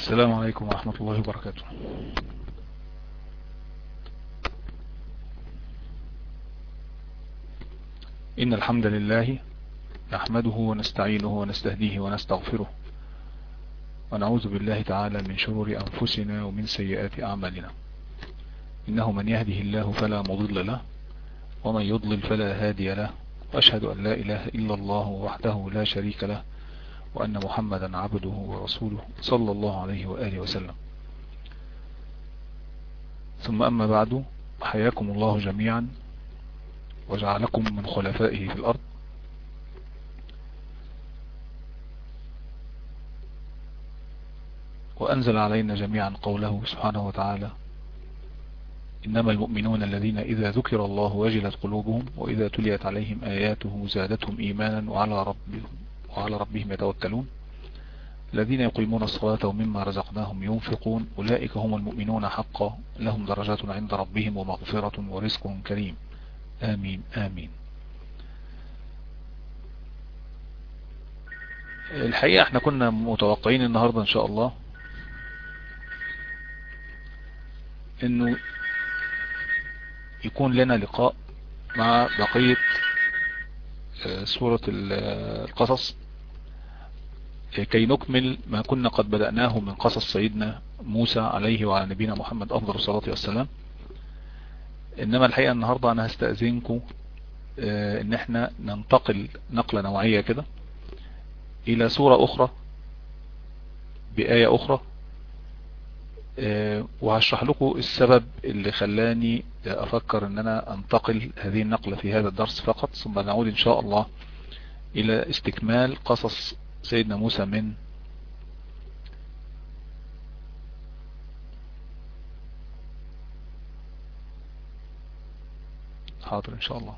السلام عليكم ورحمة الله وبركاته إن الحمد لله نحمده ونستعينه ونستهديه ونستغفره ونعوذ بالله تعالى من شرور أنفسنا ومن سيئات أعمالنا إنه من يهده الله فلا مضل له ومن يضلل فلا هادي له وأشهد أن لا إله إلا الله وحده لا شريك له وأن محمدا عبده ورسوله صلى الله عليه وآله وسلم ثم أما بعد حياكم الله جميعا وجعلكم من خلفائه في الأرض وأنزل علينا جميعا قوله سبحانه وتعالى إنما المؤمنون الذين إذا ذكر الله وجلت قلوبهم وإذا تليت عليهم آياته زادتهم إيمانا وعلى ربهم, وعلى ربهم يتوكلون الذين يقيمون الصلاة ومما رزقناهم ينفقون أولئك هم المؤمنون حقا لهم درجات عند ربهم ومغفرة ورزق كريم آمين آمين الحقيقة احنا كنا متوقعين النهاردة ان شاء الله انه يكون لنا لقاء مع بقية سورة القصص كي نكمل ما كنا قد بدأناه من قصص سيدنا موسى عليه وعلى نبينا محمد أفضل الصلاة والسلام إنما الحقيقة النهاردة أنا هستأذنكم إن احنا ننتقل نقلة نوعية كده إلى سورة أخرى بآية أخرى وهشرح لكم السبب اللي خلاني أفكر أن أنا أنتقل هذه النقلة في هذا الدرس فقط ثم نعود إن شاء الله إلى استكمال قصص سيدنا موسى من حاضر إن شاء الله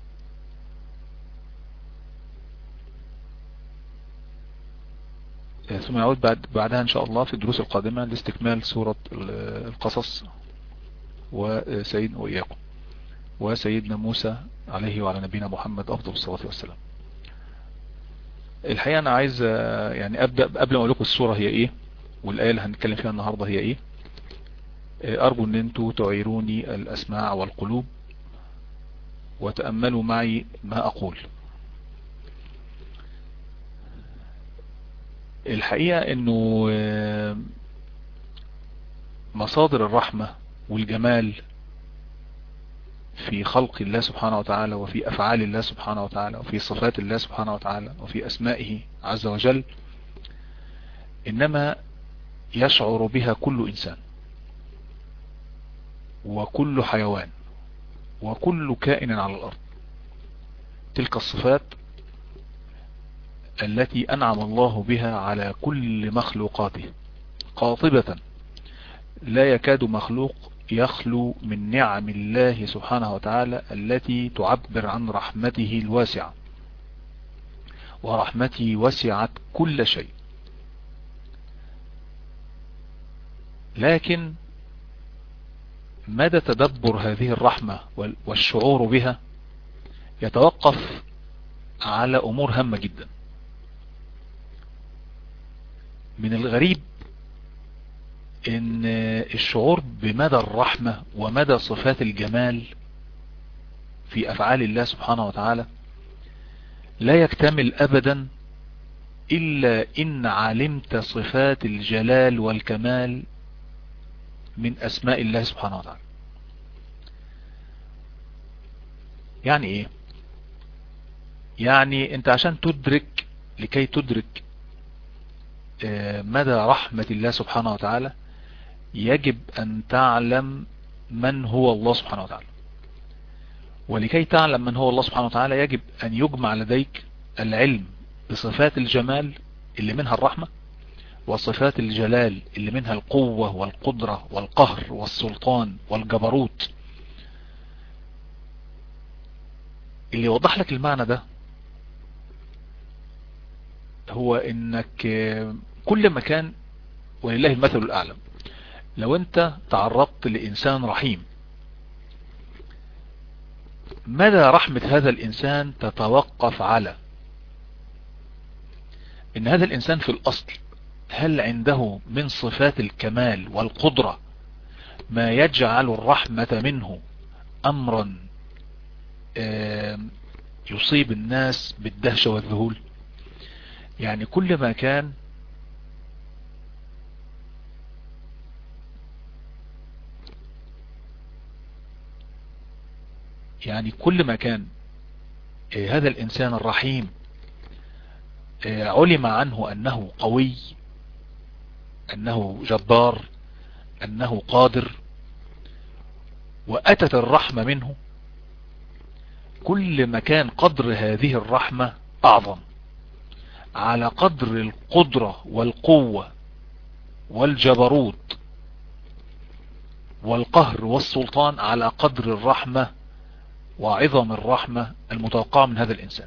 ثم نعود بعد بعدها إن شاء الله في الدروس القادمة لاستكمال سورة القصص وسيد وإياكم وسيدنا موسى عليه وعلى نبينا محمد أفضل الصلاة والسلام الحقيقة أنا عايز يعني أبدأ قبل ما أقول لكم السورة هي إيه والآية اللي هنتكلم فيها النهاردة هي إيه أرجو أن أنتوا تعيروني الأسماع والقلوب وتأملوا معي ما أقول الحقيقة أنه مصادر الرحمة والجمال في خلق الله سبحانه وتعالى وفي أفعال الله سبحانه وتعالى وفي صفات الله سبحانه وتعالى وفي أسمائه عز وجل إنما يشعر بها كل إنسان وكل حيوان وكل كائن على الأرض تلك الصفات التي أنعم الله بها على كل مخلوقاته قاطبة لا يكاد مخلوق يخلو من نعم الله سبحانه وتعالى التي تعبر عن رحمته الواسعة ورحمته وسعت كل شيء لكن مدى تدبر هذه الرحمة والشعور بها يتوقف على أمور هامة جدا من الغريب ان الشعور بمدى الرحمة ومدى صفات الجمال في افعال الله سبحانه وتعالى لا يكتمل ابدا الا ان علمت صفات الجلال والكمال من اسماء الله سبحانه وتعالى يعني ايه يعني انت عشان تدرك لكي تدرك مدى رحمة الله سبحانه وتعالى يجب أن تعلم من هو الله سبحانه وتعالى ولكي تعلم من هو الله سبحانه وتعالى يجب أن يجمع لديك العلم بصفات الجمال اللي منها الرحمة وصفات الجلال اللي منها القوة والقدرة والقهر والسلطان والجبروت اللي يوضح لك المعنى ده هو انك كل مكان ولله المثل الاعلى لو انت تعرضت لانسان رحيم مدى رحمة هذا الانسان تتوقف على ان هذا الانسان في الاصل هل عنده من صفات الكمال والقدرة ما يجعل الرحمة منه امرا يصيب الناس بالدهشة والذهول يعني كل ما كان يعني كل ما كان هذا الإنسان الرحيم علم عنه أنه قوي أنه جبار أنه قادر وأتت الرحمة منه كل ما كان قدر هذه الرحمة أعظم على قدر القدرة والقوة والجبروت والقهر والسلطان على قدر الرحمة وعظم الرحمة المتوقعة من هذا الإنسان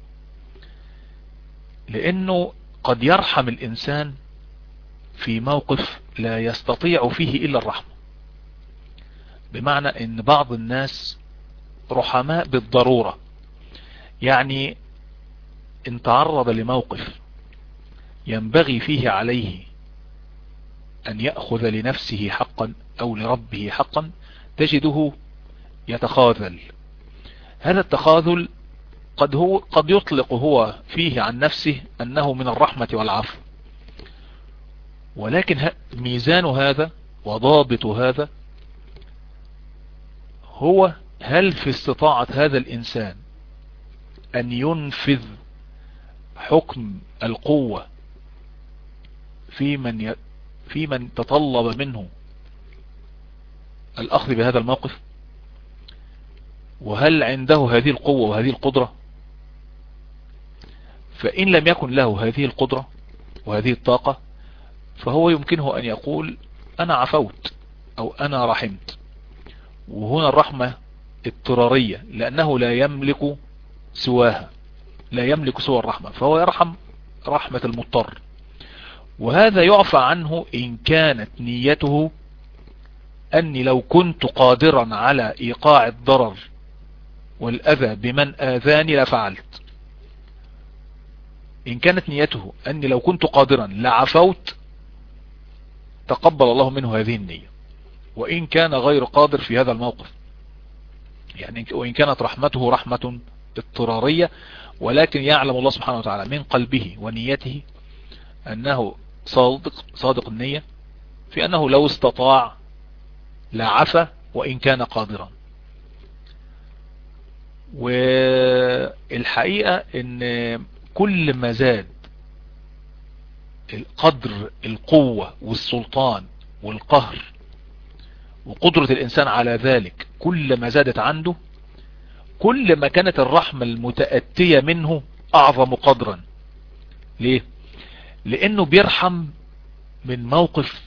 لأنه قد يرحم الإنسان في موقف لا يستطيع فيه إلا الرحمة بمعنى أن بعض الناس رحماء بالضرورة يعني ان تعرض لموقف ينبغي فيه عليه أن يأخذ لنفسه حقا أو لربه حقا تجده يتخاذل هذا التخاذل قد هو قد يطلق هو فيه عن نفسه أنه من الرحمة والعفو ولكن ميزان هذا وضابط هذا هو هل في استطاعة هذا الإنسان أن ينفذ حكم القوة في من ي... في من تطلب منه الأخذ بهذا الموقف وهل عنده هذه القوة وهذه القدرة فإن لم يكن له هذه القدرة وهذه الطاقة فهو يمكنه أن يقول أنا عفوت أو أنا رحمت وهنا الرحمة اضطرارية لأنه لا يملك سواها لا يملك سوى الرحمة فهو يرحم رحمة المضطر وهذا يعفى عنه إن كانت نيته أني لو كنت قادرا على إيقاع الضرر والأذى بمن آذاني لفعلت إن كانت نيته أني لو كنت قادرا لعفوت تقبل الله منه هذه النية وإن كان غير قادر في هذا الموقف يعني وإن كانت رحمته رحمة اضطرارية ولكن يعلم الله سبحانه وتعالى من قلبه ونيته أنه صادق, صادق النية في أنه لو استطاع لعفى وإن كان قادرا والحقيقة ان كل ما زاد قدر القوة والسلطان والقهر وقدرة الإنسان على ذلك كل ما زادت عنده كل ما كانت الرحمة المتأتية منه أعظم قدرا ليه لأنه بيرحم من موقف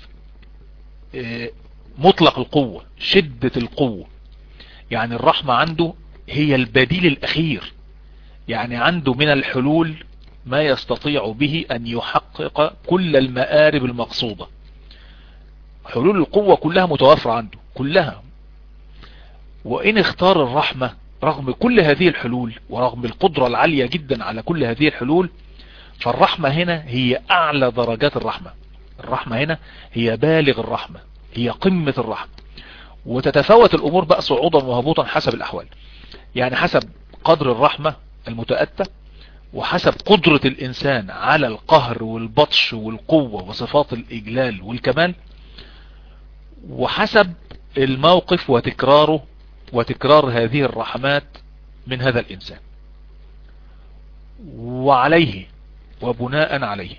مطلق القوة شدة القوة يعني الرحمة عنده هي البديل الأخير يعني عنده من الحلول ما يستطيع به أن يحقق كل المآرب المقصودة حلول القوة كلها متوفرة عنده كلها وإن اختار الرحمة رغم كل هذه الحلول ورغم القدرة العالية جدا على كل هذه الحلول فالرحمة هنا هي أعلى درجات الرحمة الرحمة هنا هي بالغ الرحمة هي قمة الرحمة وتتفاوت الأمور بقى صعودا وهبوطا حسب الأحوال يعني حسب قدر الرحمة المتأتى وحسب قدرة الإنسان على القهر والبطش والقوة وصفات الإجلال والكمال وحسب الموقف وتكراره وتكرار هذه الرحمات من هذا الإنسان وعليه وبناء عليه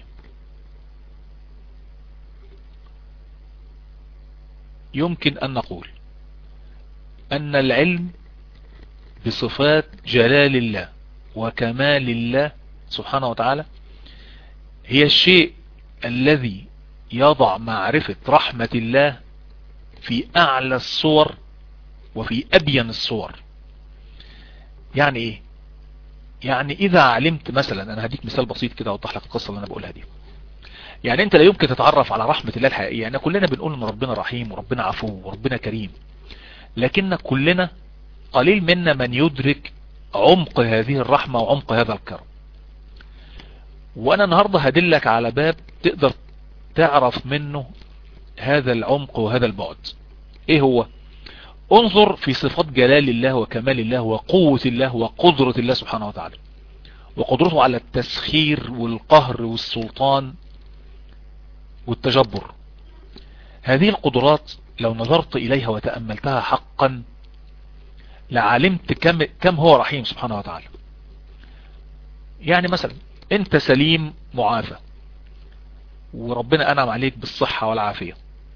يمكن أن نقول أن العلم بصفات جلال الله وكمال الله سبحانه وتعالى هي الشيء الذي يضع معرفة رحمة الله في أعلى الصور وفي أبين الصور يعني إيه يعني إذا علمت مثلا أنا هديك مثال بسيط كده أوضح لك القصة اللي أنا بقولها دي يعني أنت لا يمكن تتعرف على رحمة الله الحقيقية يعني كلنا بنقول إن ربنا رحيم وربنا عفو وربنا كريم لكن كلنا قليل منا من يدرك عمق هذه الرحمة وعمق هذا الكرم وانا النهاردة هدلك على باب تقدر تعرف منه هذا العمق وهذا البعد ايه هو انظر في صفات جلال الله وكمال الله وقوة الله وقدرة الله سبحانه وتعالى وقدرته على التسخير والقهر والسلطان والتجبر هذه القدرات لو نظرت إليها وتأملتها حقا لعلمت كم, كم هو رحيم سبحانه وتعالى يعني مثلا انت سليم معافى وربنا أنعم عليك بالصحة والعافية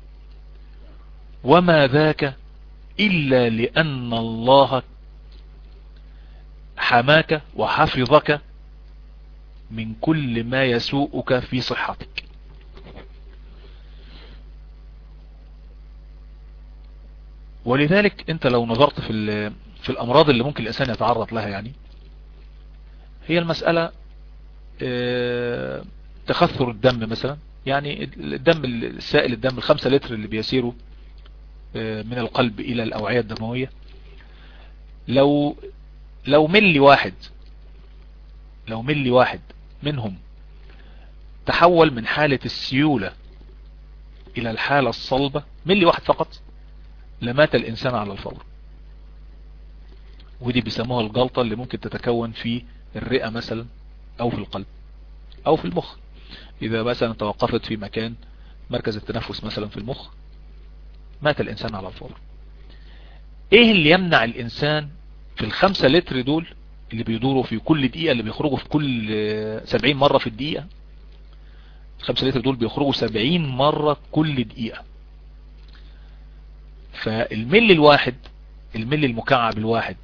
وما ذاك إلا لأن الله حماك وحفظك من كل ما يسوءك في صحتك ولذلك انت لو نظرت في في الامراض اللي ممكن الانسان يتعرض لها يعني هي المسألة اه تخثر الدم مثلا يعني الدم السائل الدم الخمسة لتر اللي بيسيروا اه من القلب الى الاوعية الدموية لو لو ملي واحد لو ملي واحد منهم تحول من حالة السيولة الى الحالة الصلبة ملي واحد فقط لمات الانسان على الفور ودي بيسموها الجلطة اللي ممكن تتكون في الرئة مثلا او في القلب او في المخ اذا مثلا توقفت في مكان مركز التنفس مثلا في المخ مات الانسان على الفور ايه اللي يمنع الانسان في الخمسة لتر دول اللي بيدوروا في كل دقيقة اللي بيخرجوا في كل سبعين مرة في الدقيقة الخمسة لتر دول بيخرجوا سبعين مرة كل دقيقة فالمل الواحد المل المكعب الواحد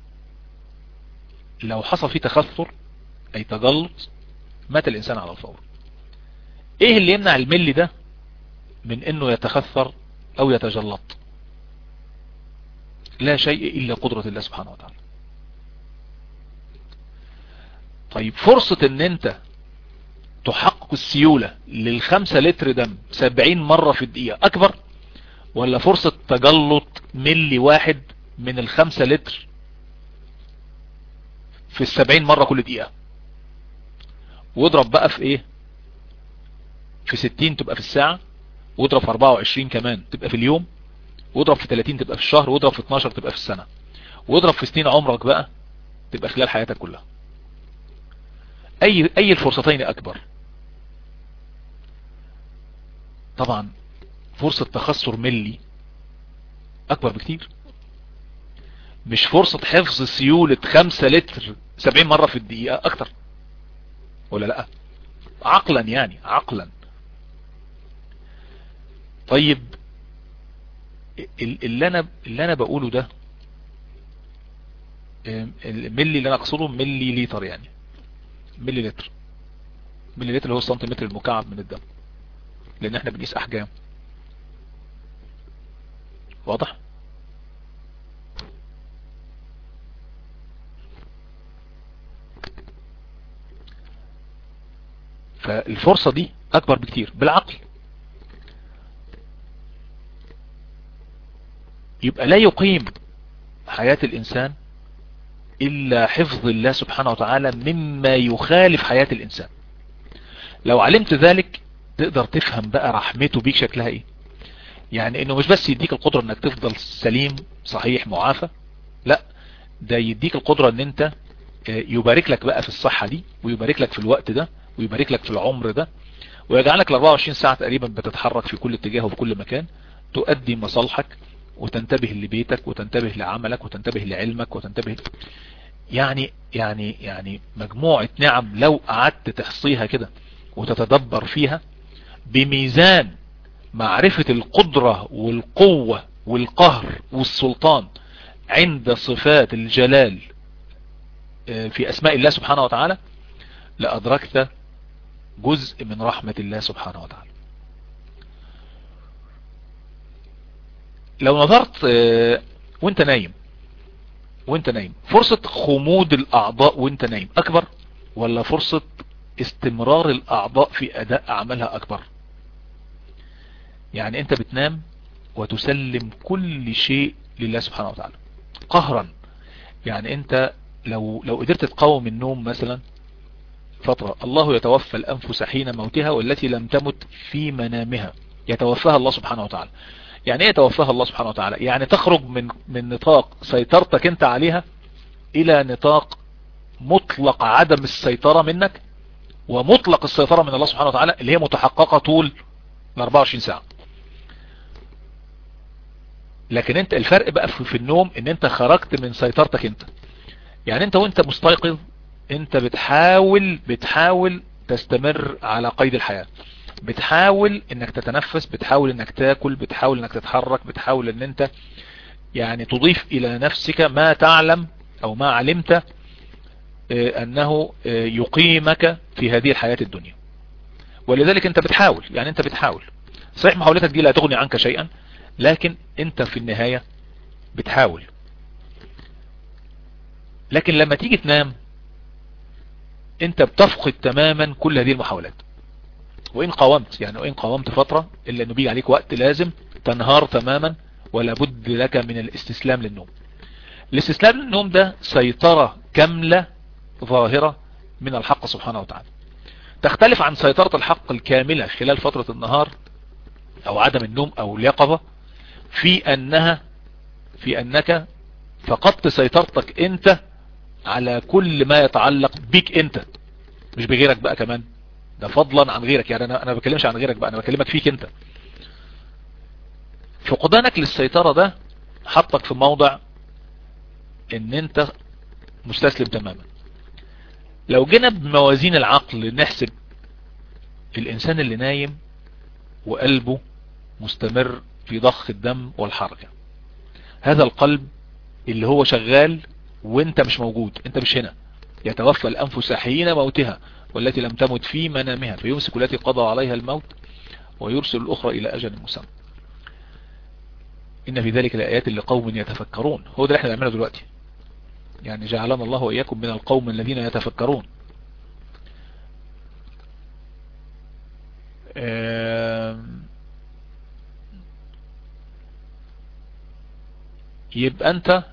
لو حصل فيه تخثر اي تجلط مات الانسان على الفور ايه اللي يمنع المل ده من انه يتخثر او يتجلط لا شيء الا قدرة الله سبحانه وتعالى طيب فرصة ان انت تحقق السيولة للخمسة لتر دم سبعين مرة في الدقيقة اكبر ولا فرصة تجلط ملي واحد من الخمسة لتر في السبعين مرة كل دقيقة واضرب بقى في ايه في ستين تبقى في الساعة واضرب في اربعة وعشرين كمان تبقى في اليوم واضرب في 30 تبقى في الشهر واضرب في 12 تبقى في السنة واضرب في سنين عمرك بقى تبقى خلال حياتك كلها اي اي الفرصتين اكبر طبعا فرصة تخسر ملي اكبر بكتير مش فرصة حفظ سيولة خمسة لتر سبعين مرة في الدقيقة اكتر ولا لا عقلا يعني عقلا طيب اللي انا اللي انا بقوله ده الملي اللي انا اقصده ملي لتر يعني ملي لتر ملي لتر هو السنتيمتر المكعب من الدم لان احنا بنقيس احجام واضح فالفرصة دي اكبر بكتير بالعقل يبقى لا يقيم حياة الإنسان إلا حفظ الله سبحانه وتعالى مما يخالف حياة الإنسان لو علمت ذلك تقدر تفهم بقى رحمته بيك شكلها ايه يعني انه مش بس يديك القدرة انك تفضل سليم صحيح معافى لا ده يديك القدرة ان انت يبارك لك بقى في الصحة دي ويبارك لك في الوقت ده ويبارك لك في العمر ده ويجعلك ال 24 ساعة تقريبا بتتحرك في كل اتجاه وفي كل مكان تؤدي مصالحك وتنتبه لبيتك وتنتبه لعملك وتنتبه لعلمك وتنتبه يعني يعني يعني مجموعة نعم لو قعدت تحصيها كده وتتدبر فيها بميزان معرفة القدرة والقوة والقهر والسلطان عند صفات الجلال في أسماء الله سبحانه وتعالى لأدركت جزء من رحمة الله سبحانه وتعالى لو نظرت وانت نايم وانت نايم فرصة خمود الاعضاء وانت نايم اكبر ولا فرصة استمرار الاعضاء في اداء اعمالها اكبر يعني انت بتنام وتسلم كل شيء لله سبحانه وتعالى قهرا يعني انت لو لو قدرت تقاوم النوم مثلا فترة الله يتوفى الأنفس حين موتها والتي لم تمت في منامها يتوفاها الله سبحانه وتعالى يعني ايه يتوفاها الله سبحانه وتعالى يعني تخرج من من نطاق سيطرتك انت عليها الى نطاق مطلق عدم السيطرة منك ومطلق السيطرة من الله سبحانه وتعالى اللي هي متحققة طول ال 24 ساعة لكن انت الفرق بقى في النوم ان انت خرجت من سيطرتك انت يعني انت وانت مستيقظ انت بتحاول بتحاول تستمر على قيد الحياة بتحاول انك تتنفس بتحاول انك تاكل بتحاول انك تتحرك بتحاول ان انت يعني تضيف الى نفسك ما تعلم او ما علمت انه يقيمك في هذه الحياة الدنيا ولذلك انت بتحاول يعني انت بتحاول صحيح محاولتك دي لا تغني عنك شيئا لكن انت في النهاية بتحاول لكن لما تيجي تنام انت بتفقد تماما كل هذه المحاولات وان قاومت يعني وان قاومت فترة الا انه بيجي عليك وقت لازم تنهار تماما ولا بد لك من الاستسلام للنوم الاستسلام للنوم ده سيطرة كاملة ظاهرة من الحق سبحانه وتعالى تختلف عن سيطرة الحق الكاملة خلال فترة النهار او عدم النوم او اليقظة في انها في انك فقدت سيطرتك انت على كل ما يتعلق بيك انت مش بغيرك بقى كمان ده فضلا عن غيرك يعني انا انا بكلمش عن غيرك بقى انا بكلمك فيك انت فقدانك للسيطرة ده حطك في موضع ان انت مستسلم تماما لو جينا بموازين العقل نحسب الانسان اللي نايم وقلبه مستمر في ضخ الدم والحركة هذا القلب اللي هو شغال وانت مش موجود انت مش هنا يتوفى الانفس حين موتها والتي لم تمت في منامها فيمسك التي قضى عليها الموت ويرسل الاخرى الى اجل مسمى ان في ذلك الايات لقوم يتفكرون هو ده اللي احنا بنعمله دلوقتي يعني جعلنا الله واياكم من القوم الذين يتفكرون يبقى انت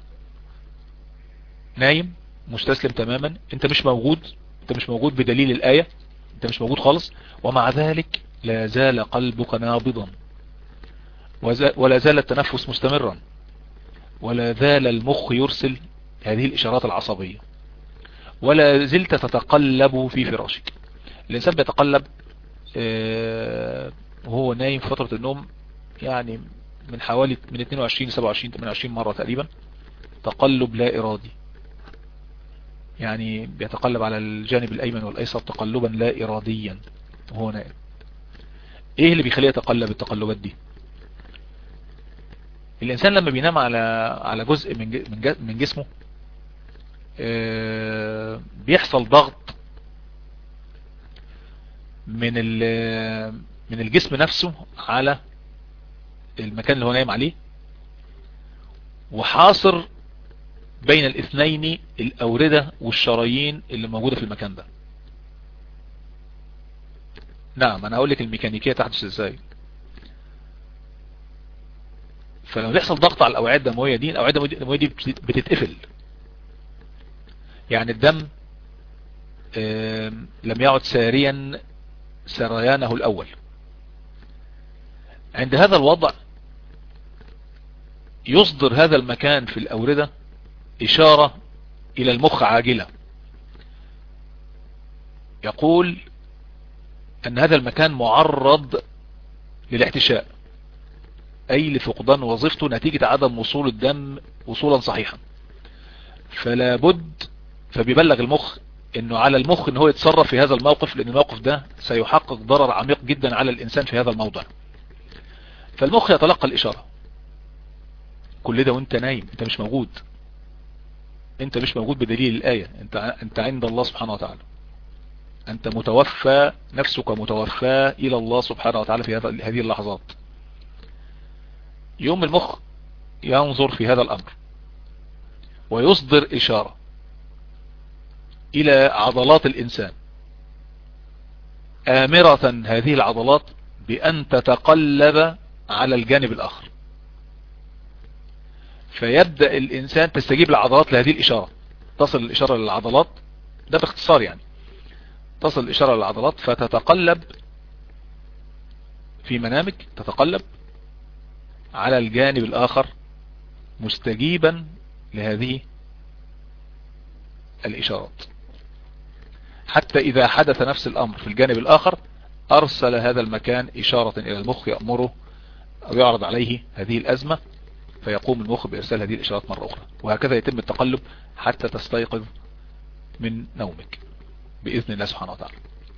نايم مستسلم تماما انت مش موجود انت مش موجود بدليل الآية انت مش موجود خالص ومع ذلك لا زال قلبك نابضا ولا زال التنفس مستمرا ولا زال المخ يرسل هذه الإشارات العصبية ولا زلت تتقلب في فراشك الإنسان بيتقلب وهو نايم في فترة النوم يعني من حوالي من 22 27 28 مرة تقريبا تقلب لا إرادي يعني بيتقلب على الجانب الأيمن والأيسر تقلبا لا إراديا وهو نائم ايه اللي بيخليه يتقلب التقلبات دي الانسان لما بينام على على جزء من من من جسمه بيحصل ضغط من من الجسم نفسه على المكان اللي هو نايم عليه وحاصر بين الاثنين الاوردة والشرايين اللي موجودة في المكان ده نعم انا هقول لك الميكانيكية تحدث ازاي فلما بيحصل ضغط على الاوعية الدموية دي الاوعية الدموية دي بتتقفل يعني الدم لم يعد ساريا سريانه الاول عند هذا الوضع يصدر هذا المكان في الاوردة اشارة الى المخ عاجلة يقول ان هذا المكان معرض للاحتشاء اي لفقدان وظيفته نتيجة عدم وصول الدم وصولا صحيحا فلا بد فبيبلغ المخ انه على المخ ان هو يتصرف في هذا الموقف لان الموقف ده سيحقق ضرر عميق جدا على الانسان في هذا الموضع فالمخ يتلقى الاشارة كل ده وانت نايم انت مش موجود انت مش موجود بدليل الآية انت, انت عند الله سبحانه وتعالى انت متوفى نفسك متوفى الى الله سبحانه وتعالى في هذه اللحظات يوم المخ ينظر في هذا الامر ويصدر اشارة الى عضلات الانسان امرة هذه العضلات بان تتقلب على الجانب الاخر فيبدأ الانسان تستجيب العضلات لهذه الاشارة تصل الاشارة للعضلات ده باختصار يعني تصل الإشارة للعضلات فتتقلب في منامك تتقلب على الجانب الآخر مستجيبا لهذه الإشارات حتى إذا حدث نفس الأمر في الجانب الآخر أرسل هذا المكان إشارة إلى المخ يأمره أو يعرض عليه هذه الأزمة فيقوم المخ بإرسال هذه الإشارات مرة أخرى وهكذا يتم التقلب حتى تستيقظ من نومك بإذن الله سبحانه وتعالى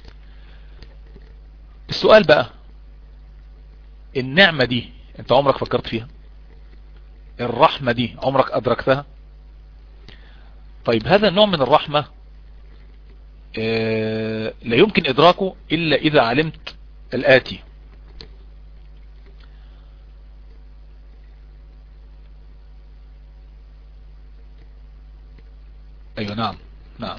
السؤال بقى النعمة دي انت عمرك فكرت فيها الرحمة دي عمرك أدركتها طيب هذا النوع من الرحمة اه لا يمكن إدراكه إلا إذا علمت الآتي أيوة نعم نعم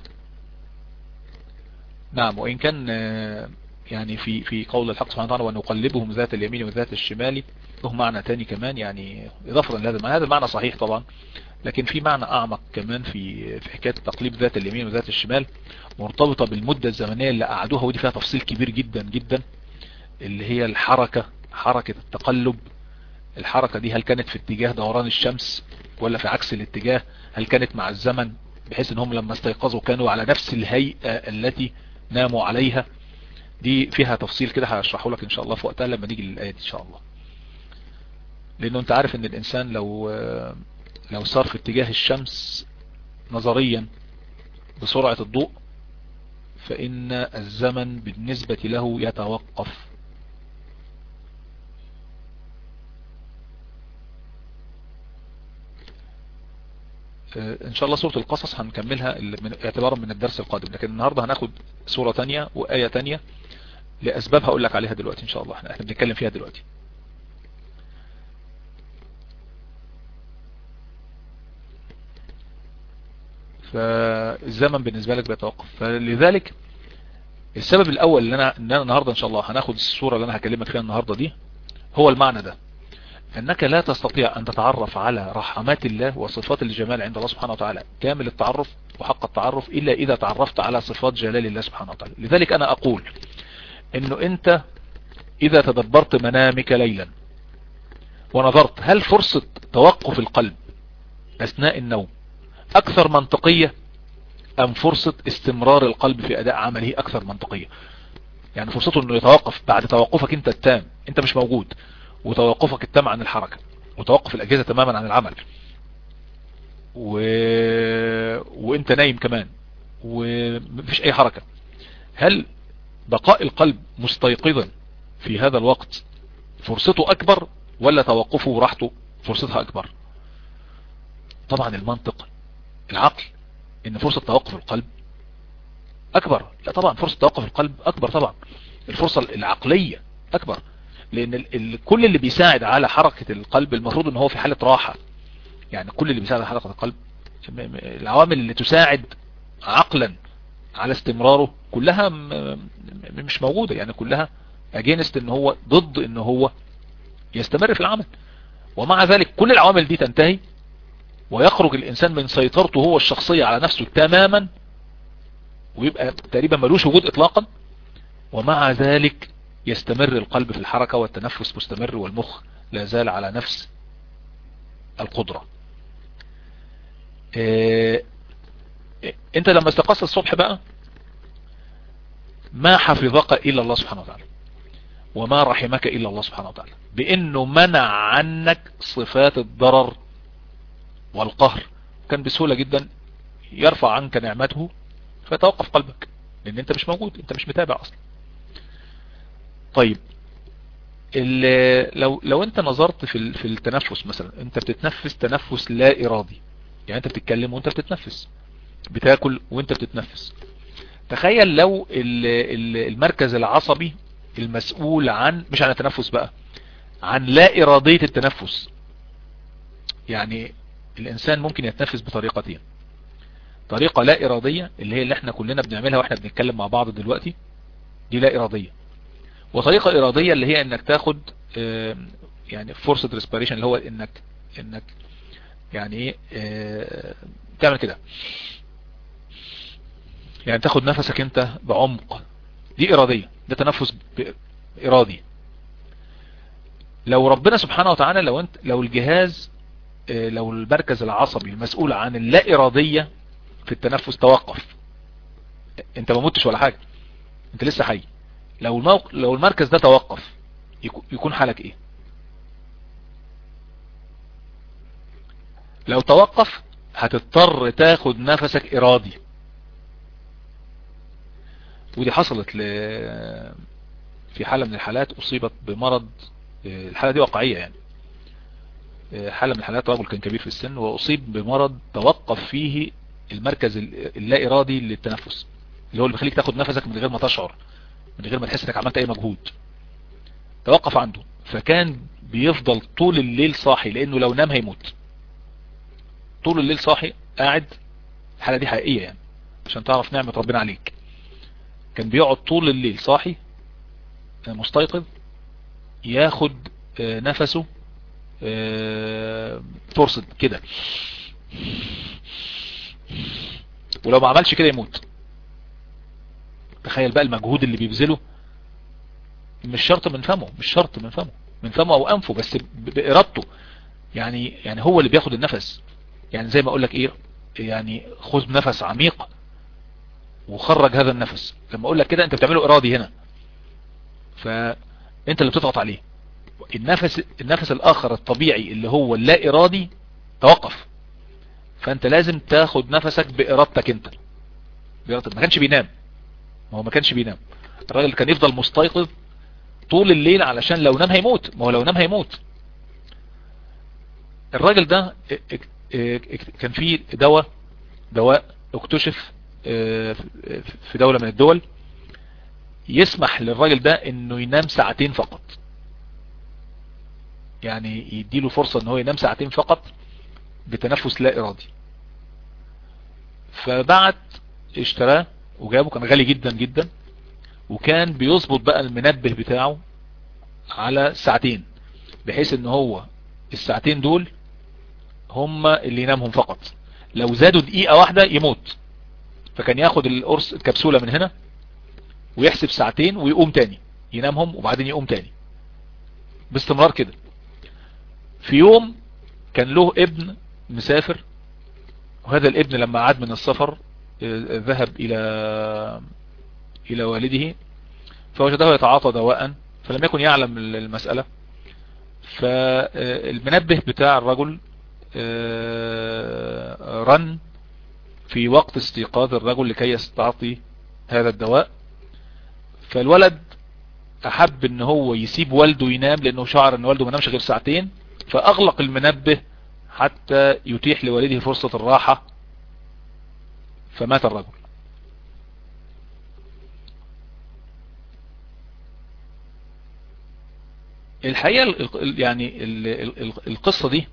نعم وإن كان يعني في في قول الحق سبحانه وتعالى ونقلبهم ذات اليمين وذات الشمال له معنى تاني كمان يعني إضافة لهذا المعنى هذا المعنى صحيح طبعا لكن في معنى أعمق كمان في في حكاية تقليب ذات اليمين وذات الشمال مرتبطة بالمدة الزمنية اللي قعدوها ودي فيها تفصيل كبير جدا جدا اللي هي الحركة حركة التقلب الحركة دي هل كانت في اتجاه دوران الشمس ولا في عكس الاتجاه هل كانت مع الزمن بحيث انهم لما استيقظوا كانوا على نفس الهيئة التي ناموا عليها دي فيها تفصيل كده هشرحه لك ان شاء الله في وقتها لما نيجي للآية دي ان شاء الله لانه انت عارف ان الانسان لو لو صار في اتجاه الشمس نظريا بسرعة الضوء فإن الزمن بالنسبة له يتوقف ان شاء الله سورة القصص هنكملها اعتبارا من الدرس القادم لكن النهاردة هناخد سورة تانية وآية تانية لأسباب هقول لك عليها دلوقتي ان شاء الله احنا بنتكلم فيها دلوقتي فالزمن بالنسبة لك بيتوقف فلذلك السبب الاول اللي انا, إن أنا النهاردة ان شاء الله هناخد الصورة اللي انا هكلمك فيها النهاردة دي هو المعنى ده انك لا تستطيع ان تتعرف على رحمات الله وصفات الجمال عند الله سبحانه وتعالى كامل التعرف وحق التعرف الا اذا تعرفت على صفات جلال الله سبحانه وتعالى لذلك انا اقول انه انت اذا تدبرت منامك ليلا ونظرت هل فرصة توقف القلب اثناء النوم اكثر منطقية ام فرصة استمرار القلب في اداء عمله اكثر منطقية يعني فرصته انه يتوقف بعد توقفك انت التام انت مش موجود وتوقفك التام عن الحركة وتوقف الاجهزة تماما عن العمل و... وانت نايم كمان ومفيش اي حركة هل بقاء القلب مستيقظا في هذا الوقت فرصته اكبر ولا توقفه وراحته فرصتها اكبر طبعا المنطق العقل ان فرصة توقف القلب اكبر لا طبعا فرصة توقف القلب اكبر طبعا الفرصة العقلية اكبر لان ال ال كل اللي بيساعد على حركة القلب المفروض ان هو في حالة راحة يعني كل اللي بيساعد على حركة القلب العوامل اللي تساعد عقلا على استمراره كلها مش موجودة يعني كلها اجينست ان هو ضد ان هو يستمر في العمل ومع ذلك كل العوامل دي تنتهي ويخرج الانسان من سيطرته هو الشخصية على نفسه تماما ويبقى تقريبا ملوش وجود اطلاقا ومع ذلك يستمر القلب في الحركة والتنفس مستمر والمخ لا زال على نفس القدرة إيه انت لما استيقظت الصبح بقى ما حفظك الا الله سبحانه وتعالى وما رحمك الا الله سبحانه وتعالى بانه منع عنك صفات الضرر والقهر كان بسهولة جدا يرفع عنك نعمته فيتوقف قلبك لان انت مش موجود انت مش متابع اصلا طيب لو لو انت نظرت في في التنفس مثلا انت بتتنفس تنفس لا ارادي يعني انت بتتكلم وانت بتتنفس بتاكل وانت بتتنفس تخيل لو المركز العصبي المسؤول عن مش عن التنفس بقى عن لا ارادية التنفس يعني الانسان ممكن يتنفس بطريقتين طريقة لا ارادية اللي هي اللي احنا كلنا بنعملها واحنا بنتكلم مع بعض دلوقتي دي لا ارادية وطريقة ارادية اللي هي انك تاخد يعني فرصة ريسبيريشن اللي هو انك انك يعني ايه تعمل كده يعني تاخد نفسك انت بعمق دي ارادية ده تنفس ارادي لو ربنا سبحانه وتعالى لو انت لو الجهاز لو المركز العصبي المسؤول عن اللا ارادية في التنفس توقف انت ما متش ولا حاجة انت لسه حي لو الموق... لو المركز ده توقف يكون حالك ايه لو توقف هتضطر تاخد نفسك ارادي ودي حصلت ل... في حالة من الحالات اصيبت بمرض الحالة دي واقعية يعني حالة من الحالات رجل كان كبير في السن واصيب بمرض توقف فيه المركز اللا ارادي للتنفس اللي هو اللي بيخليك تاخد نفسك من غير ما تشعر من غير ما تحس انك عملت اي مجهود توقف عنده فكان بيفضل طول الليل صاحي لانه لو نام هيموت طول الليل صاحي قاعد الحالة دي حقيقية يعني عشان تعرف نعمة ربنا عليك كان بيقعد طول الليل صاحي مستيقظ ياخد نفسه فرصة كده ولو ما عملش كده يموت تخيل بقى المجهود اللي بيبذله مش شرط من فمه مش شرط من فمه من فمه او انفه بس بارادته يعني يعني هو اللي بياخد النفس يعني زي ما اقول لك ايه يعني خذ نفس عميق وخرج هذا النفس لما اقول لك كده انت بتعمله ارادي هنا فانت اللي بتضغط عليه النفس النفس الاخر الطبيعي اللي هو اللا ارادي توقف فانت لازم تاخد نفسك بارادتك انت بإرادتك. ما كانش بينام ما هو ما كانش بينام الراجل كان يفضل مستيقظ طول الليل علشان لو نام هيموت ما هو لو نام هيموت الراجل ده كان فيه دواء دواء اكتشف في دولة من الدول يسمح للراجل ده انه ينام ساعتين فقط يعني يديله فرصة ان هو ينام ساعتين فقط بتنفس لا ارادي فبعت اشتراه وجابه كان غالي جدا جدا وكان بيظبط بقى المنبه بتاعه على ساعتين بحيث ان هو الساعتين دول هم اللي ينامهم فقط لو زادوا دقيقة واحدة يموت فكان ياخد القرص الكبسولة من هنا ويحسب ساعتين ويقوم تاني ينامهم وبعدين يقوم تاني باستمرار كده في يوم كان له ابن مسافر وهذا الابن لما عاد من السفر ذهب الى الى والده فوجده يتعاطى دواء فلم يكن يعلم المسألة فالمنبه بتاع الرجل رن في وقت استيقاظ الرجل لكي يستعطي هذا الدواء فالولد احب ان هو يسيب والده ينام لانه شعر ان والده ما نامش غير ساعتين فاغلق المنبه حتى يتيح لوالده فرصة الراحة فمات الرجل الحقيقة يعني القصة دي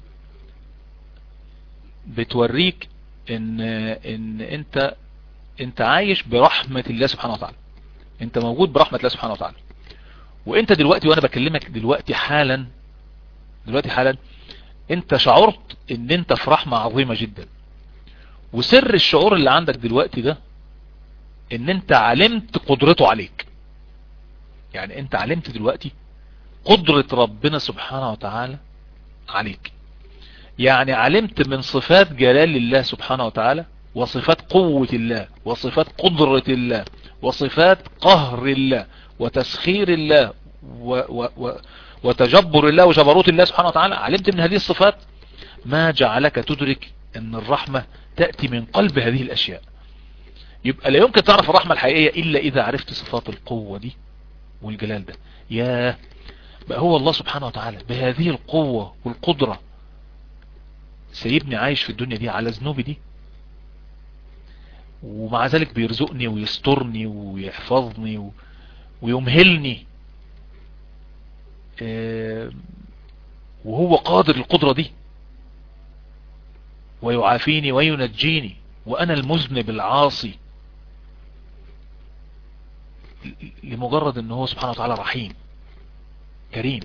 بتوريك ان ان انت انت عايش برحمة الله سبحانه وتعالى انت موجود برحمة الله سبحانه وتعالى وانت دلوقتي وانا بكلمك دلوقتي حالا دلوقتي حالا انت شعرت ان انت في رحمة عظيمة جدا وسر الشعور اللي عندك دلوقتي ده ان انت علمت قدرته عليك يعني انت علمت دلوقتي قدرة ربنا سبحانه وتعالى عليك يعني علمت من صفات جلال الله سبحانه وتعالى وصفات قوة الله وصفات قدرة الله وصفات قهر الله وتسخير الله و و و وتجبر الله وجبروت الله سبحانه وتعالى علمت من هذه الصفات ما جعلك تدرك ان الرحمة تأتي من قلب هذه الاشياء يبقى لا يمكن تعرف الرحمة الحقيقية الا اذا عرفت صفات القوة دي والجلال ده يا بقى هو الله سبحانه وتعالى بهذه القوة والقدرة سيبني عايش في الدنيا دي على ذنوبي دي ومع ذلك بيرزقني ويسترني ويحفظني و... ويمهلني اه وهو قادر القدرة دي ويعافيني وينجيني وأنا المذنب العاصي لمجرد أنه هو سبحانه وتعالى رحيم كريم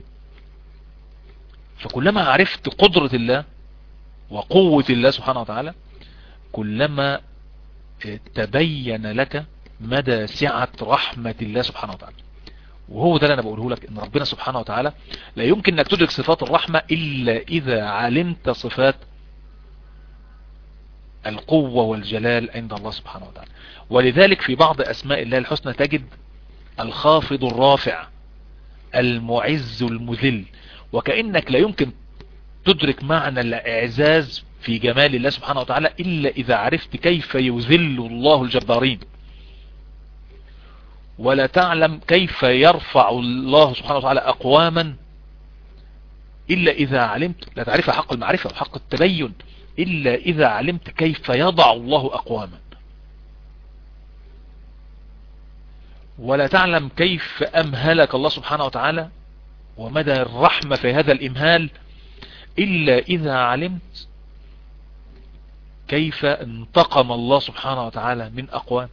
فكلما عرفت قدرة الله وقوة الله سبحانه وتعالى كلما تبين لك مدى سعة رحمة الله سبحانه وتعالى وهو ده اللي انا بقوله لك ان ربنا سبحانه وتعالى لا يمكن انك تدرك صفات الرحمة الا اذا علمت صفات القوة والجلال عند الله سبحانه وتعالى ولذلك في بعض اسماء الله الحسنى تجد الخافض الرافع المعز المذل وكأنك لا يمكن تدرك معنى الاعزاز في جمال الله سبحانه وتعالى الا اذا عرفت كيف يذل الله الجبارين ولا تعلم كيف يرفع الله سبحانه وتعالى أقواما إلا إذا علمت لا تعرف حق المعرفة وحق التبين إلا إذا علمت كيف يضع الله أقواما ولا تعلم كيف أمهلك الله سبحانه وتعالى ومدى الرحمة في هذا الإمهال إلا إذا علمت كيف انتقم الله سبحانه وتعالى من أقوام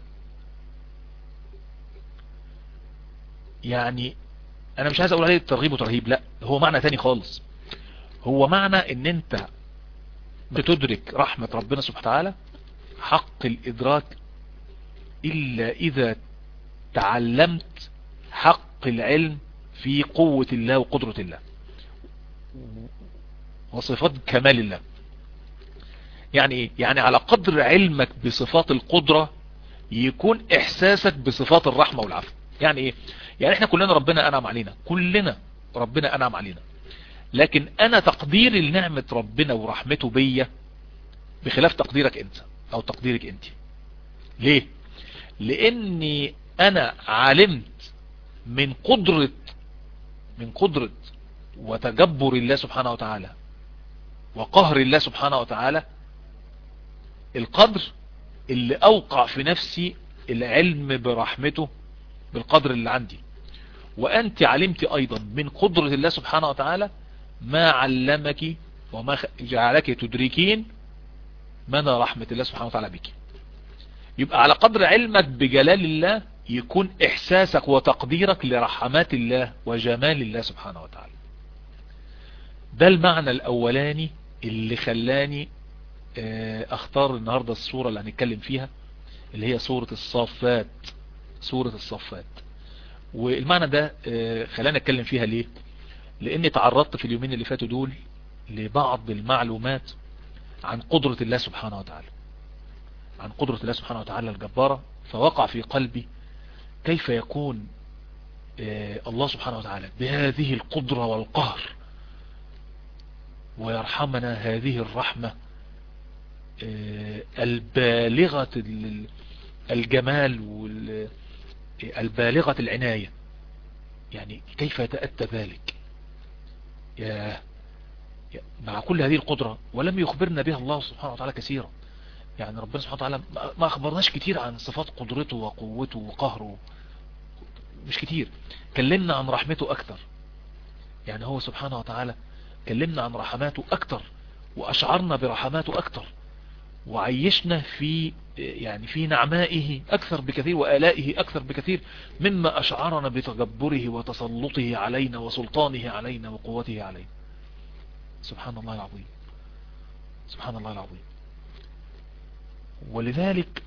يعني انا مش عايز اقول عليه ترغيب وترهيب لا هو معنى تاني خالص هو معنى ان انت بتدرك رحمة ربنا سبحانه وتعالى حق الادراك الا اذا تعلمت حق العلم في قوة الله وقدرة الله وصفات كمال الله يعني ايه يعني على قدر علمك بصفات القدرة يكون احساسك بصفات الرحمة والعفو يعني ايه يعني احنا كلنا ربنا انعم علينا كلنا ربنا انعم علينا لكن انا تقديري لنعمة ربنا ورحمته بيا بخلاف تقديرك انت او تقديرك انت ليه لاني انا علمت من قدرة من قدرة وتجبر الله سبحانه وتعالى وقهر الله سبحانه وتعالى القدر اللي اوقع في نفسي العلم برحمته بالقدر اللي عندي وأنت علمت أيضا من قدرة الله سبحانه وتعالى ما علمك وما جعلك تدركين مدى رحمة الله سبحانه وتعالى بك يبقى على قدر علمك بجلال الله يكون إحساسك وتقديرك لرحمات الله وجمال الله سبحانه وتعالى ده المعنى الأولاني اللي خلاني اختار النهاردة الصورة اللي هنتكلم فيها اللي هي صورة الصافات سورة الصفات والمعنى ده خلاني اتكلم فيها ليه لاني تعرضت في اليومين اللي فاتوا دول لبعض المعلومات عن قدرة الله سبحانه وتعالى عن قدرة الله سبحانه وتعالى الجبارة فوقع في قلبي كيف يكون الله سبحانه وتعالى بهذه القدرة والقهر ويرحمنا هذه الرحمة البالغة الجمال وال البالغة العناية يعني كيف يتأتى ذلك يا مع كل هذه القدرة ولم يخبرنا بها الله سبحانه وتعالى كثيرا يعني ربنا سبحانه وتعالى ما أخبرناش كتير عن صفات قدرته وقوته وقهره مش كتير كلمنا عن رحمته أكثر يعني هو سبحانه وتعالى كلمنا عن رحماته أكثر وأشعرنا برحماته أكثر وعيشنا في يعني في نعمائه أكثر بكثير وآلائه أكثر بكثير مما أشعرنا بتجبره وتسلطه علينا وسلطانه علينا وقوته علينا سبحان الله العظيم سبحان الله العظيم ولذلك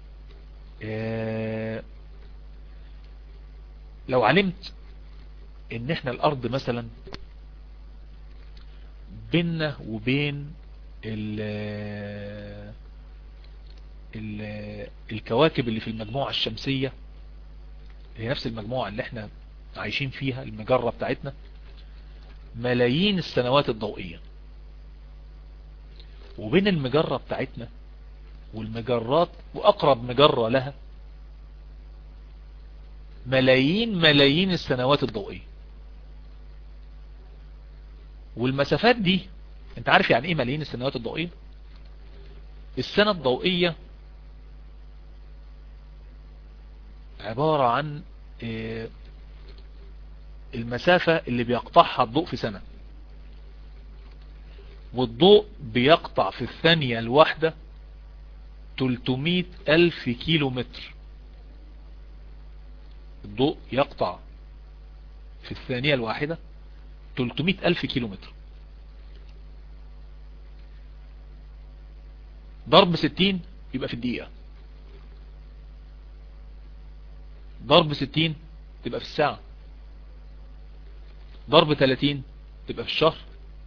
لو علمت ان احنا الارض مثلا بيننا وبين ال ال الكواكب اللي في المجموعة الشمسية هي نفس المجموعة اللي احنا عايشين فيها المجرة بتاعتنا ملايين السنوات الضوئية وبين المجرة بتاعتنا والمجرات وأقرب مجرة لها ملايين ملايين السنوات الضوئية والمسافات دي انت عارف يعني ايه ملايين السنوات الضوئية السنة الضوئية عبارة عن المسافة اللي بيقطعها الضوء في سنة والضوء بيقطع في الثانية الواحدة 300 ألف كيلو متر الضوء يقطع في الثانية الواحدة 300 ألف كيلو متر ضرب 60 يبقى في الدقيقة ضرب 60 تبقى في الساعة ضرب 30 تبقى في الشهر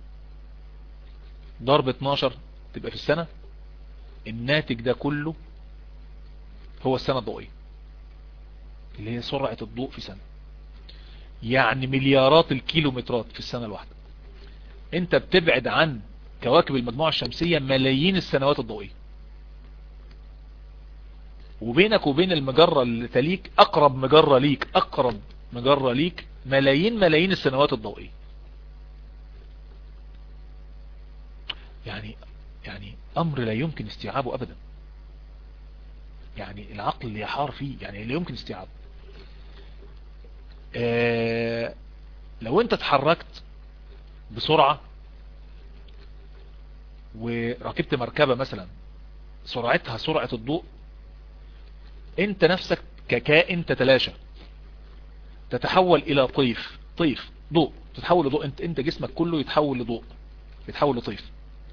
ضرب 12 تبقى في السنة الناتج ده كله هو السنة الضوئية اللي هي سرعة الضوء في سنة يعني مليارات الكيلومترات في السنة الواحدة انت بتبعد عن كواكب المجموعة الشمسية ملايين السنوات الضوئية وبينك وبين المجرة اللي تليك اقرب مجرة ليك اقرب مجرة ليك ملايين ملايين السنوات الضوئية يعني يعني امر لا يمكن استيعابه ابدا يعني العقل اللي يحار فيه يعني لا يمكن استيعابه آه لو انت اتحركت بسرعة وركبت مركبة مثلا سرعتها سرعة الضوء انت نفسك ككائن تتلاشى تتحول الى طيف طيف ضوء تتحول لضوء انت, انت جسمك كله يتحول لضوء يتحول لطيف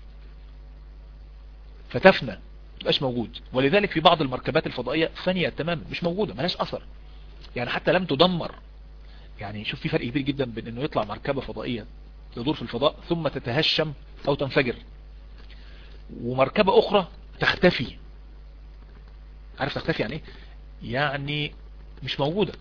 فتفنى مبقاش موجود ولذلك في بعض المركبات الفضائية فانية تماما مش موجودة ملاش اثر يعني حتى لم تدمر يعني شوف في فرق كبير جدا بين انه يطلع مركبة فضائية تدور في الفضاء ثم تتهشم او تنفجر ومركبة اخرى تختفي عارف تختفي يعني ايه يعني مش موجودة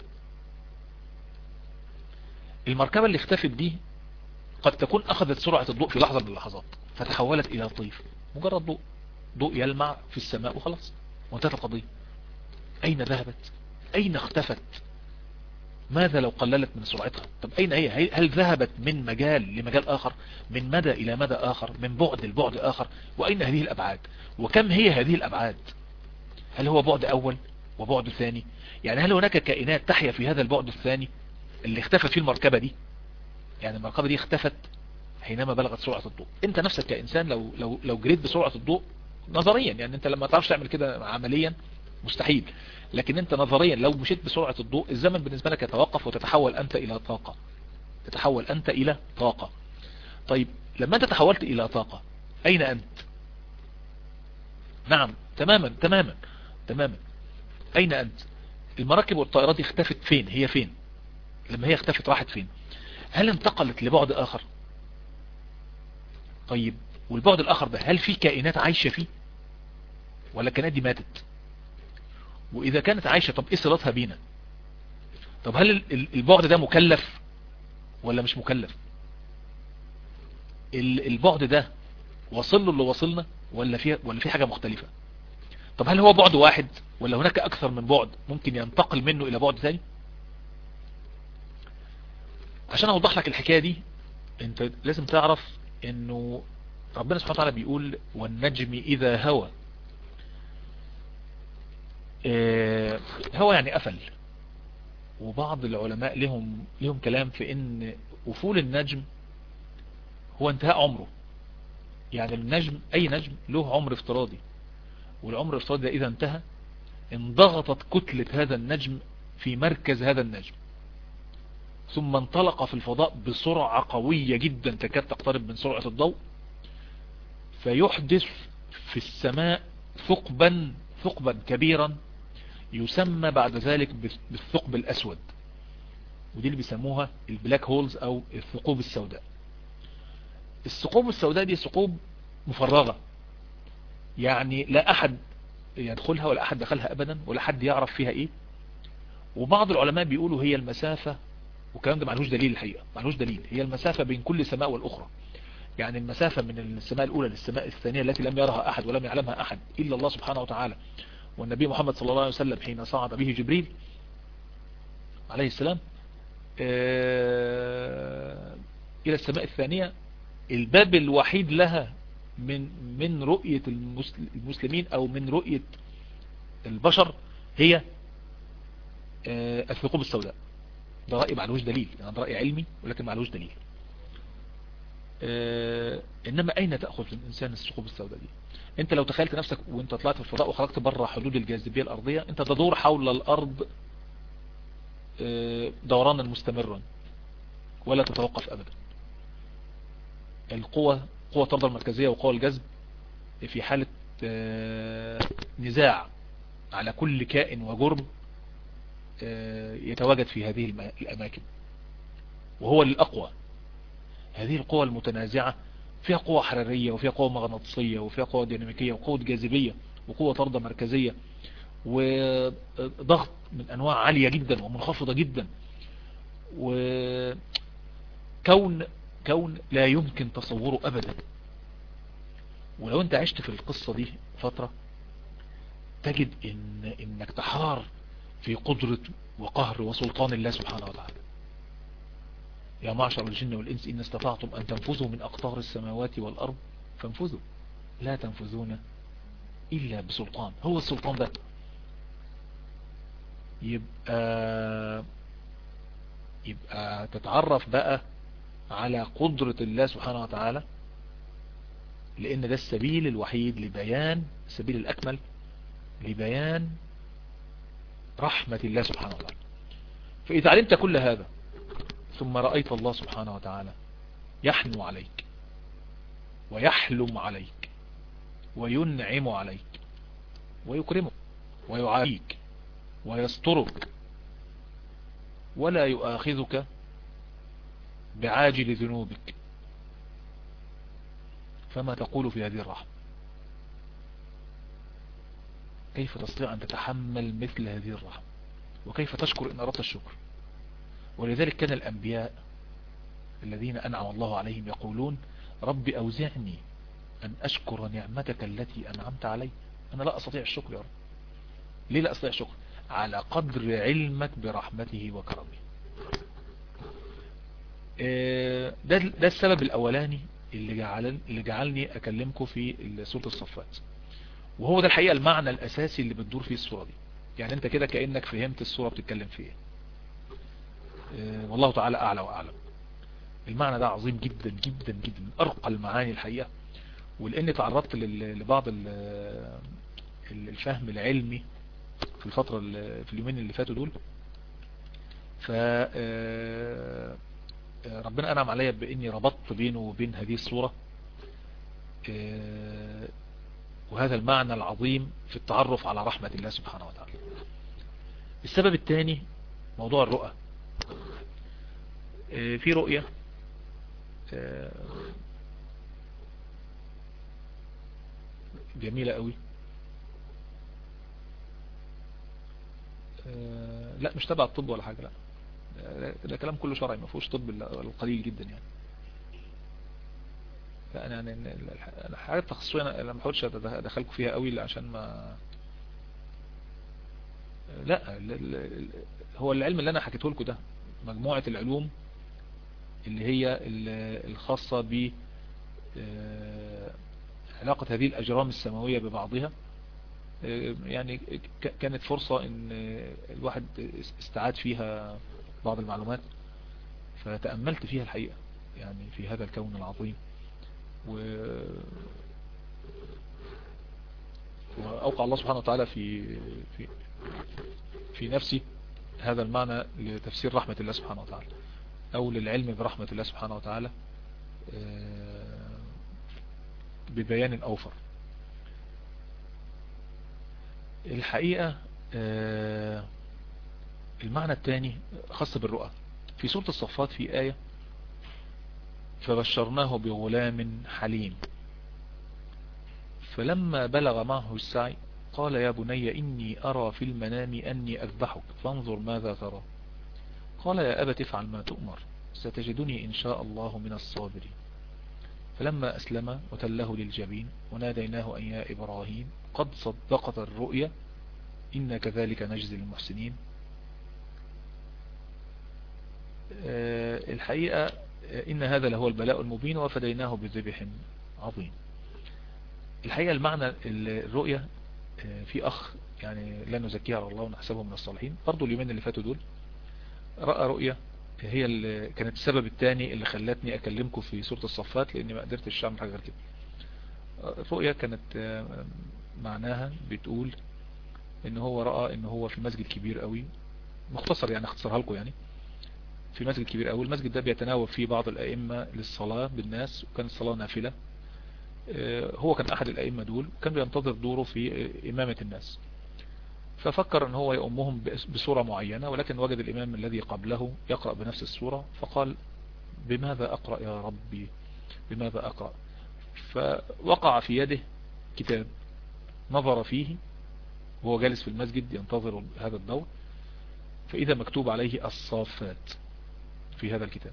المركبة اللي اختفت دي قد تكون اخذت سرعة الضوء في لحظة من اللحظات فتحولت الى طيف مجرد ضوء ضوء يلمع في السماء وخلاص وانتهت القضية اين ذهبت اين اختفت ماذا لو قللت من سرعتها طب اين هي هل ذهبت من مجال لمجال اخر من مدى الى مدى اخر من بعد لبعد اخر واين هذه الابعاد وكم هي هذه الابعاد هل هو بعد اول وبعد ثاني يعني هل هناك كائنات تحيا في هذا البعد الثاني اللي اختفت فيه المركبة دي يعني المركبة دي اختفت حينما بلغت سرعة الضوء انت نفسك كإنسان لو, لو, لو جريت بسرعة الضوء نظريا يعني انت لما تعرفش تعمل كده عمليا مستحيل لكن انت نظريا لو مشيت بسرعة الضوء الزمن بالنسبة لك يتوقف وتتحول انت الى طاقة تتحول انت الى طاقة طيب لما انت تحولت الى طاقة اين انت نعم تماما تماما تماما اين انت المراكب والطائرات دي اختفت فين هي فين لما هي اختفت راحت فين هل انتقلت لبعد اخر طيب والبعد الاخر ده هل في كائنات عايشة فيه ولا الكائنات دي ماتت واذا كانت عايشة طب ايه صلتها بينا طب هل البعد ده مكلف ولا مش مكلف البعد ده وصل له اللي وصلنا ولا في ولا في حاجة مختلفة طب هل هو بعد واحد ولا هناك اكثر من بعد ممكن ينتقل منه الى بعد ثاني عشان اوضح لك الحكاية دي انت لازم تعرف انه ربنا سبحانه وتعالى بيقول والنجم اذا هوى اه هوى يعني قفل وبعض العلماء لهم لهم كلام في ان افول النجم هو انتهاء عمره يعني النجم اي نجم له عمر افتراضي والعمر الافتراضي ده اذا انتهى انضغطت كتلة هذا النجم في مركز هذا النجم ثم انطلق في الفضاء بسرعة قوية جدا تكاد تقترب من سرعة الضوء فيحدث في السماء ثقبا ثقبا كبيرا يسمى بعد ذلك بالثقب الأسود ودي اللي بيسموها البلاك هولز أو الثقوب السوداء الثقوب السوداء دي ثقوب مفرغة يعني لا أحد يدخلها ولا أحد دخلها أبدا ولا حد يعرف فيها إيه وبعض العلماء بيقولوا هي المسافة والكلام ده معلوش دليل الحقيقة معلوش دليل هي المسافة بين كل سماء والأخرى يعني المسافة من السماء الأولى للسماء الثانية التي لم يرها أحد ولم يعلمها أحد إلا الله سبحانه وتعالى والنبي محمد صلى الله عليه وسلم حين صعد به جبريل عليه السلام إلى السماء الثانية الباب الوحيد لها من من رؤية المسلمين أو من رؤية البشر هي الثقوب السوداء ده رأي معلوش دليل يعني ده رأي علمي ولكن معلوش دليل آه انما اين تأخذ الانسان الثقوب السوداء دي انت لو تخيلت نفسك وانت طلعت في الفضاء وخرجت بره حدود الجاذبية الارضية انت تدور حول الارض آه دورانا مستمرا ولا تتوقف ابدا القوة قوة الطردة المركزية وقوة الجذب في حالة آه نزاع على كل كائن وجرم يتواجد في هذه الأماكن وهو الأقوى هذه القوى المتنازعة فيها قوة حرارية وفيها قوة مغناطيسية وفيها قوة ديناميكية وقوة جاذبية وقوة طردة مركزية وضغط من أنواع عالية جدا ومنخفضة جدا وكون كون لا يمكن تصوره أبدا ولو انت عشت في القصة دي فترة تجد إن إنك تحار في قدرة وقهر وسلطان الله سبحانه وتعالى يا معشر الجن والإنس إن استطعتم أن تنفذوا من أقطار السماوات والأرض فانفذوا لا تنفذون إلا بسلطان هو السلطان ده يبقى يبقى تتعرف بقى على قدرة الله سبحانه وتعالى لأن ده السبيل الوحيد لبيان السبيل الأكمل لبيان رحمة الله سبحانه وتعالى فإذا علمت كل هذا ثم رأيت الله سبحانه وتعالى يحنو عليك ويحلم عليك وينعم عليك ويكرمك ويعافيك ويسترك ولا يؤاخذك بعاجل ذنوبك فما تقول في هذه الرحمة كيف تستطيع أن تتحمل مثل هذه الرحمة وكيف تشكر إن أردت الشكر ولذلك كان الأنبياء الذين أنعم الله عليهم يقولون رب أوزعني أن أشكر نعمتك التي أنعمت علي أنا لا أستطيع الشكر يا رب ليه لا أستطيع الشكر على قدر علمك برحمته وكرمه آه، ده ده السبب الأولاني اللي جعل اللي جعلني أكلمكم في سورة الصفات وهو ده الحقيقة المعنى الأساسي اللي بتدور فيه السورة دي يعني انت كده كأنك فهمت السورة بتتكلم في ايه آه، والله تعالى أعلى وأعلم المعنى ده عظيم جدا جدا جدا من أرقى المعاني الحقيقة ولأني تعرضت لبعض الفهم العلمي في الفترة في اليومين اللي فاتوا دول ف آه، ربنا أنعم عليا بإني ربطت بينه وبين هذه الصورة آه، وهذا المعنى العظيم في التعرف على رحمة الله سبحانه وتعالى السبب الثاني موضوع الرؤى آه، في رؤية آه، جميلة قوي لا مش تبع الطب ولا حاجة لا ده كلام كله شرعي ما فيهوش طب القليل جدا يعني فانا يعني الحاجات التخصصيه انا ما بحاولش ادخلكم فيها قوي عشان ما لا هو العلم اللي انا حكيته لكم ده مجموعة العلوم اللي هي الخاصة ب آه، علاقة هذه الأجرام السماوية ببعضها آه، يعني كانت فرصة ان الواحد استعاد فيها بعض المعلومات فتأملت فيها الحقيقة يعني في هذا الكون العظيم و وأوقع الله سبحانه وتعالى في في في نفسي هذا المعنى لتفسير رحمة الله سبحانه وتعالى أو للعلم برحمة الله سبحانه وتعالى آه، ببيان أوفر الحقيقة آه، المعنى الثاني خاص بالرؤى في سورة الصفات في آية فبشرناه بغلام حليم فلما بلغ معه السعي قال يا بني إني أرى في المنام أني أذبحك فانظر ماذا ترى قال يا أبت افعل ما تؤمر ستجدني إن شاء الله من الصابرين فلما أسلم وتله للجبين وناديناه أن يا إبراهيم قد صدقت الرؤيا إن كذلك نجزي المحسنين آه، الحقيقة آه، إن هذا لهو البلاء المبين وفديناه بذبح عظيم الحقيقة المعنى الرؤية آه، في أخ يعني لا نزكيها على الله ونحسبه من الصالحين برضو اليومين اللي فاتوا دول رأى رؤية هي اللي كانت السبب الثاني اللي خلتني أكلمكم في سورة الصفات لأني ما قدرتش أعمل حاجة غير كده الرؤية كانت معناها بتقول ان هو رأى ان هو في مسجد كبير قوي مختصر يعني اختصرها لكم يعني في مسجد كبير أوي المسجد ده بيتناوب فيه بعض الأئمة للصلاة بالناس وكان الصلاة نافلة آه، هو كان أحد الأئمة دول وكان بينتظر دوره في إمامة الناس ففكر ان هو يأمهم بصورة معينة ولكن وجد الامام الذي قبله يقرأ بنفس الصورة فقال بماذا اقرأ يا ربي بماذا اقرأ فوقع في يده كتاب نظر فيه وهو جالس في المسجد ينتظر هذا الدور فإذا مكتوب عليه الصافات في هذا الكتاب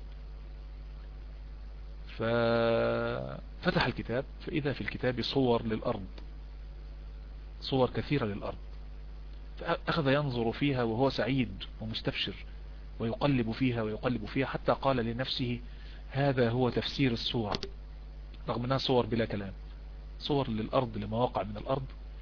ففتح الكتاب فإذا في الكتاب صور للأرض صور كثيرة للأرض فأخذ ينظر فيها وهو سعيد ومستبشر ويقلب فيها ويقلب فيها حتى قال لنفسه هذا هو تفسير الصورة رغم أنها صور بلا كلام صور للأرض لمواقع من الأرض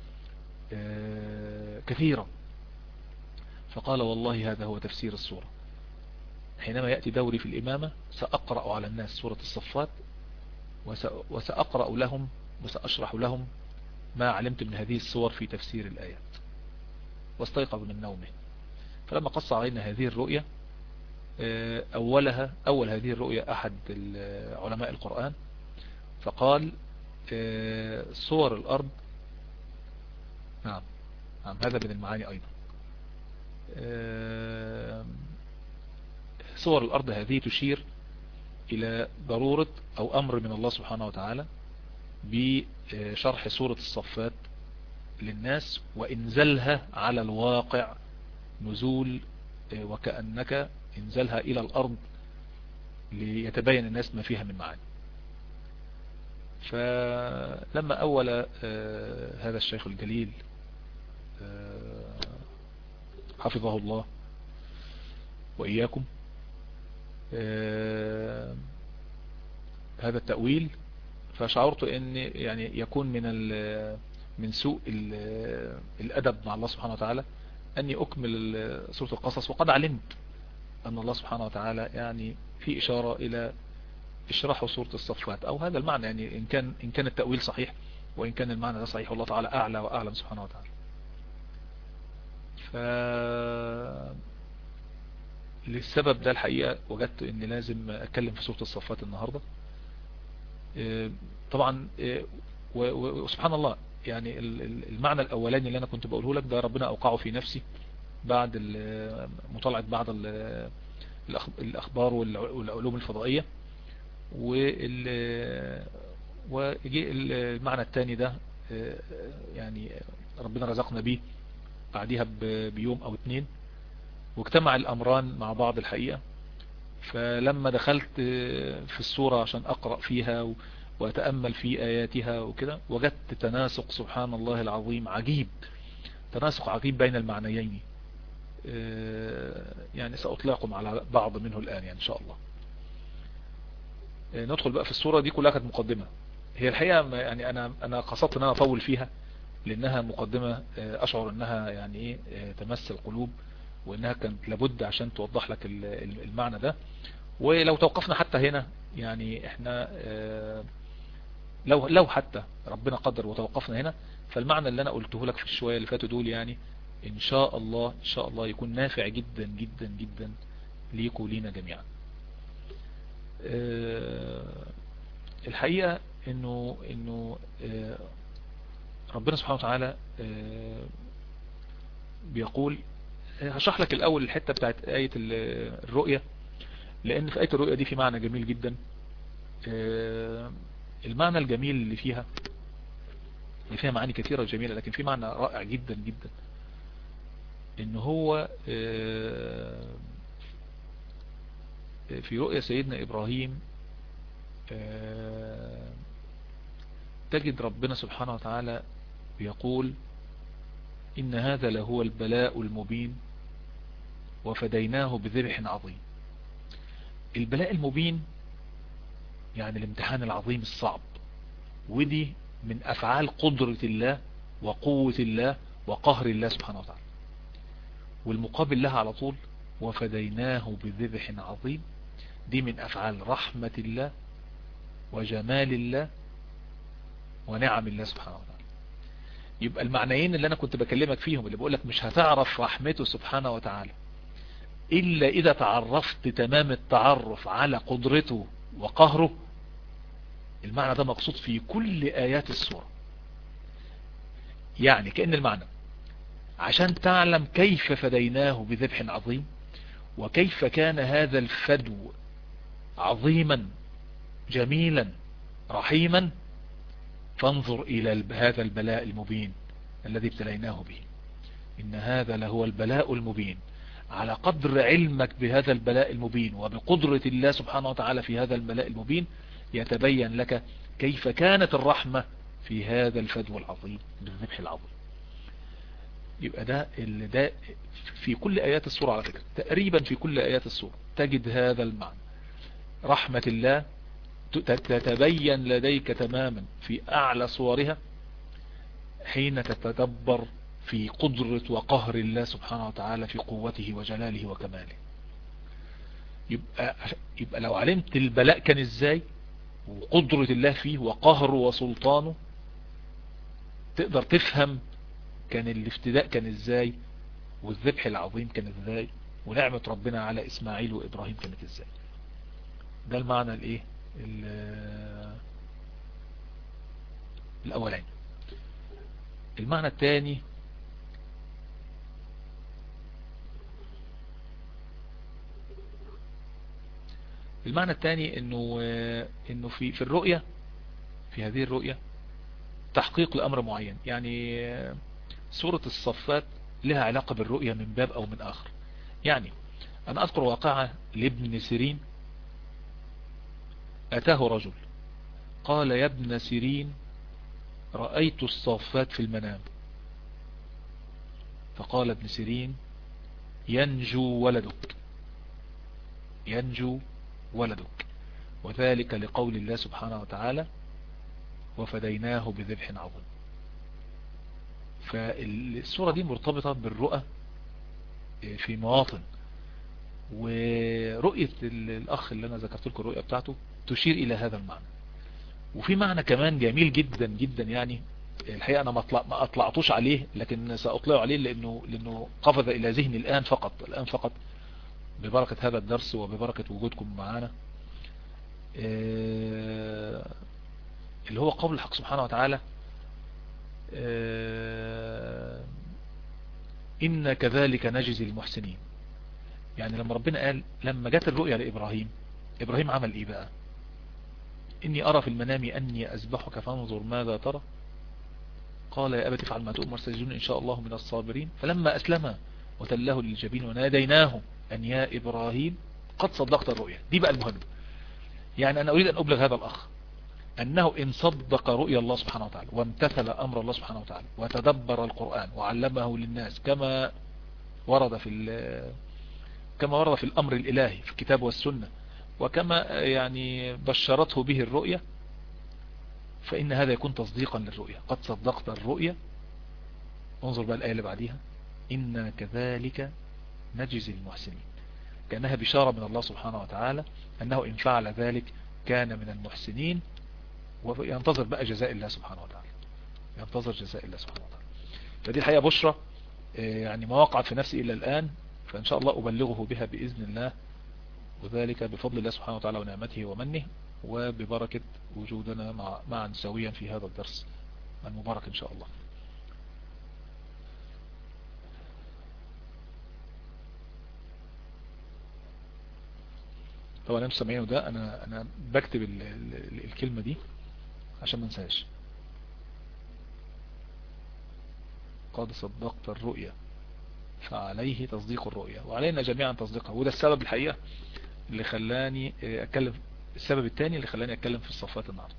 آه، كثيرة فقال والله هذا هو تفسير الصورة حينما يأتي دوري في الإمامة سأقرأ على الناس سورة الصفات وسأقرأ لهم وسأشرح لهم ما علمت من هذه الصور في تفسير الآيات واستيقظ من نومه فلما قص علينا هذه الرؤية آه، أولها أول هذه الرؤية أحد علماء القرآن فقال آه، صور الأرض نعم نعم هذا من المعاني أيضا آه، صور الأرض هذه تشير إلى ضرورة أو أمر من الله سبحانه وتعالى بشرح سورة الصفات للناس وإنزلها على الواقع نزول آه، وكأنك انزلها إلى الأرض ليتبين الناس ما فيها من معاني فلما أول آه، هذا الشيخ الجليل حفظه الله وإياكم آه، هذا التأويل فشعرت ان يعني يكون من من سوء الأدب مع الله سبحانه وتعالى أني أكمل سورة القصص وقد علمت أن الله سبحانه وتعالى يعني في إشارة إلى اشرحوا سورة الصفات أو هذا المعنى يعني إن كان, إن كان التأويل صحيح وإن كان المعنى ده صحيح والله تعالى أعلى وأعلم سبحانه وتعالى ف للسبب ده الحقيقة وجدت ان لازم اتكلم في سورة الصفات النهاردة آه، طبعا آه، وسبحان الله يعني المعنى الاولاني اللي انا كنت بقوله لك ده ربنا اوقعه في نفسي بعد مطالعة بعض الاخبار والعلوم الفضائية وجي المعنى الثاني ده آه، يعني ربنا رزقنا بيه بعديها بيوم او اتنين واجتمع الامران مع بعض الحقيقة فلما دخلت في السورة عشان اقرأ فيها واتأمل في اياتها وكده وجدت تناسق سبحان الله العظيم عجيب تناسق عجيب بين المعنيين يعني سأطلعكم على بعض منه الآن يعني إن شاء الله ندخل بقى في الصورة دي كلها كانت مقدمة هي الحقيقة يعني أنا أنا قصدت أن أنا أطول فيها لانها مقدمة آه، اشعر انها يعني ايه آه، تمس القلوب وانها كانت لابد عشان توضح لك المعنى ده ولو توقفنا حتى هنا يعني احنا آه، لو لو حتى ربنا قدر وتوقفنا هنا فالمعنى اللي انا قلته لك في الشوية اللي فاتوا دول يعني ان شاء الله ان شاء الله يكون نافع جدا جدا جدا ليكوا لينا جميعا الحقيقة انه انه ربنا سبحانه وتعالى آه، بيقول آه، هشرح لك الأول الحتة بتاعت آية الرؤية لأن في آية الرؤية دي في معنى جميل جدا آه، المعنى الجميل اللي فيها اللي فيها معاني كثيرة جميلة لكن في معنى رائع جدا جدا ان هو في رؤية سيدنا إبراهيم تجد ربنا سبحانه وتعالى يقول إن هذا لهو البلاء المبين وفديناه بذبح عظيم البلاء المبين يعني الامتحان العظيم الصعب ودي من أفعال قدرة الله وقوة الله وقهر الله سبحانه وتعالى والمقابل لها على طول وفديناه بذبح عظيم دي من أفعال رحمة الله وجمال الله ونعم الله سبحانه وتعالى يبقى المعنيين اللي انا كنت بكلمك فيهم اللي بقولك مش هتعرف رحمته سبحانه وتعالى الا اذا تعرفت تمام التعرف على قدرته وقهره المعنى ده مقصود في كل ايات السورة يعني كأن المعنى عشان تعلم كيف فديناه بذبح عظيم وكيف كان هذا الفدو عظيما جميلا رحيما فانظر إلى هذا البلاء المبين الذي ابتليناه به إن هذا لهو البلاء المبين على قدر علمك بهذا البلاء المبين وبقدرة الله سبحانه وتعالى في هذا البلاء المبين يتبين لك كيف كانت الرحمة في هذا الفدو العظيم بالذبح العظيم يبقى ده اللي ده في كل آيات السورة على فكرة تقريبا في كل آيات السورة تجد هذا المعنى رحمة الله تتبين لديك تماما في أعلى صورها حين تتدبر في قدرة وقهر الله سبحانه وتعالى في قوته وجلاله وكماله يبقى, يبقى لو علمت البلاء كان ازاي وقدرة الله فيه وقهره وسلطانه تقدر تفهم كان الافتداء كان ازاي والذبح العظيم كان ازاي ونعمة ربنا على اسماعيل وابراهيم كانت ازاي ده المعنى الايه الاولاني المعنى الثاني المعنى الثاني انه انه في في الرؤية في هذه الرؤية تحقيق لامر معين يعني سورة الصفات لها علاقة بالرؤية من باب او من اخر يعني انا اذكر واقعة لابن سيرين اتاه رجل قال يا ابن سيرين رأيت الصفات في المنام فقال ابن سيرين ينجو ولدك ينجو ولدك وذلك لقول الله سبحانه وتعالى وفديناه بذبح عظيم فالسورة دي مرتبطة بالرؤى في مواطن ورؤية الأخ اللي أنا ذكرت لكم الرؤية بتاعته تشير إلى هذا المعنى وفي معنى كمان جميل جدا جدا يعني الحقيقة أنا ما, أطلع ما أطلعتوش عليه لكن سأطلع عليه لأنه, لأنه قفز إلى ذهني الآن فقط الآن فقط ببركة هذا الدرس وببركة وجودكم معنا اللي هو قول الحق سبحانه وتعالى إن كذلك نجزي المحسنين يعني لما ربنا قال لما جت الرؤيا لإبراهيم إبراهيم عمل إيه بقى إني أرى في المنام أني أذبحك فانظر ماذا ترى قال يا أبت افعل ما تؤمر سجدون إن شاء الله من الصابرين فلما أسلم وتله للجبين وناديناه أن يا إبراهيم قد صدقت الرؤيا دي بقى المهم يعني أنا أريد أن أبلغ هذا الأخ أنه إن صدق رؤيا الله سبحانه وتعالى وامتثل أمر الله سبحانه وتعالى وتدبر القرآن وعلمه للناس كما ورد في كما ورد في الأمر الإلهي في الكتاب والسنة وكما يعني بشرته به الرؤيا فإن هذا يكون تصديقا للرؤيا قد صدقت الرؤيا انظر بقى الآية اللي بعديها إنا كذلك نجزي المحسنين كأنها بشارة من الله سبحانه وتعالى أنه إن فعل ذلك كان من المحسنين وينتظر بقى جزاء الله سبحانه وتعالى ينتظر جزاء الله سبحانه وتعالى فدي الحقيقة بشرة يعني ما وقعت في نفسي إلى الآن فإن شاء الله أبلغه بها بإذن الله وذلك بفضل الله سبحانه وتعالى ونعمته ومنه وببركة وجودنا مع معا سويا في هذا الدرس المبارك إن شاء الله طبعا انتم سامعينه ده انا انا بكتب ال ال الكلمة دي عشان ما انساهاش قد صدقت الرؤيا فعليه تصديق الرؤيا وعلينا جميعا تصديقها وده السبب الحقيقة اللي خلاني اتكلم السبب الثاني اللي خلاني اتكلم في الصفات النهاردة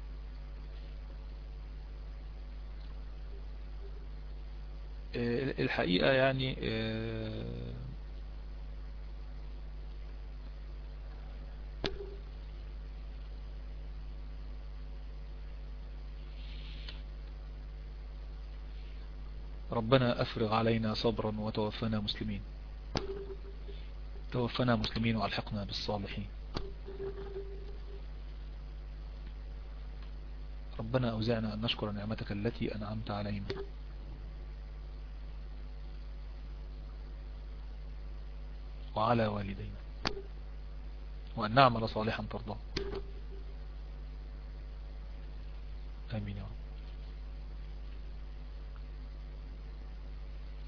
الحقيقة يعني ربنا أفرغ علينا صبرا وتوفنا مسلمين توفنا مسلمين والحقنا بالصالحين ربنا أوزعنا أن نشكر نعمتك التي أنعمت علينا وعلى والدينا وأن نعمل صالحا ترضاه آمين يا رب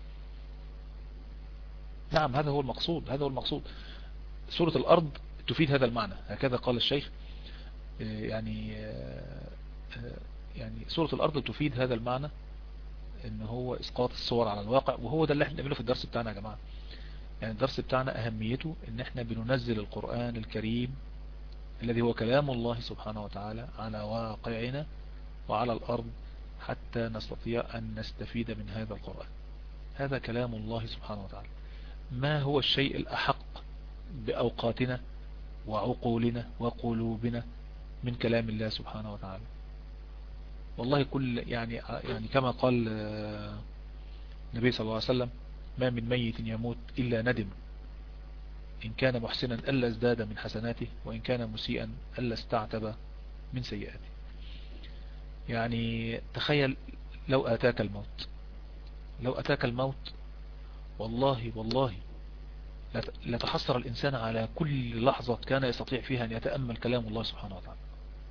نعم هذا هو المقصود هذا هو المقصود سورة الأرض تفيد هذا المعنى هكذا قال الشيخ يعني يعني سورة الأرض تفيد هذا المعنى ان هو اسقاط الصور على الواقع وهو ده اللي احنا بنعمله في الدرس بتاعنا يا جماعة يعني الدرس بتاعنا اهميته ان احنا بننزل القرآن الكريم الذي هو كلام الله سبحانه وتعالى على واقعنا وعلى الارض حتى نستطيع ان نستفيد من هذا القرآن هذا كلام الله سبحانه وتعالى ما هو الشيء الاحق باوقاتنا وعقولنا وقلوبنا من كلام الله سبحانه وتعالى والله كل يعني يعني كما قال النبي صلى الله عليه وسلم ما من ميت يموت إلا ندم إن كان محسنا ألا ازداد من حسناته وإن كان مسيئا ألا استعتب من سيئاته يعني تخيل لو أتاك الموت لو أتاك الموت والله والله لتحصر الإنسان على كل لحظة كان يستطيع فيها أن يتأمل كلام الله سبحانه وتعالى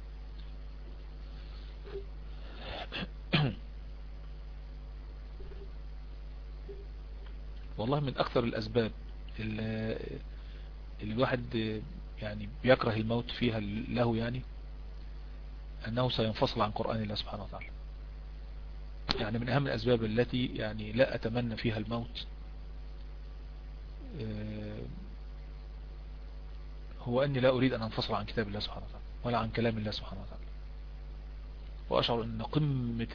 والله من أكثر الأسباب اللي, اللي الواحد يعني بيكره الموت فيها له يعني أنه سينفصل عن قرآن الله سبحانه وتعالى يعني من أهم الأسباب التي يعني لا أتمنى فيها الموت هو أني لا أريد أن أنفصل عن كتاب الله سبحانه وتعالى ولا عن كلام الله سبحانه وتعالى وأشعر أن قمة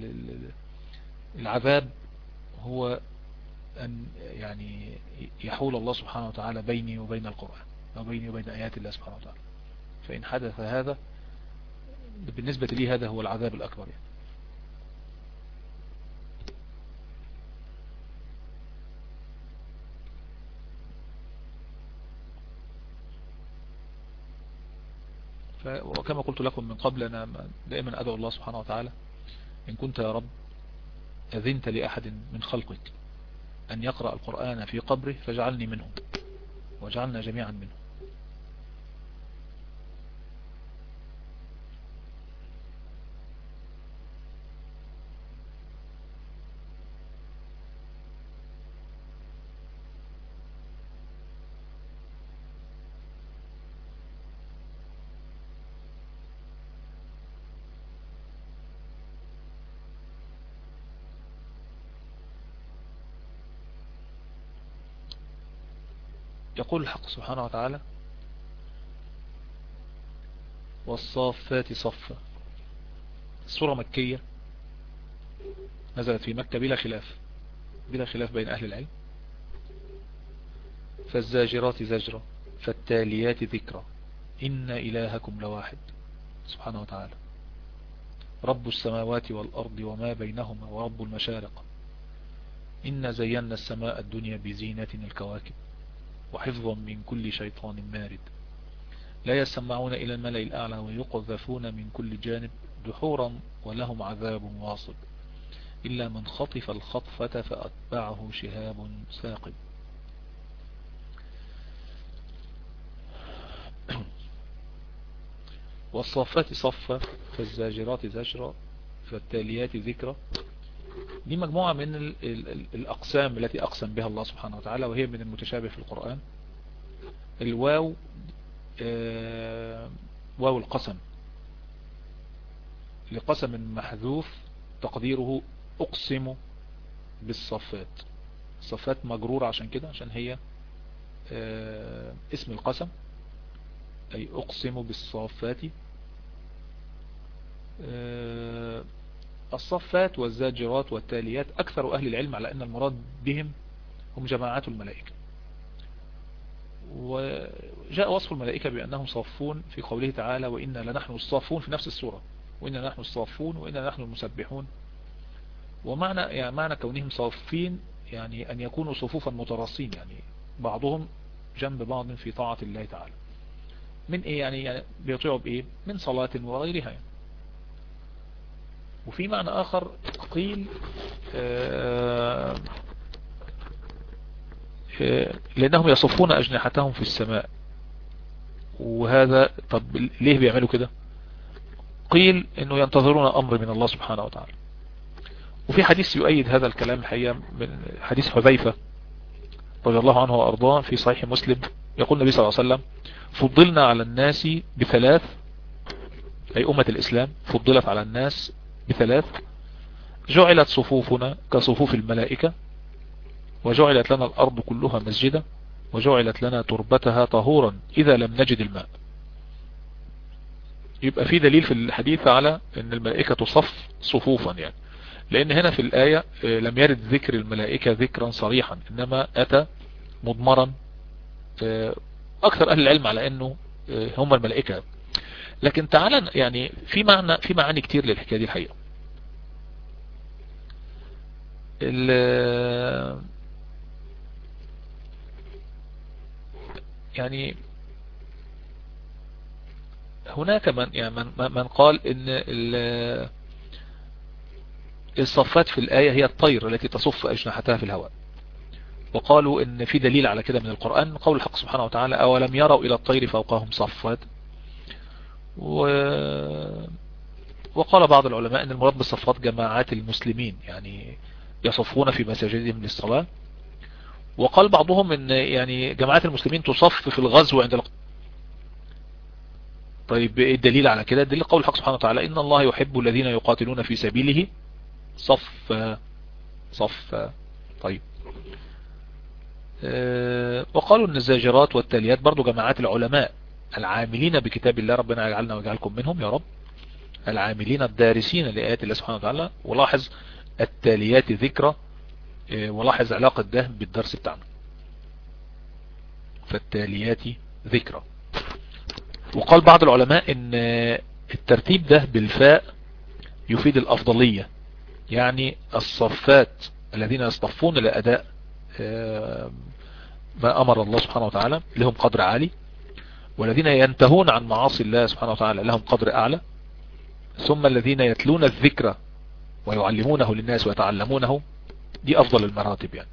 العذاب هو أن يعني يحول الله سبحانه وتعالى بيني وبين القرآن وبيني وبين آيات الله سبحانه وتعالى فإن حدث هذا بالنسبة لي هذا هو العذاب الأكبر يعني وكما قلت لكم من قبل أنا دائما أدعو الله سبحانه وتعالى إن كنت يا رب أذنت لأحد من خلقك أن يقرأ القرآن في قبره فاجعلني منهم واجعلنا جميعا منهم يقول الحق سبحانه وتعالى والصافات صفا السورة مكية نزلت في مكة بلا خلاف بلا خلاف بين أهل العلم فالزاجرات زجرة فالتاليات ذكرى إن إلهكم لواحد سبحانه وتعالى رب السماوات والأرض وما بينهما ورب المشارق إن زينا السماء الدنيا بزينة الكواكب وحفظا من كل شيطان مارد لا يسمعون إلى الملأ الأعلى ويقذفون من كل جانب دحورا ولهم عذاب واصب إلا من خطف الخطفة فأتبعه شهاب ساقب والصفات صفة فالزاجرات زجرة فالتاليات ذكرى دي مجموعة من ال ال الأقسام التي أقسم بها الله سبحانه وتعالى وهي من المتشابه في القرآن الواو آه واو القسم لقسم محذوف تقديره أقسم بالصفات الصفات مجرورة عشان كده عشان هي آه اسم القسم أي أقسم بالصفات آه الصفات والزاجرات والتاليات أكثر أهل العلم على أن المراد بهم هم جماعات الملائكة وجاء وصف الملائكة بأنهم صافون في قوله تعالى وإنا لنحن الصافون في نفس السورة وإنا نحن الصافون وإنا نحن المسبحون ومعنى يعني معنى كونهم صافين يعني أن يكونوا صفوفا متراصين يعني بعضهم جنب بعض في طاعة الله تعالى من إيه يعني, يعني بيطيعوا بإيه من صلاة وغيرها يعني وفي معنى آخر قيل آه لأنهم يصفون أجنحتهم في السماء وهذا طب ليه بيعملوا كده قيل انه ينتظرون امر من الله سبحانه وتعالى وفي حديث يؤيد هذا الكلام الحقيقة من حديث حذيفة رضي الله عنه وأرضاه في صحيح مسلم يقول النبي صلى الله عليه وسلم فضلنا على الناس بثلاث أي أمة الإسلام فضلت على الناس بثلاث جعلت صفوفنا كصفوف الملائكة وجعلت لنا الأرض كلها مسجدا وجعلت لنا تربتها طهورا إذا لم نجد الماء يبقى في دليل في الحديث على أن الملائكة تصف صفوفا يعني لأن هنا في الآية لم يرد ذكر الملائكة ذكرا صريحا إنما أتى مضمرا أكثر أهل العلم على أنه هم الملائكة لكن تعالى يعني في معنى في معاني كتير للحكاية دي الحقيقة يعني هناك من يعني من, من قال ان الصفات في الآية هي الطير التي تصف أجنحتها في الهواء وقالوا ان في دليل على كده من القرآن قول الحق سبحانه وتعالى أولم يروا إلى الطير فوقهم صفات و... وقال بعض العلماء ان المراد بالصفات جماعات المسلمين يعني يصفون في مساجدهم للصلاة وقال بعضهم ان يعني جماعات المسلمين تصف في الغزو عند الق... طيب ايه الدليل على كده الدليل قول الحق سبحانه وتعالى ان الله يحب الذين يقاتلون في سبيله صف صف طيب أه وقالوا ان الزاجرات والتاليات برضو جماعات العلماء العاملين بكتاب الله ربنا يجعلنا ويجعلكم منهم يا رب العاملين الدارسين لآيات الله سبحانه وتعالى ولاحظ التاليات ذكرى ولاحظ علاقة ده بالدرس بتاعنا فالتاليات ذكرى وقال بعض العلماء ان الترتيب ده بالفاء يفيد الافضلية يعني الصفات الذين يصطفون لأداء ما امر الله سبحانه وتعالى لهم قدر عالي والذين ينتهون عن معاصي الله سبحانه وتعالى لهم قدر اعلى ثم الذين يتلون الذكر ويعلمونه للناس ويتعلمونه دي افضل المراتب يعني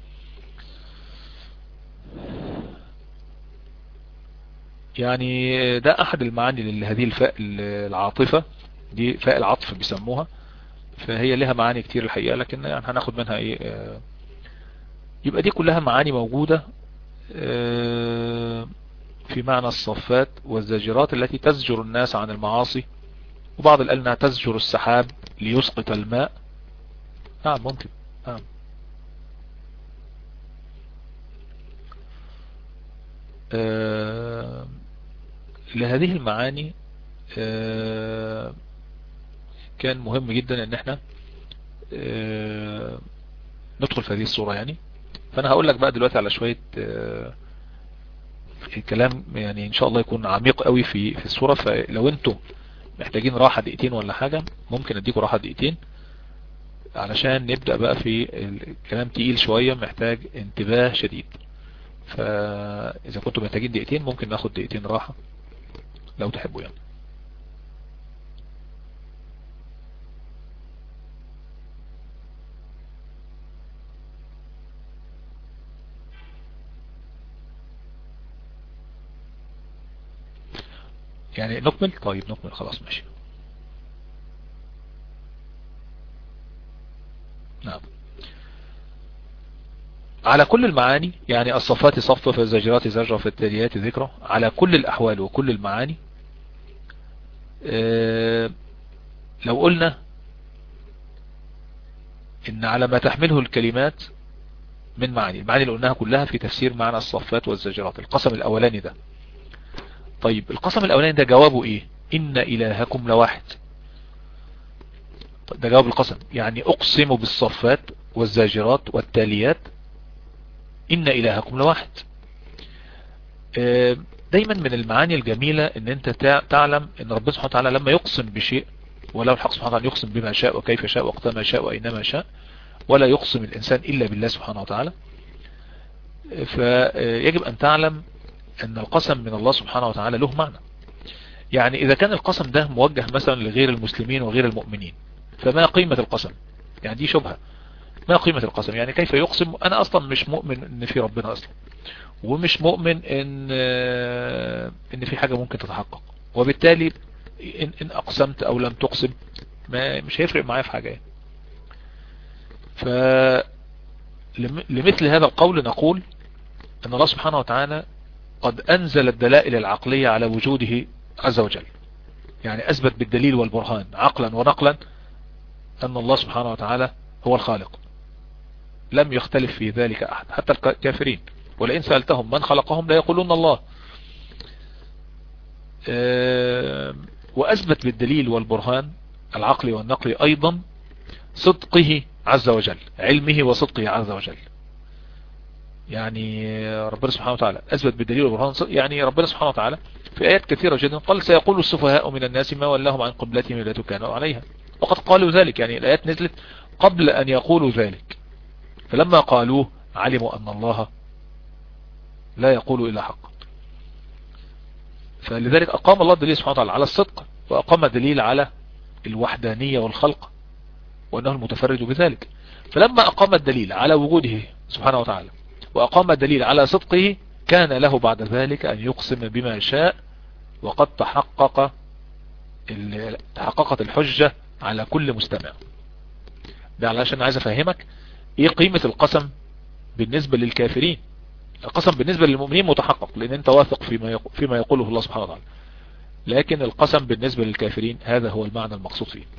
يعني ده احد المعاني لهذه الفاء العاطفة دي فاء العطف بيسموها فهي لها معاني كتير الحقيقة لكن يعني هناخد منها ايه يبقى دي كلها معاني موجودة في معنى الصفات والزاجرات التي تزجر الناس عن المعاصي وبعض قال انها تزجر السحاب ليسقط الماء نعم ممكن نعم آه لهذه المعاني آه كان مهم جدا ان احنا آه ندخل في هذه الصورة يعني فانا هقول لك بقى دلوقتي على شوية آه الكلام يعني ان شاء الله يكون عميق قوي في في الصورة فلو انتم محتاجين راحة دقيقتين ولا حاجة ممكن اديكم راحة دقيقتين علشان نبدأ بقى في الكلام تقيل شوية محتاج انتباه شديد فاذا كنتم محتاجين دقيقتين ممكن ناخد دقيقتين راحة لو تحبوا يعني يعني نكمل طيب نكمل خلاص ماشي نعم على كل المعاني يعني الصفات صف في الزجرات زجرة في التاليات ذكرى على كل الأحوال وكل المعاني اه لو قلنا إن على ما تحمله الكلمات من معاني المعاني اللي قلناها كلها في تفسير معنى الصفات والزجرات القسم الأولاني ده طيب القسم الأولاني ده جوابه إيه إن إلهكم لواحد ده جواب القسم يعني أقسم بالصفات والزاجرات والتاليات إن إلهكم لواحد دايما من المعاني الجميلة ان انت تعلم ان ربنا سبحانه وتعالى لما يقسم بشيء ولو الحق سبحانه وتعالى يقسم بما شاء وكيف شاء وقت ما شاء وإنما شاء ولا يقسم الإنسان إلا بالله سبحانه وتعالى فيجب أن تعلم أن القسم من الله سبحانه وتعالى له معنى يعني إذا كان القسم ده موجه مثلا لغير المسلمين وغير المؤمنين فما قيمة القسم يعني دي شبهة ما قيمة القسم يعني كيف يقسم أنا أصلا مش مؤمن أن في ربنا أصلا ومش مؤمن أن, إن في حاجة ممكن تتحقق وبالتالي إن, إن أقسمت أو لم تقسم ما مش هيفرق معايا في حاجة ف لمثل هذا القول نقول ان الله سبحانه وتعالى قد انزل الدلائل العقلية على وجوده عز وجل يعني اثبت بالدليل والبرهان عقلا ونقلا ان الله سبحانه وتعالى هو الخالق لم يختلف في ذلك احد حتى الكافرين ولئن سألتهم من خلقهم لا يقولون الله واثبت بالدليل والبرهان العقلي والنقلي ايضا صدقه عز وجل علمه وصدقه عز وجل يعني ربنا سبحانه وتعالى اثبت بالدليل والبرهان يعني ربنا سبحانه وتعالى في ايات كثيرة جدا قال سيقول السفهاء من الناس ما ولاهم عن قبلتهم التي كانوا عليها وقد قالوا ذلك يعني الايات نزلت قبل ان يقولوا ذلك فلما قالوه علموا ان الله لا يقول الا حق فلذلك اقام الله الدليل سبحانه وتعالى على الصدق واقام دليل على الوحدانية والخلق وانه المتفرد بذلك فلما اقام الدليل على وجوده سبحانه وتعالى واقام الدليل على صدقه كان له بعد ذلك ان يقسم بما شاء وقد تحقق تحققت الحجة على كل مستمع ده علشان عايز افهمك ايه قيمة القسم بالنسبة للكافرين القسم بالنسبة للمؤمنين متحقق لان انت واثق فيما فيما يقوله الله سبحانه وتعالى لكن القسم بالنسبة للكافرين هذا هو المعنى المقصود فيه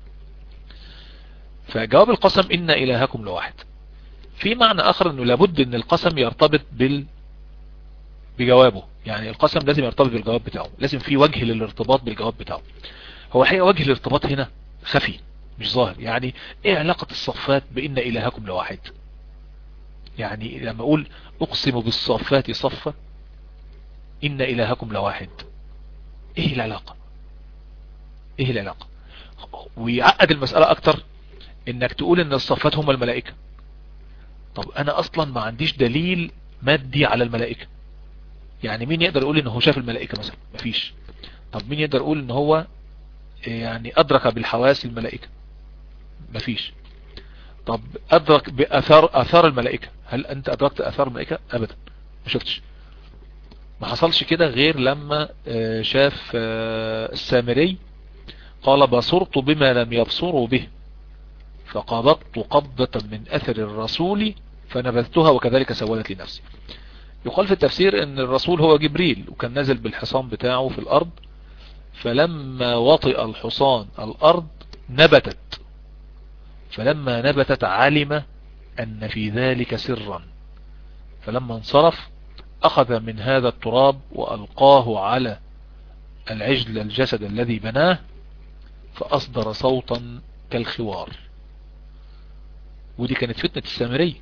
فجواب القسم إن إلهكم لواحد في معنى آخر أنه لابد أن القسم يرتبط بال بجوابه يعني القسم لازم يرتبط بالجواب بتاعه لازم في وجه للارتباط بالجواب بتاعه هو حقيقة وجه الارتباط هنا خفي مش ظاهر يعني ايه علاقة الصفات بإن إلهكم لواحد يعني لما أقول أقسم بالصفات صفة إن إلهكم لواحد ايه العلاقة ايه العلاقة ويعقد المسألة اكتر انك تقول ان الصفات هم الملائكة طب انا اصلا ما عنديش دليل مادي على الملائكة يعني مين يقدر يقول ان هو شاف الملائكة مثلا مفيش طب مين يقدر يقول ان هو يعني ادرك بالحواس الملائكة مفيش طب ادرك باثار اثار الملائكة هل انت ادركت اثار الملائكة ابدا ما شفتش ما حصلش كده غير لما شاف السامري قال بصرت بما لم يبصروا به فقبضت قبضة من اثر الرسول فنبذتها وكذلك سولت لي نفسي يقال في التفسير ان الرسول هو جبريل وكان نازل بالحصان بتاعه في الارض فلما وطئ الحصان الارض نبتت فلما نبتت علم ان في ذلك سرا فلما انصرف اخذ من هذا التراب والقاه على العجل الجسد الذي بناه فاصدر صوتا كالخوار ودي كانت فتنة السامري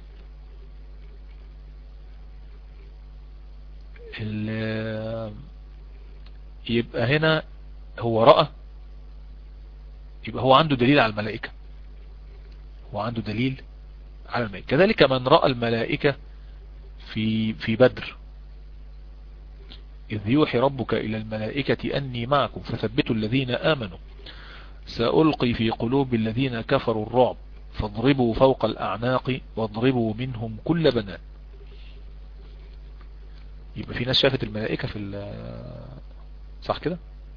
يبقى هنا هو رأى يبقى هو عنده دليل على الملائكة هو عنده دليل على الملائكة كذلك من رأى الملائكة في في بدر إذ يوحي ربك إلى الملائكة أني معكم فثبتوا الذين آمنوا سألقي في قلوب الذين كفروا الرعب فاضربوا فوق الأعناق واضربوا منهم كل بنان يبقى في ناس شافت الملائكة في صح كده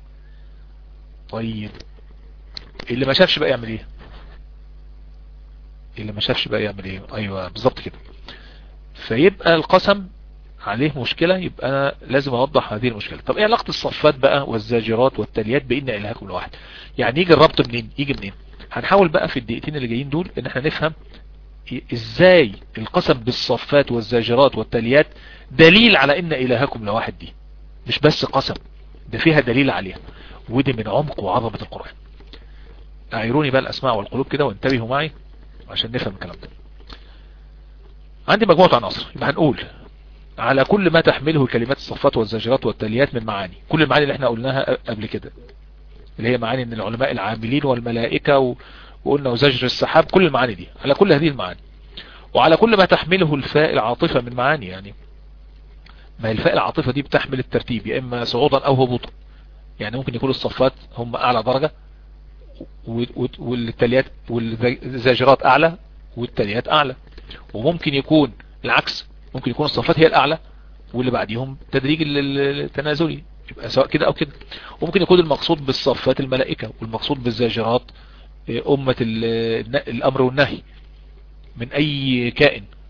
طيب اللي ما شافش بقى يعمل ايه اللي ما شافش بقى يعمل ايه ايوه بالظبط كده فيبقى القسم عليه مشكلة يبقى أنا لازم أوضح هذه المشكلة طب إيه علاقة الصفات بقى والزاجرات والتاليات بإن إلهكم الواحد يعني يجي الربط منين يجي منين هنحاول بقى في الدقيقتين اللي جايين دول إن احنا نفهم إزاي القسم بالصفات والزاجرات والتاليات دليل على إن إلهكم لواحد دي مش بس قسم ده فيها دليل عليها ودي من عمق وعظمة القرآن اعيروني بقى الأسماع والقلوب كده وانتبهوا معي عشان نفهم الكلام ده عندي مجموعة عناصر يبقى هنقول على كل ما تحمله كلمات الصفات والزجرات والتاليات من معاني كل المعاني اللي احنا قلناها قبل كده اللي هي معاني ان العلماء العاملين والملائكة و... وقلنا وزجر السحاب كل المعاني دي على كل هذه المعاني وعلى كل ما تحمله الفاء العاطفة من معاني يعني ما الفاء العاطفة دي بتحمل الترتيب يا اما صعودا او هبوطا يعني ممكن يكون الصفات هم اعلى درجة والتاليات والزاجرات اعلى والتاليات اعلى وممكن يكون العكس ممكن يكون الصفات هي الاعلى واللي بعديهم تدريج التنازلي يبقى سواء كده او كده وممكن يكون المقصود بالصفات الملائكة والمقصود بالزاجرات امة الامر والنهي من اي كائن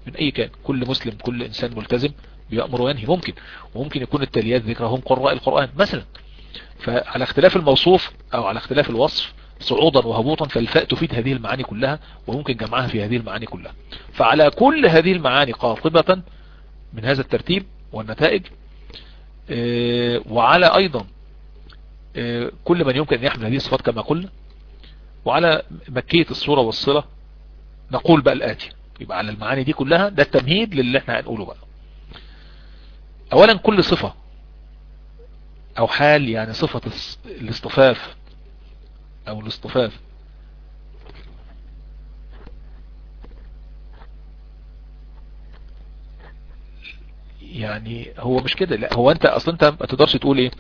من اي كان كل مسلم كل انسان ملتزم بيأمر وينهي ممكن وممكن يكون التاليات ذكرهم قراء القرآن مثلا فعلى اختلاف الموصوف او على اختلاف الوصف صعودا وهبوطا فالفاء تفيد هذه المعاني كلها وممكن جمعها في هذه المعاني كلها فعلى كل هذه المعاني قاطبة من هذا الترتيب والنتائج آه، وعلى ايضا آه، كل من يمكن ان يحمل هذه الصفات كما قلنا وعلى مكية الصورة والصلة نقول بقى الآتي يبقى على المعاني دي كلها ده التمهيد للي احنا هنقوله بقى اولا كل صفة او حال يعني صفة الاصطفاف او الاصطفاف يعني هو مش كده لا هو انت اصلا انت ما تقدرش تقول ايه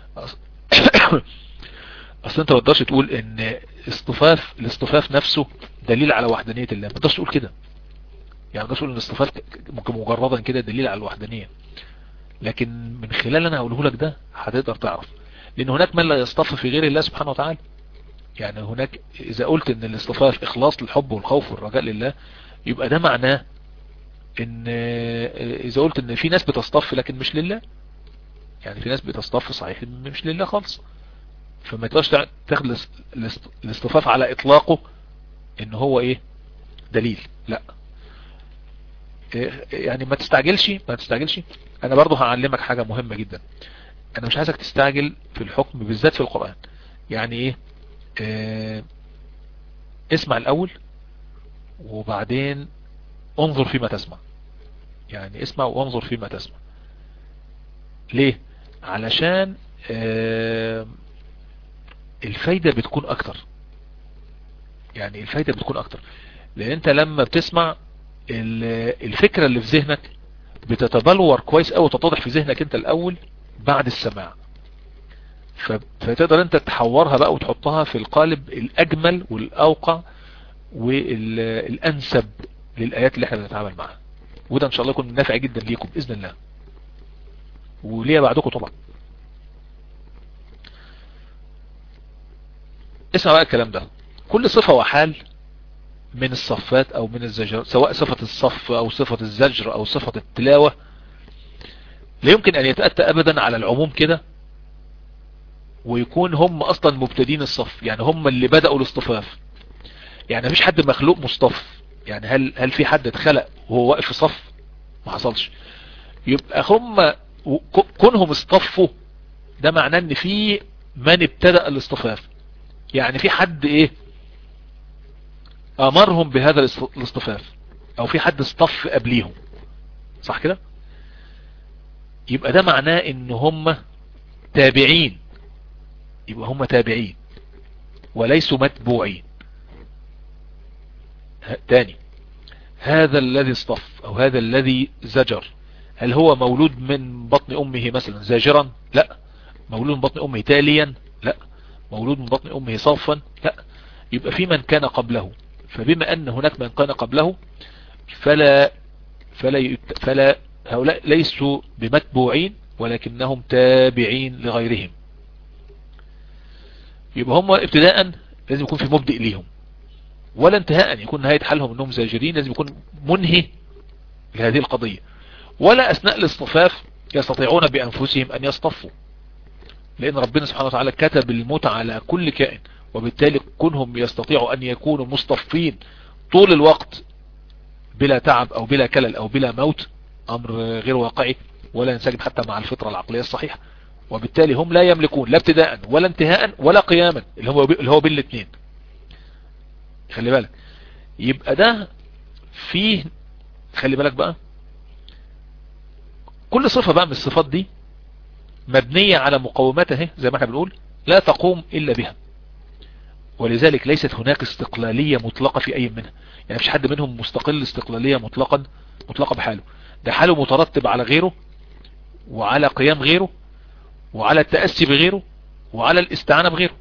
اصلا انت ما تقدرش تقول ان اصطفاف الاصطفاف نفسه دليل على وحدانية الله ما تقدرش تقول كده يعني ما تقدرش تقول ان الاصطفاف ممكن مجردا كده دليل على الوحدانية لكن من خلال انا هقوله لك ده هتقدر تعرف لان هناك من لا يصطف في غير الله سبحانه وتعالى يعني هناك اذا قلت ان الاصطفاف اخلاص للحب والخوف والرجاء لله يبقى ده معناه ان اذا قلت ان في ناس بتصطف لكن مش لله يعني في ناس بتصطف صحيح مش لله خالص فما تقدرش تاخد الاصطفاف على اطلاقه ان هو ايه دليل لا يعني ما تستعجلش ما تستعجلش انا برضو هعلمك حاجة مهمة جدا انا مش عايزك تستعجل في الحكم بالذات في القرآن يعني ايه اه اسمع الاول وبعدين انظر فيما تسمع يعني اسمع وانظر فيما تسمع ليه علشان اه الفايدة بتكون اكتر يعني الفايدة بتكون اكتر لان انت لما بتسمع الفكرة اللي في ذهنك بتتبلور كويس قوي وتتضح في ذهنك انت الاول بعد السماع فتقدر انت تحورها بقى وتحطها في القالب الاجمل والاوقع والانسب للايات اللي احنا بنتعامل معاها وده ان شاء الله يكون نافع جدا ليكم باذن الله وليا بعدكم طبعا اسمع بقى الكلام ده كل صفة وحال من الصفات او من الزجر سواء صفة الصف او صفة الزجر او صفة التلاوة لا يمكن ان يتأتى ابدا على العموم كده ويكون هم اصلا مبتدين الصف يعني هم اللي بدأوا الاصطفاف يعني مفيش حد مخلوق مصطف يعني هل هل في حد اتخلق وهو واقف في صف ما حصلش يبقى هم كونهم اصطفوا ده معناه ان في من ابتدأ الاصطفاف يعني في حد ايه امرهم بهذا الاصطفاف او في حد اصطف قبليهم صح كده يبقى ده معناه ان هم تابعين يبقى هم تابعين وليسوا متبوعين تاني هذا الذي اصطف او هذا الذي زجر هل هو مولود من بطن امه مثلا زاجرا لا مولود من بطن امه تاليا لا مولود من بطن امه صافا لا يبقى في من كان قبله فبما ان هناك من كان قبله فلا فلا فلا هؤلاء ليسوا بمتبوعين ولكنهم تابعين لغيرهم يبقى هم ابتداء لازم يكون في مبدئ ليهم ولا انتهاء يكون نهاية حالهم انهم زاجرين لازم يكون منهي لهذه القضية ولا اثناء الاصطفاف يستطيعون بانفسهم ان يصطفوا لان ربنا سبحانه وتعالى كتب الموت على كل كائن وبالتالي كونهم يستطيعوا ان يكونوا مصطفين طول الوقت بلا تعب او بلا كلل او بلا موت امر غير واقعي ولا ينسجم حتى مع الفطرة العقلية الصحيحة وبالتالي هم لا يملكون لا ابتداء ولا انتهاء ولا قياما اللي هو اللي هو بين الاثنين خلي بالك يبقى ده فيه خلي بالك بقى كل صفة بقى من الصفات دي مبنية على مقوماتها زي ما احنا بنقول لا تقوم الا بها ولذلك ليست هناك استقلالية مطلقة في اي منها يعني مش حد منهم مستقل استقلالية مطلقا مطلقة بحاله ده حاله مترتب على غيره وعلى قيام غيره وعلى التأسي بغيره وعلى الاستعانة بغيره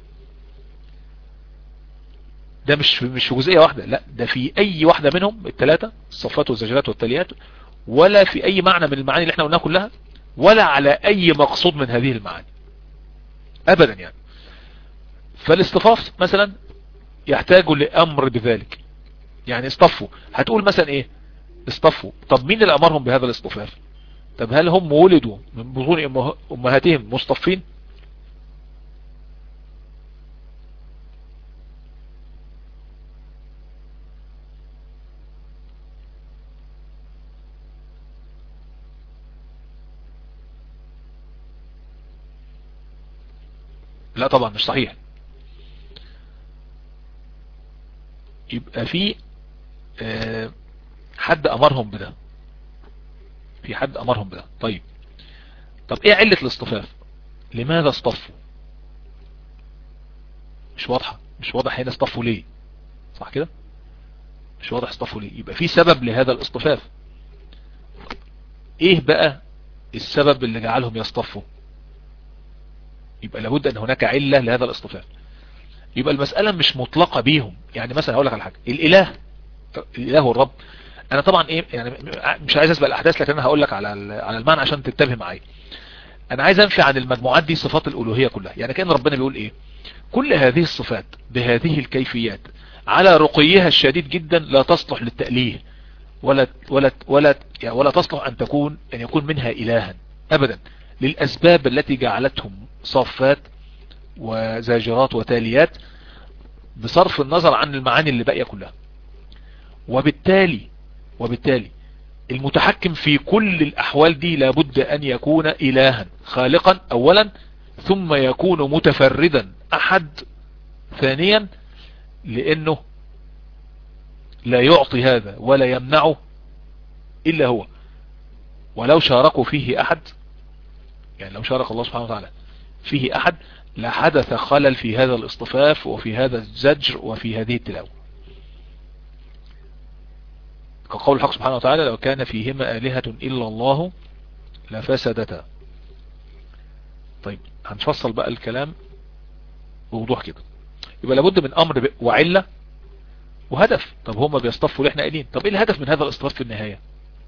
ده مش مش في جزئية واحدة لا ده في اي واحدة منهم الثلاثة الصفات والزجرات والتاليات ولا في اي معنى من المعاني اللي احنا قلناها كلها ولا على اي مقصود من هذه المعاني ابدا يعني فالاصطفاف مثلا يحتاج لامر بذلك يعني اصطفوا هتقول مثلا ايه اصطفوا طب مين اللي امرهم بهذا الاصطفاف طب هل هم ولدوا من بطون امهاتهم مصطفين لا طبعا مش صحيح يبقى في آه، حد امرهم بده في حد امرهم بده طيب طب ايه علة الاصطفاف لماذا اصطفوا مش واضحة مش واضح هنا اصطفوا ليه صح كده مش واضح اصطفوا ليه يبقى في سبب لهذا الاصطفاف ايه بقى السبب اللي جعلهم يصطفوا يبقى لابد ان هناك علة لهذا الاصطفاف يبقى المسألة مش مطلقة بيهم يعني مثلا هقول لك على حاجة الاله الاله والرب انا طبعا ايه يعني مش عايز اسبق الاحداث لكن انا هقول لك على على المعنى عشان تنتبه معايا انا عايز انفي عن المجموعات دي صفات الالوهية كلها يعني كان ربنا بيقول ايه كل هذه الصفات بهذه الكيفيات على رقيها الشديد جدا لا تصلح للتأليه ولا ولا ولا يعني ولا تصلح ان تكون ان يكون منها الها ابدا للاسباب التي جعلتهم صافات وزاجرات وتاليات بصرف النظر عن المعاني اللي باقية كلها وبالتالي وبالتالي المتحكم في كل الأحوال دي لابد أن يكون إلها خالقا أولا ثم يكون متفردا أحد ثانيا لأنه لا يعطي هذا ولا يمنعه إلا هو ولو شاركوا فيه أحد يعني لو شارك الله سبحانه وتعالى فيه أحد لحدث خلل في هذا الاصطفاف وفي هذا الزجر وفي هذه التلاوة كقول الحق سبحانه وتعالى لو كان فيهما آلهة إلا الله لفسدتا طيب هنفصل بقى الكلام بوضوح كده يبقى لابد من أمر وعلة وهدف طب هما بيصطفوا اللي احنا قايلين طب ايه الهدف من هذا الاصطفاف في النهاية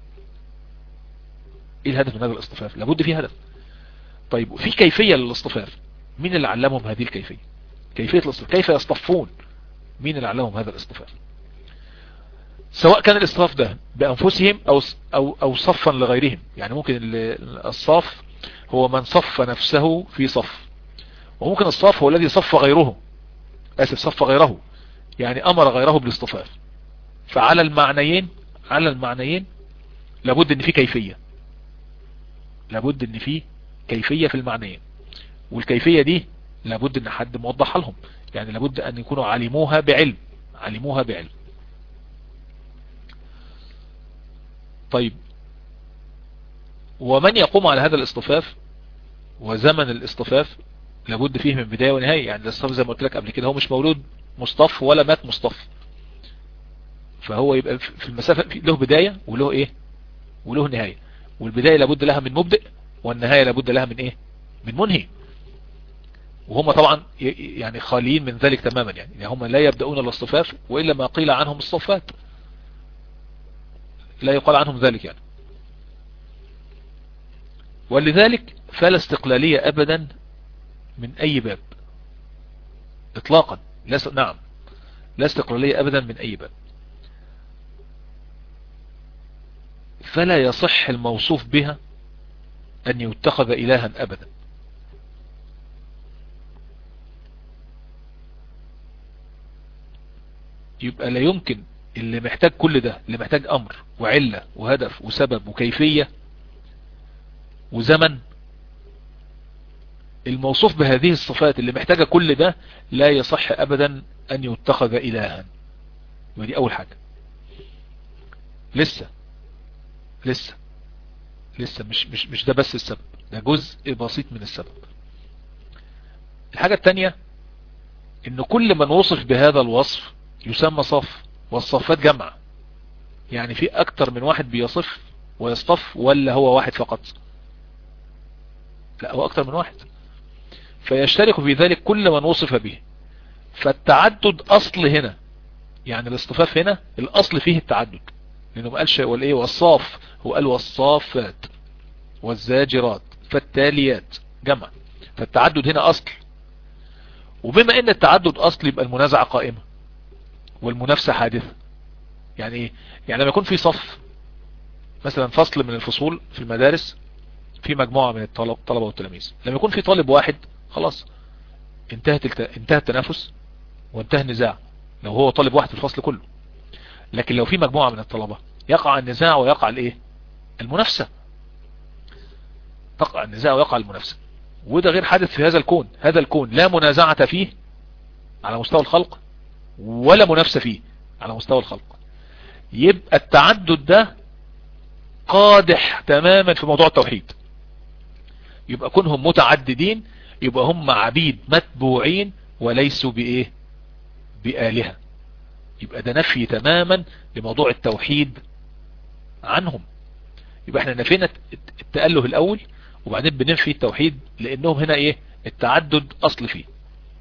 ايه الهدف من هذا الاصطفاف لابد فيه هدف طيب في كيفية للاصطفاف مين اللي علمهم هذه الكيفية كيفية الاصطفاف كيف يصطفون مين اللي علمهم هذا الاصطفاف سواء كان الاصطفاف ده بأنفسهم أو, أو, أو صفا لغيرهم يعني ممكن الصاف هو من صف نفسه في صف وممكن الصاف هو الذي صف غيره أسف صف غيره يعني أمر غيره بالاصطفاف فعلى المعنيين على المعنيين لابد ان في كيفية لابد ان في كيفية في المعنيين والكيفية دي لابد ان حد موضحها لهم يعني لابد ان يكونوا علموها بعلم علموها بعلم طيب ومن يقوم على هذا الاصطفاف وزمن الاصطفاف لابد فيه من بداية ونهاية يعني الاصطفاف زي ما قلت لك قبل كده هو مش مولود مصطف ولا مات مصطف فهو يبقى في المسافة له بداية وله ايه وله نهاية والبداية لابد لها من مبدئ والنهاية لابد لها من ايه من منهي وهم طبعا يعني خاليين من ذلك تماما يعني, يعني هم لا يبدأون الاصطفاف وإلا ما قيل عنهم الصفات لا يقال عنهم ذلك يعني ولذلك فلا استقلالية أبدا من أي باب إطلاقا لا نعم لا استقلالية أبدا من أي باب فلا يصح الموصوف بها أن يتخذ إلها أبدا يبقى لا يمكن اللي محتاج كل ده اللي محتاج امر وعلة وهدف وسبب وكيفية وزمن الموصوف بهذه الصفات اللي محتاجة كل ده لا يصح ابدا ان يتخذ الها ودي اول حاجة لسه لسه لسه مش, مش, مش ده بس السبب ده جزء بسيط من السبب الحاجة التانية ان كل من وصف بهذا الوصف يسمى صف والصفات جمع يعني في اكتر من واحد بيصف ويصطف ولا هو واحد فقط لا هو اكتر من واحد فيشترك في ذلك كل من وصف به فالتعدد اصل هنا يعني الاصطفاف هنا الاصل فيه التعدد لانه ما قالش والايه والصاف هو قال والصافات والزاجرات فالتاليات جمع فالتعدد هنا اصل وبما ان التعدد اصل يبقى المنازعة قائمة والمنافسة حادثة يعني ايه يعني لما يكون في صف مثلا فصل من الفصول في المدارس في مجموعة من الطلبة والتلاميذ لما يكون في طالب واحد خلاص انتهت الت... انتهى التنافس وانتهى النزاع لو هو طالب واحد في الفصل كله لكن لو في مجموعة من الطلبة يقع النزاع ويقع الايه المنافسة تقع النزاع ويقع المنافسة وده غير حادث في هذا الكون هذا الكون لا منازعة فيه على مستوى الخلق ولا منافسة فيه على مستوى الخلق يبقى التعدد ده قادح تماما في موضوع التوحيد يبقى كونهم متعددين يبقى هم عبيد متبوعين وليسوا بايه بآلهة يبقى ده نفي تماما لموضوع التوحيد عنهم يبقى احنا نفينا التأله الاول وبعدين بننفي التوحيد لانهم هنا ايه التعدد اصل فيه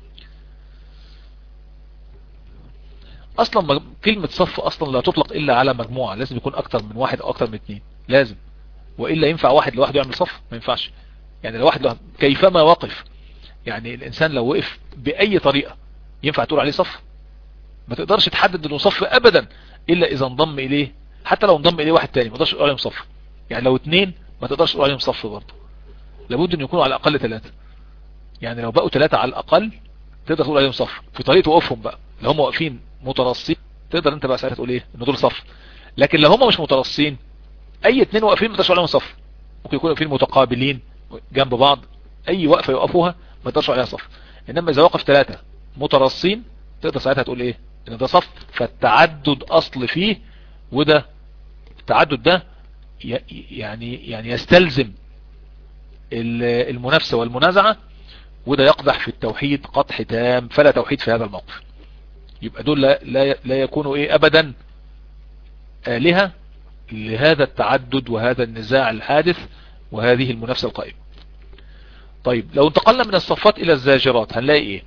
اصلا كلمة صف اصلا لا تطلق الا على مجموعة لازم يكون اكتر من واحد او اكتر من اثنين لازم وإلا ينفع واحد لوحده يعمل صف ما ينفعش يعني لو واحد لوحده كيفما وقف يعني الإنسان لو وقف بأي طريقة ينفع تقول عليه صف ما تقدرش تحدد انه صف ابدا الا اذا انضم اليه حتى لو انضم اليه واحد تاني ما تقدرش تقول عليهم صف يعني لو اتنين ما تقدرش تقول عليهم صف برضه لابد ان يكونوا على الاقل ثلاثة يعني لو بقوا ثلاثة على الاقل تقدر تقول عليهم صف في طريقة وقفهم بقى لو هم واقفين مترصين تقدر انت بقى ساعتها تقول ايه ان دول صف لكن لو هم مش مترصين اي اتنين واقفين ما تقدرش عليهم صف ممكن يكونوا واقفين متقابلين جنب بعض اي وقفة يوقفوها ما تقدرش عليها صف انما اذا وقف ثلاثة مترصين تقدر ساعتها تقول ايه ان ده صف فالتعدد اصل فيه وده التعدد ده يعني يعني يستلزم المنافسة والمنازعة وده يقدح في التوحيد قطح تام فلا توحيد في هذا الموقف يبقى دول لا, لا, لا يكونوا ايه ابدا آلهة لهذا التعدد وهذا النزاع الحادث وهذه المنافسة القائمة طيب لو انتقلنا من الصفات الى الزاجرات هنلاقي ايه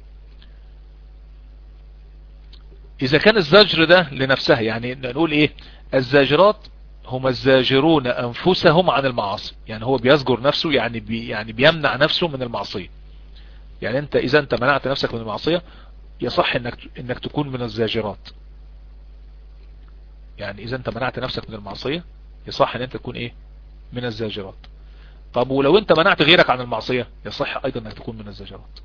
اذا كان الزجر ده لنفسها يعني نقول ايه الزاجرات هم الزاجرون انفسهم عن المعاصي يعني هو بيزجر نفسه يعني بي يعني بيمنع نفسه من المعصية يعني انت اذا انت منعت نفسك من المعصية يصح انك انك تكون من الزاجرات يعني اذا انت منعت نفسك من المعصية يصح ان انت تكون ايه من الزاجرات طب ولو انت منعت غيرك عن المعصية يصح ايضا انك تكون من الزاجرات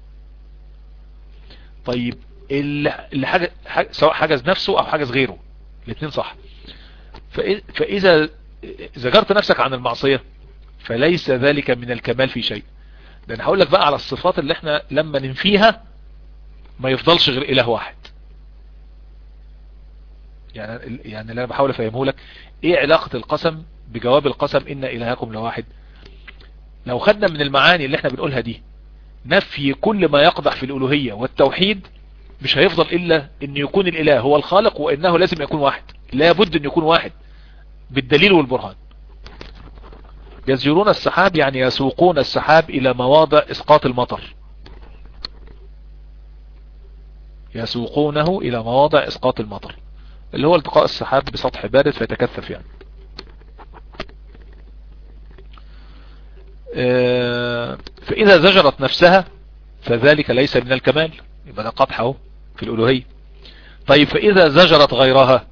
طيب اللي حاجة سواء حجز نفسه او حجز غيره الاثنين صح فاذا زجرت نفسك عن المعصية فليس ذلك من الكمال في شيء ده انا هقول لك بقى على الصفات اللي احنا لما ننفيها ما يفضلش غير اله واحد يعني يعني اللي انا بحاول افهمه لك ايه علاقة القسم بجواب القسم ان الهكم لواحد لو خدنا من المعاني اللي احنا بنقولها دي نفي كل ما يقضح في الالوهية والتوحيد مش هيفضل الا ان يكون الاله هو الخالق وانه لازم يكون واحد لابد ان يكون واحد بالدليل والبرهان يزجرون السحاب يعني يسوقون السحاب الى مواضع اسقاط المطر يسوقونه الى مواضع اسقاط المطر اللي هو التقاء السحاب بسطح بارد فيتكثف يعني فاذا زجرت نفسها فذلك ليس من الكمال يبقى ده قطحه في الالوهية طيب فاذا زجرت غيرها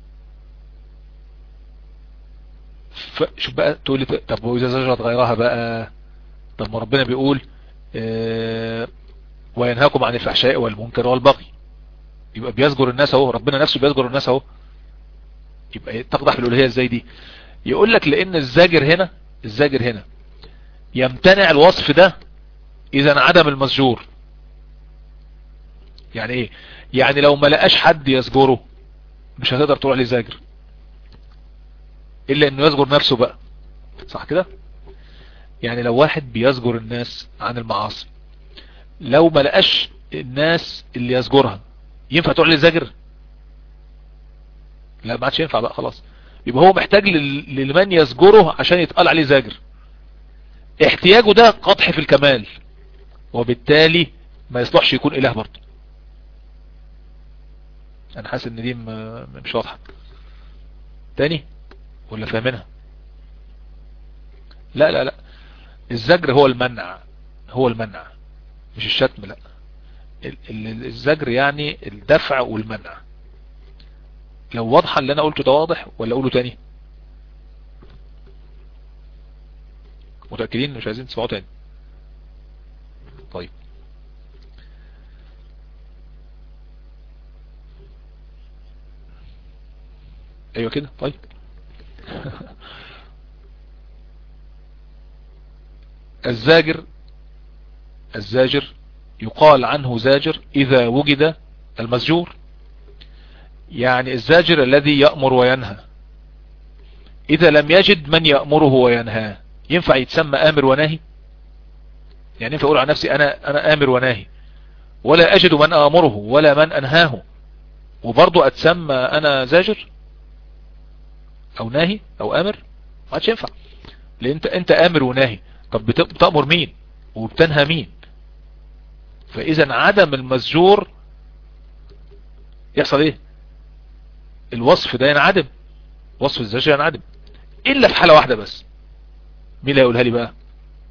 شوف بقى تقول لي طب واذا زجرت غيرها بقى طب ما ربنا بيقول اه وينهاكم عن الفحشاء والمنكر والبغي يبقى بيزجر الناس اهو ربنا نفسه بيزجر الناس اهو يبقى تقضح في الالوهيه ازاي دي يقول لك لان الزاجر هنا الزاجر هنا يمتنع الوصف ده اذا عدم المسجور يعني ايه يعني لو ما لقاش حد يزجره مش هتقدر تقول عليه زاجر الا انه يزجر نفسه بقى صح كده يعني لو واحد بيزجر الناس عن المعاصي لو ما لقاش الناس اللي يزجرها ينفع تقول عليه زاجر لا ما عادش ينفع بقى خلاص يبقى هو محتاج لمن يزجره عشان يتقال عليه زاجر احتياجه ده قطح في الكمال وبالتالي ما يصلحش يكون اله برضه انا حاسس ان دي مش واضحه تاني ولا فاهمينها لا لا لا الزجر هو المنع هو المنع مش الشتم لا الزجر يعني الدفع والمنع لو واضحة اللي انا قلته ده واضح ولا اقوله تاني متأكدين مش عايزين تسمعوا تاني طيب ايوه كده طيب الزاجر الزاجر يقال عنه زاجر اذا وجد المزجور يعني الزاجر الذي يأمر وينهى اذا لم يجد من يأمره وينهاه ينفع يتسمى امر وناهي يعني ينفع اقول عن نفسي انا انا امر وناهي ولا اجد من امره ولا من انهاه وبرضه اتسمى انا زاجر او ناهي او امر ما عادش ينفع لان انت انت امر وناهي طب بتأمر مين وبتنهى مين فاذا عدم المزجور يحصل ايه الوصف ده ينعدم وصف الزجر ينعدم الا في حالة واحدة بس مين اللي هيقولها لي بقى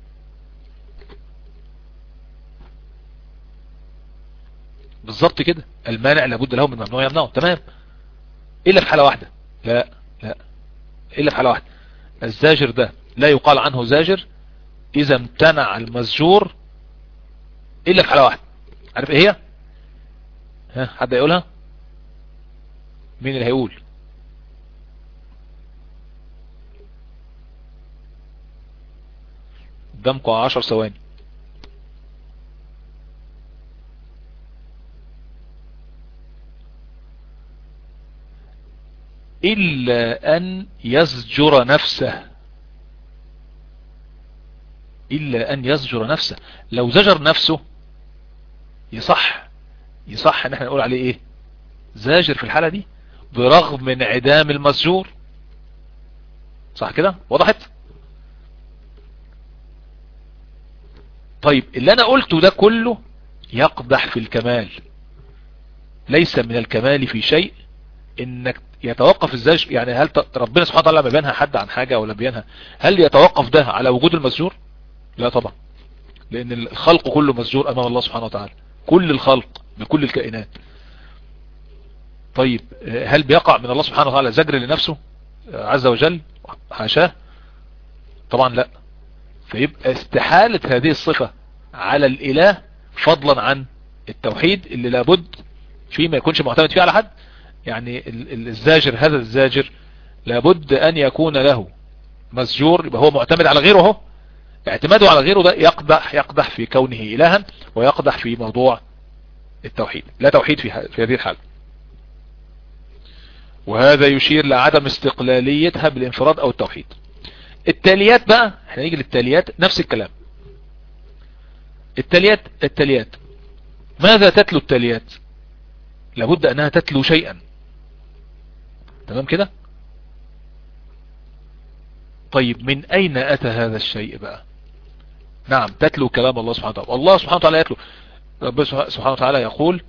بالظبط كده المانع لابد له من ممنوع يمنعه تمام الا في حالة واحدة لا لا الا في حالة واحدة الزاجر ده لا يقال عنه زاجر اذا امتنع المزجور الا في حالة واحدة عارف ايه هي ها حد يقولها مين اللي هيقول قدامكم عشر ثواني إلا أن يزجر نفسه إلا أن يزجر نفسه لو زجر نفسه يصح يصح ان احنا نقول عليه ايه زاجر في الحالة دي برغم من عدام المسجور صح كده وضحت طيب اللي انا قلته ده كله يقدح في الكمال ليس من الكمال في شيء انك يتوقف الزاج يعني هل ربنا سبحانه وتعالى لما بينها حد عن حاجة ولا بينها هل يتوقف ده على وجود المسجور لا طبعا لان الخلق كله مسجور امام الله سبحانه وتعالى كل الخلق بكل الكائنات طيب هل بيقع من الله سبحانه وتعالى زجر لنفسه عز وجل حاشاه طبعا لا فيبقى استحالة هذه الصفة على الاله فضلا عن التوحيد اللي لابد فيه ما يكونش معتمد فيه على حد يعني الزاجر هذا الزاجر لابد ان يكون له مسجور يبقى هو معتمد على غيره اهو اعتماده على غيره ده يقدح يقدح في كونه الها ويقدح في موضوع التوحيد لا توحيد في, في هذه الحالة وهذا يشير لعدم استقلاليتها بالانفراد او التوحيد التاليات بقى احنا نيجي للتاليات نفس الكلام التاليات التاليات ماذا تتلو التاليات لابد انها تتلو شيئا تمام كده طيب من اين اتى هذا الشيء بقى نعم تتلو كلام الله سبحانه وتعالى الله سبحانه وتعالى يتلو رب سبحانه وتعالى يقول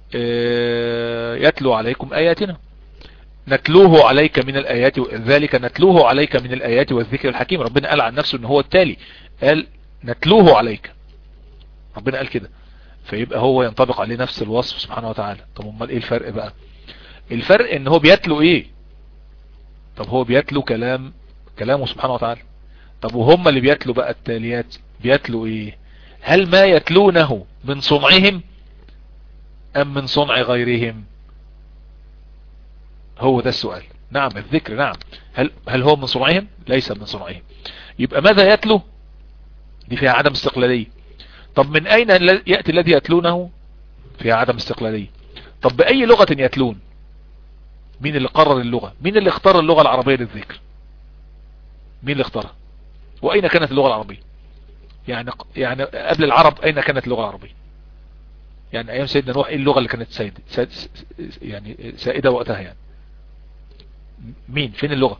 يتلو عليكم اياتنا نتلوه عليك من الايات ذلك نتلوه عليك من الايات والذكر الحكيم ربنا قال عن نفسه ان هو التالي قال نتلوه عليك ربنا قال كده فيبقى هو ينطبق عليه نفس الوصف سبحانه وتعالى طب امال ايه الفرق بقى الفرق ان هو بيتلو ايه طب هو بيتلو كلام كلامه سبحانه وتعالى طب وهم اللي بيتلو بقى التاليات بيتلو ايه هل ما يتلونه من صنعهم ام من صنع غيرهم هو ده السؤال نعم الذكر نعم هل, هل هو من صنعهم ليس من صنعهم يبقى ماذا يتلو دي فيها عدم استقلالية طب من اين يأتي الذي يتلونه فيها عدم استقلالية طب بأي لغة يتلون مين اللي قرر اللغة مين اللي اختار اللغة العربية للذكر مين اللي اختارها واين كانت اللغة العربية يعني يعني قبل العرب اين كانت اللغة العربية يعني ايام سيدنا نوح ايه اللغة اللي كانت سيدة سيد يعني سائدة وقتها يعني مين فين اللغة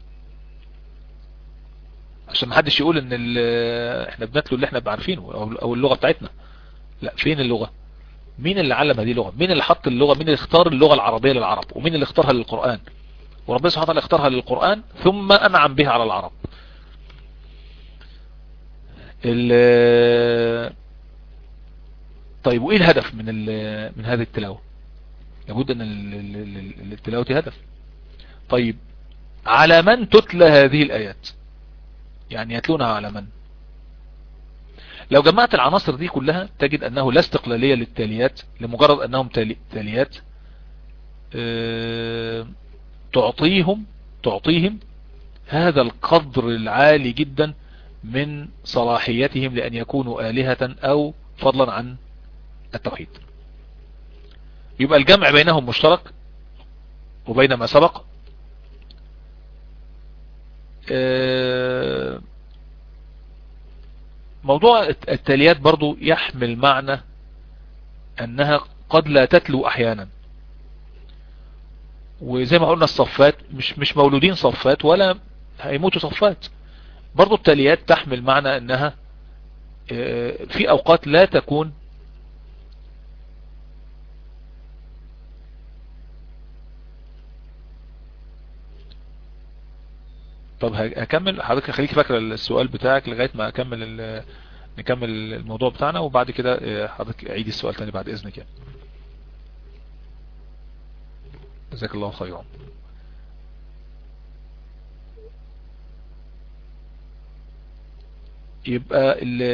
عشان ما حدش يقول ان احنا بنتلو اللي احنا عارفينه او اللغة بتاعتنا لا فين اللغة مين اللي علم هذه اللغة مين اللي حط اللغة مين اللي اختار اللغة العربية للعرب ومين اللي اختارها للقرآن وربنا سبحانه وتعالى اختارها للقرآن ثم انعم بها على العرب طيب وايه الهدف من من هذه التلاوة لابد ان التلاوة هدف طيب على من تتلى هذه الايات يعني يتلونها على من لو جمعت العناصر دي كلها تجد انه لا استقلالية للتاليات لمجرد انهم تاليات اه تعطيهم تعطيهم هذا القدر العالي جدا من صلاحيتهم لأن يكونوا آلهة أو فضلا عن التوحيد يبقى الجمع بينهم مشترك وبين ما سبق اه موضوع التاليات برضو يحمل معنى انها قد لا تتلو احيانا وزي ما قلنا الصفات مش مش مولودين صفات ولا هيموتوا صفات برضو التاليات تحمل معنى انها في اوقات لا تكون طب هكمل حضرتك خليك فاكر السؤال بتاعك لغاية ما اكمل نكمل الموضوع بتاعنا وبعد كده حضرتك عيدي السؤال تاني بعد اذنك يعني جزاك الله خيرا يبقى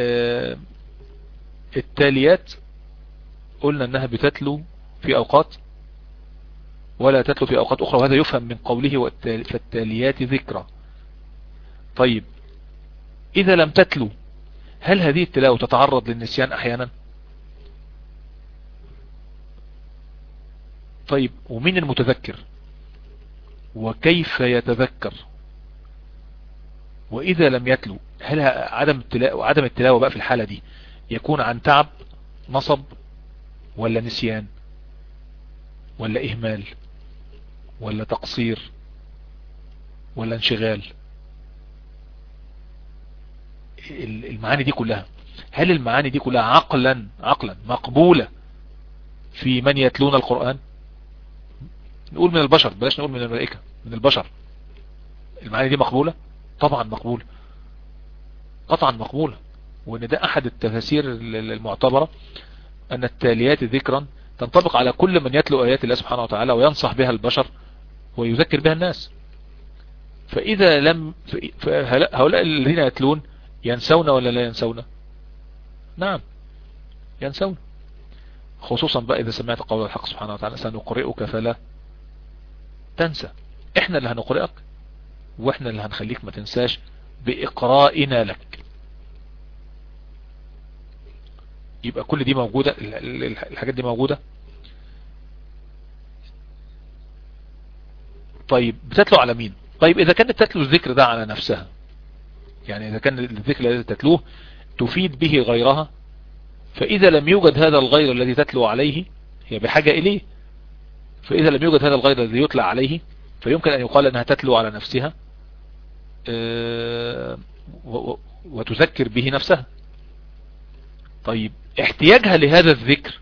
التاليات قلنا انها بتتلو في اوقات ولا تتلو في اوقات اخرى وهذا يفهم من قوله فالتاليات ذكرى طيب اذا لم تتلو هل هذه التلاوة تتعرض للنسيان احيانا طيب ومين المتذكر وكيف يتذكر واذا لم يتلو هل عدم التلاوة عدم التلاوة بقى في الحالة دي يكون عن تعب نصب ولا نسيان ولا اهمال ولا تقصير ولا انشغال المعاني دي كلها هل المعاني دي كلها عقلا عقلا مقبولة في من يتلون القرآن نقول من البشر بلاش نقول من الملائكة من البشر المعاني دي مقبولة طبعا مقبولة قطعا مقبولة وان ده احد التفاسير المعتبرة ان التاليات ذكرا تنطبق على كل من يتلو ايات الله سبحانه وتعالى وينصح بها البشر ويذكر بها الناس فاذا لم هؤلاء الذين يتلون ينسون ولا لا ينسون نعم ينسون خصوصا بقى اذا سمعت قول الحق سبحانه وتعالى سنقرئك فلا تنسى احنا اللي هنقرئك واحنا اللي هنخليك ما تنساش باقرائنا لك يبقى كل دي موجودة الحاجات دي موجودة طيب بتتلو على مين طيب اذا كانت تتلو الذكر ده على نفسها يعني اذا كان الذكر الذي تتلوه تفيد به غيرها فاذا لم يوجد هذا الغير الذي تتلو عليه هي بحاجة اليه فاذا لم يوجد هذا الغير الذي يتلى عليه فيمكن ان يقال انها تتلو على نفسها وتذكر به نفسها طيب احتياجها لهذا الذكر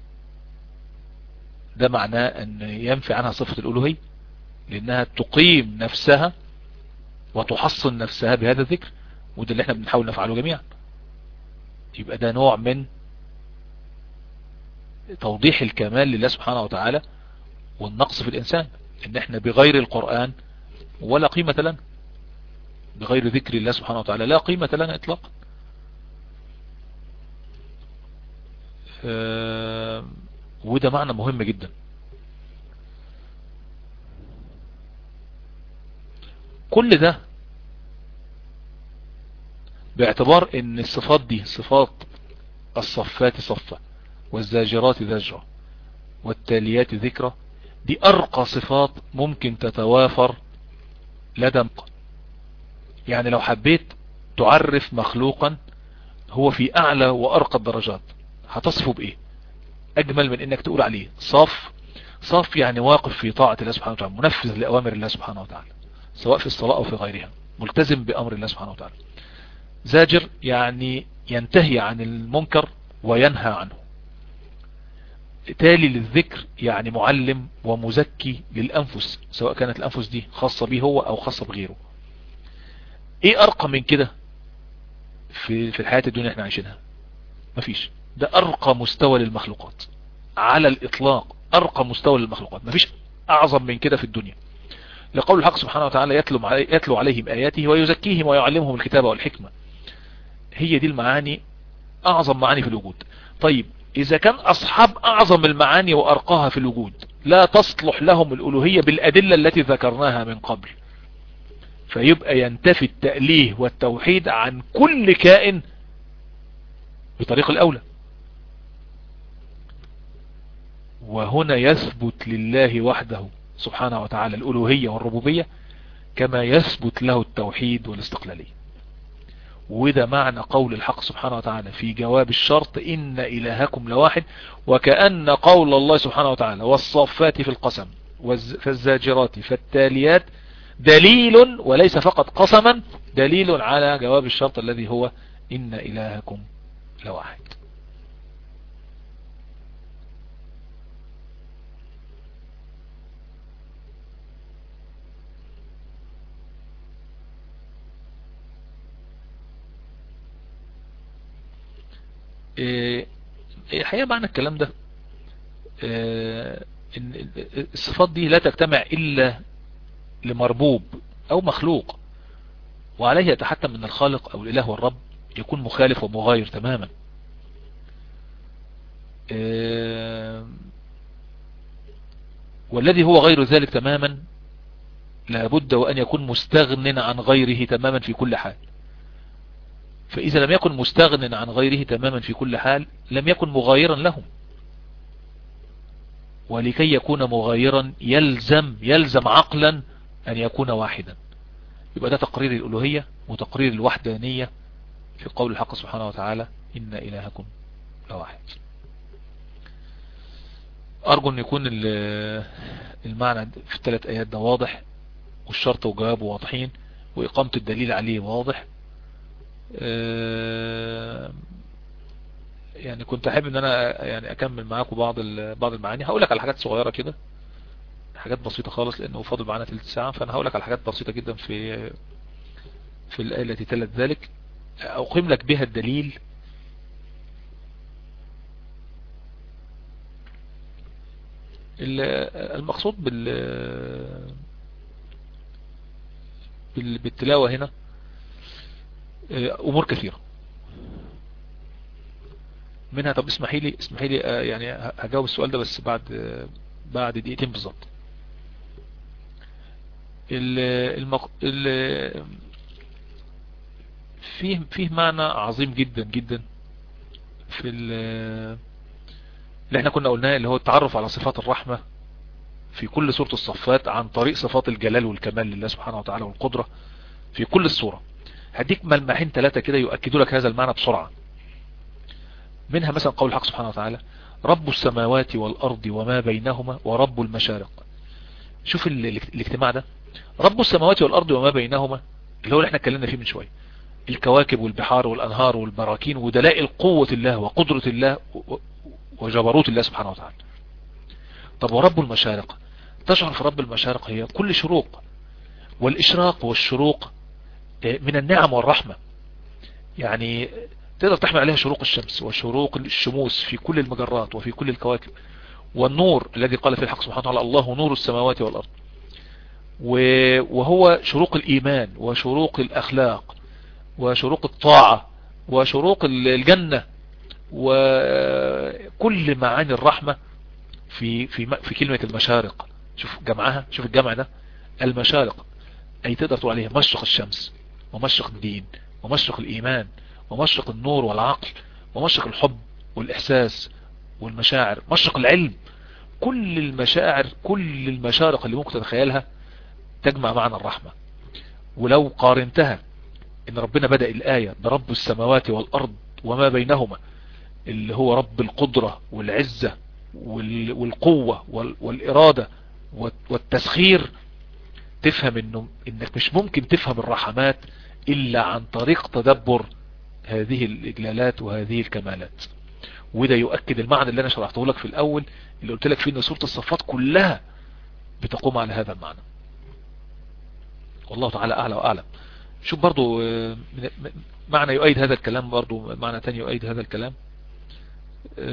ده معناه ان ينفي عنها صفة الالوهية لانها تقيم نفسها وتحصن نفسها بهذا الذكر وده اللي احنا بنحاول نفعله جميعا يبقى ده نوع من توضيح الكمال لله سبحانه وتعالى والنقص في الانسان ان احنا بغير القرآن ولا قيمة لنا بغير ذكر الله سبحانه وتعالى لا قيمة لنا اطلاقا أه وده معنى مهم جدا كل ده باعتبار ان الصفات دي صفات الصفات صفة والزاجرات زجرة والتاليات ذكرى دي ارقى صفات ممكن تتوافر لدى يعني لو حبيت تعرف مخلوقا هو في اعلى وارقى الدرجات هتصفه بايه اجمل من انك تقول عليه صف صف يعني واقف في طاعة الله سبحانه وتعالى منفذ لأوامر الله سبحانه وتعالى سواء في الصلاة او في غيرها ملتزم بأمر الله سبحانه وتعالى زاجر يعني ينتهي عن المنكر وينهى عنه تالي للذكر يعني معلم ومزكي للأنفس سواء كانت الأنفس دي خاصة به هو أو خاصة بغيره ايه أرقى من كده في في الحياة الدنيا احنا عايشينها مفيش ده أرقى مستوى للمخلوقات على الإطلاق أرقى مستوى للمخلوقات مفيش أعظم من كده في الدنيا لقول الحق سبحانه وتعالى يتلو, يتلو عليهم آياته ويزكيهم ويعلمهم الكتاب والحكمة هي دي المعاني أعظم معاني في الوجود طيب إذا كان أصحاب أعظم المعاني وأرقاها في الوجود لا تصلح لهم الألوهية بالأدلة التي ذكرناها من قبل فيبقى ينتفي التأليه والتوحيد عن كل كائن بطريق الأولى وهنا يثبت لله وحده سبحانه وتعالى الألوهية والربوبية كما يثبت له التوحيد والاستقلالية وده معنى قول الحق سبحانه وتعالى في جواب الشرط إن إلهكم لواحد وكأن قول الله سبحانه وتعالى والصفات في القسم فالزاجرات فالتاليات دليل وليس فقط قسما دليل على جواب الشرط الذي هو إن إلهكم لواحد إيه، الحقيقة معنى الكلام ده إيه، ان الصفات دي لا تجتمع الا لمربوب او مخلوق وعليه يتحتم من الخالق او الاله والرب يكون مخالف ومغاير تماما إيه، والذي هو غير ذلك تماما لابد وان يكون مستغن عن غيره تماما في كل حال فإذا لم يكن مستغن عن غيره تماما في كل حال لم يكن مغايرا لهم ولكي يكون مغايرا يلزم يلزم عقلا أن يكون واحدا يبقى ده تقرير الألوهية وتقرير الوحدانية في قول الحق سبحانه وتعالى إن إلهكم لواحد أرجو أن يكون المعنى في الثلاث آيات ده واضح والشرط وجوابه واضحين وإقامة الدليل عليه واضح آه، يعني كنت احب ان انا يعني اكمل معاكم بعض بعض المعاني هقول لك على حاجات صغيره كده حاجات بسيطه خالص لانه فاضل معانا ثلث ساعه فانا هقول لك على حاجات بسيطه جدا في في الايه التي تلت ذلك اقيم لك بها الدليل المقصود بال بالتلاوه هنا آه، امور كثيرة منها طب اسمحي لي اسمحي لي آه، يعني هجاوب السؤال ده بس بعد آه، بعد دقيقتين بالظبط المق... ال... فيه فيه معنى عظيم جدا جدا في ال... اللي احنا كنا قلناه اللي هو التعرف على صفات الرحمة في كل سورة الصفات عن طريق صفات الجلال والكمال لله سبحانه وتعالى والقدرة في كل السورة هديك ملمحين ثلاثة كده يؤكدوا لك هذا المعنى بسرعة منها مثلا قول الحق سبحانه وتعالى رب السماوات والأرض وما بينهما ورب المشارق شوف الاجتماع ده رب السماوات والأرض وما بينهما اللي هو اللي احنا اتكلمنا فيه من شوية الكواكب والبحار والأنهار والبراكين ودلائل قوة الله وقدرة الله وجبروت الله سبحانه وتعالى طب ورب المشارق تشعر في رب المشارق هي كل شروق والإشراق والشروق من النعم والرحمة يعني تقدر تحمل عليها شروق الشمس وشروق الشموس في كل المجرات وفي كل الكواكب والنور الذي قال في الحق سبحانه وتعالى الله نور السماوات والأرض وهو شروق الإيمان وشروق الأخلاق وشروق الطاعة وشروق الجنة وكل معاني الرحمة في في في كلمة المشارق شوف جمعها شوف الجمع ده المشارق أي تقدر تقول عليها مشرق الشمس ومشرق الدين ومشرق الإيمان ومشرق النور والعقل ومشرق الحب والإحساس والمشاعر مشرق العلم كل المشاعر كل المشارق اللي ممكن تتخيلها تجمع معنى الرحمة ولو قارنتها ان ربنا بدأ الآية برب السماوات والأرض وما بينهما اللي هو رب القدرة والعزة والقوة والإرادة والتسخير تفهم انه انك مش ممكن تفهم الرحمات الا عن طريق تدبر هذه الاجلالات وهذه الكمالات وده يؤكد المعنى اللي انا شرحته لك في الاول اللي قلت لك فيه ان سورة الصفات كلها بتقوم على هذا المعنى والله تعالى اعلى واعلم شوف برضو آه، معنى يؤيد هذا الكلام برضو معنى تاني يؤيد هذا الكلام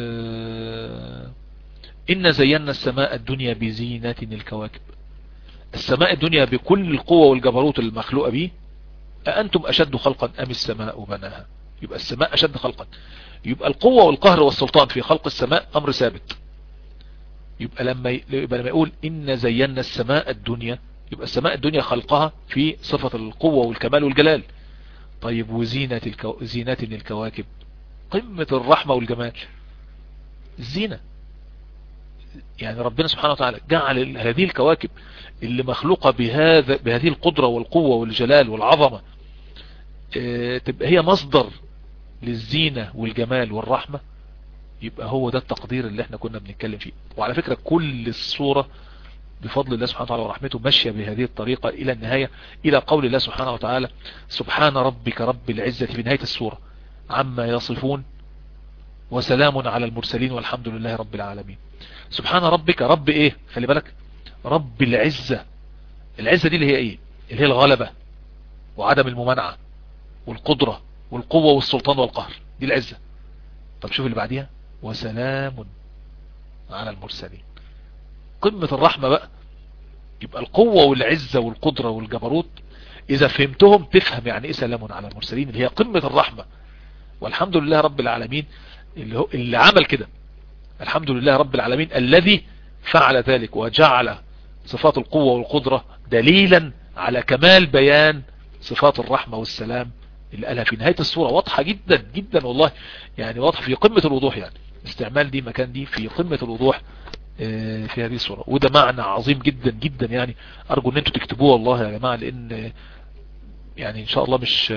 آه، إن زينا السماء الدنيا بزينة الكواكب السماء الدنيا بكل القوة والجبروت المخلوقة به أأنتم أشد خلقا أم السماء بناها يبقى السماء أشد خلقا يبقى القوة والقهر والسلطان في خلق السماء أمر ثابت يبقى لما يبقى لما يقول إن زينا السماء الدنيا يبقى السماء الدنيا خلقها في صفة القوة والكمال والجلال طيب وزينة الكو... زينة الكواكب قمة الرحمة والجمال الزينة يعني ربنا سبحانه وتعالى جعل هذه الكواكب اللي مخلوقة بهذا بهذه القدرة والقوة والجلال والعظمة اه تبقى هي مصدر للزينة والجمال والرحمة يبقى هو ده التقدير اللي احنا كنا بنتكلم فيه وعلى فكرة كل الصورة بفضل الله سبحانه وتعالى ورحمته ماشية بهذه الطريقة إلى النهاية إلى قول الله سبحانه وتعالى سبحان ربك رب العزة في نهاية السورة عما يصفون وسلام على المرسلين والحمد لله رب العالمين سبحان ربك رب ايه خلي بالك رب العزة العزة دي اللي هي ايه اللي هي الغلبة وعدم الممانعة والقدرة والقوة والسلطان والقهر دي العزة طب شوف اللي بعديها وسلام على المرسلين قمة الرحمة بقى يبقى القوة والعزة والقدرة والجبروت اذا فهمتهم تفهم يعني ايه سلام على المرسلين اللي هي قمة الرحمة والحمد لله رب العالمين اللي, هو اللي عمل كده الحمد لله رب العالمين الذي فعل ذلك وجعل صفات القوة والقدرة دليلا على كمال بيان صفات الرحمة والسلام اللي قالها في نهاية السورة واضحة جدا جدا والله يعني واضحة في قمة الوضوح يعني استعمال دي مكان دي في قمة الوضوح في هذه الصورة وده معنى عظيم جدا جدا يعني ارجو ان انتوا تكتبوه والله يا جماعة لان يعني ان شاء الله مش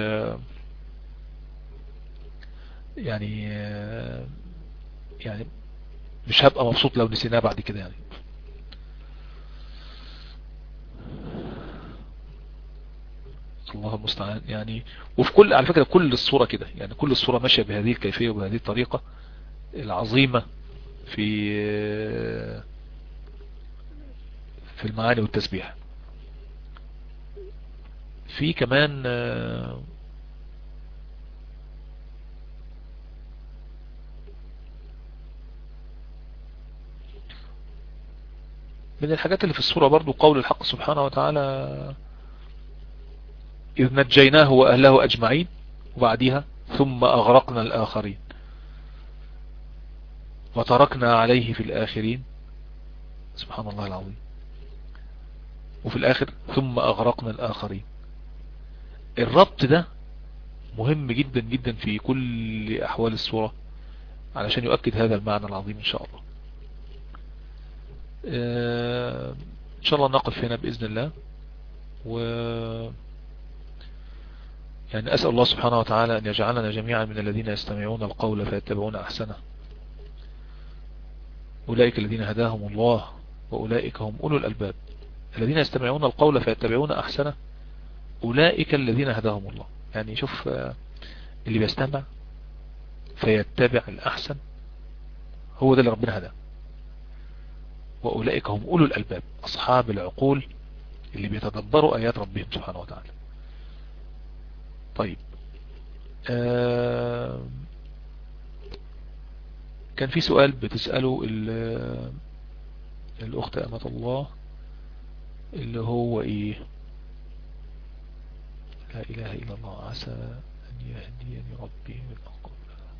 يعني يعني مش هبقى مبسوط لو نسيناه بعد كده يعني الله المستعان يعني وفي كل على فكرة كل الصورة كده يعني كل الصورة ماشية بهذه الكيفية وبهذه الطريقة العظيمة في في المعاني والتسبيح في كمان من الحاجات اللي في السورة برضو قول الحق سبحانه وتعالى إذ نجيناه وأهله أجمعين وبعدها ثم أغرقنا الآخرين وتركنا عليه في الآخرين سبحان الله العظيم وفي الآخر ثم أغرقنا الآخرين الربط ده مهم جدا جدا في كل أحوال السورة علشان يؤكد هذا المعنى العظيم إن شاء الله إن شاء الله نقف هنا بإذن الله و يعني أسأل الله سبحانه وتعالى أن يجعلنا جميعا من الذين يستمعون القول فيتبعون أحسنه أولئك الذين هداهم الله وأولئك هم أولو الألباب الذين يستمعون القول فيتبعون أحسنه أولئك الذين هداهم الله يعني شوف اللي بيستمع فيتبع الأحسن هو ده اللي ربنا هداه وأولئك هم أولو الألباب أصحاب العقول اللي بيتدبروا آيات ربهم سبحانه وتعالى طيب آه كان في سؤال بتسأله الأخت أمة الله اللي هو إيه لا إله إلا الله عسى أن يهديني ربي من أقوى